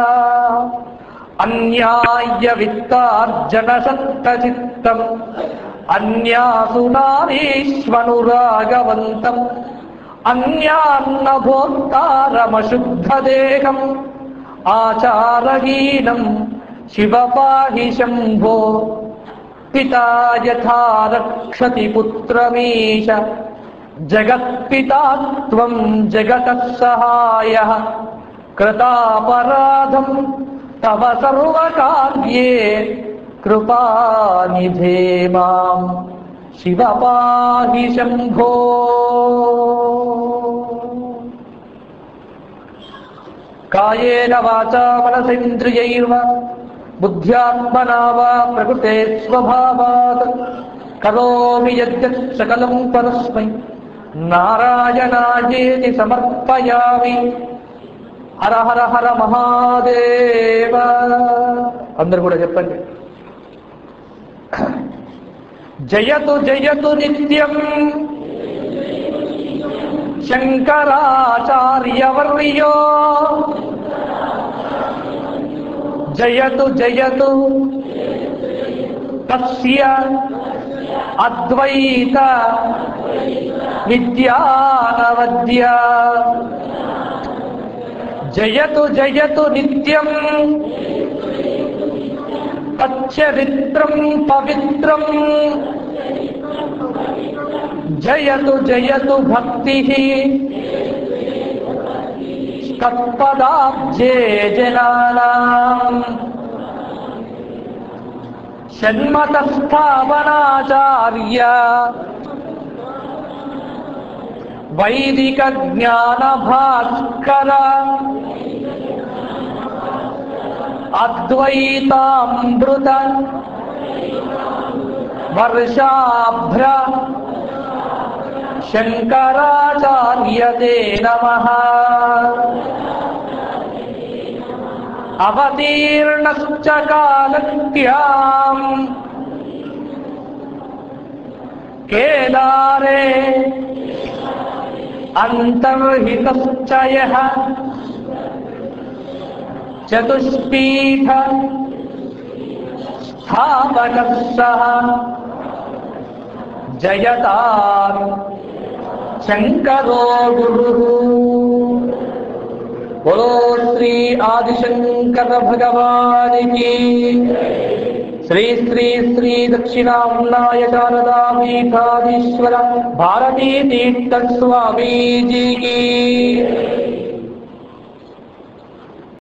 అన్యాయ విత్తార్జన సత్తచిత్తం అన్యాసునారీష్వనురాగవంతం అన్యాన్నభోక్తారమశుద్ధదేహం ఆచారహీనం శివ పాహి శంభో పితా యథా రక్షతి పుత్రమీశ జగత్పితా త్వం జగతః సహాయ కృతాపరాధం తవ సర్వకార్యే కృపానిధే మాం శివ పాహి శంభో కాయేన వాచా మనసేంద్రియైర్వ బుద్ధ్యాత్మనా వా ప్రకృతే స్వభావాత్ కరోమి యద్యత్ సకలం పరస్మై నారాయణాయేతి సమర్పయామి హర హర హర మహాదేవ అందరు కూడా చెప్పండి జయతు జయతు నిత్యం శంకరాచార్యవర్యో జయతు జయతు తస్య అద్వైత విద్యానవద్య జయతు జయతు నిత్యం తచ్చరిత్రం పవిత్రం జయతు జయతు భక్తి తత్పదాబ్జే జనానాం షణ్మత స్థాపనాచార్య వైదిక జ్ఞాన భాస్కర అద్వైతామృత వర్షాభ్ర శంకరాచార్యతే నమ అవతీర్ణశ్చ కాలక్యాం కేదారే అంతర్హితశ్చ యః చతుష్పీఠ స్థాపకः సः జయతార్ శంకరో గురు బోలో శ్రీ ఆదిశంకర భగవానికి శ్రీ శ్రీ శ్రీ దక్షిణామ్నాయ శారదా పీఠాధీశ్వర భారతీ తీర్థ స్వామీజీకి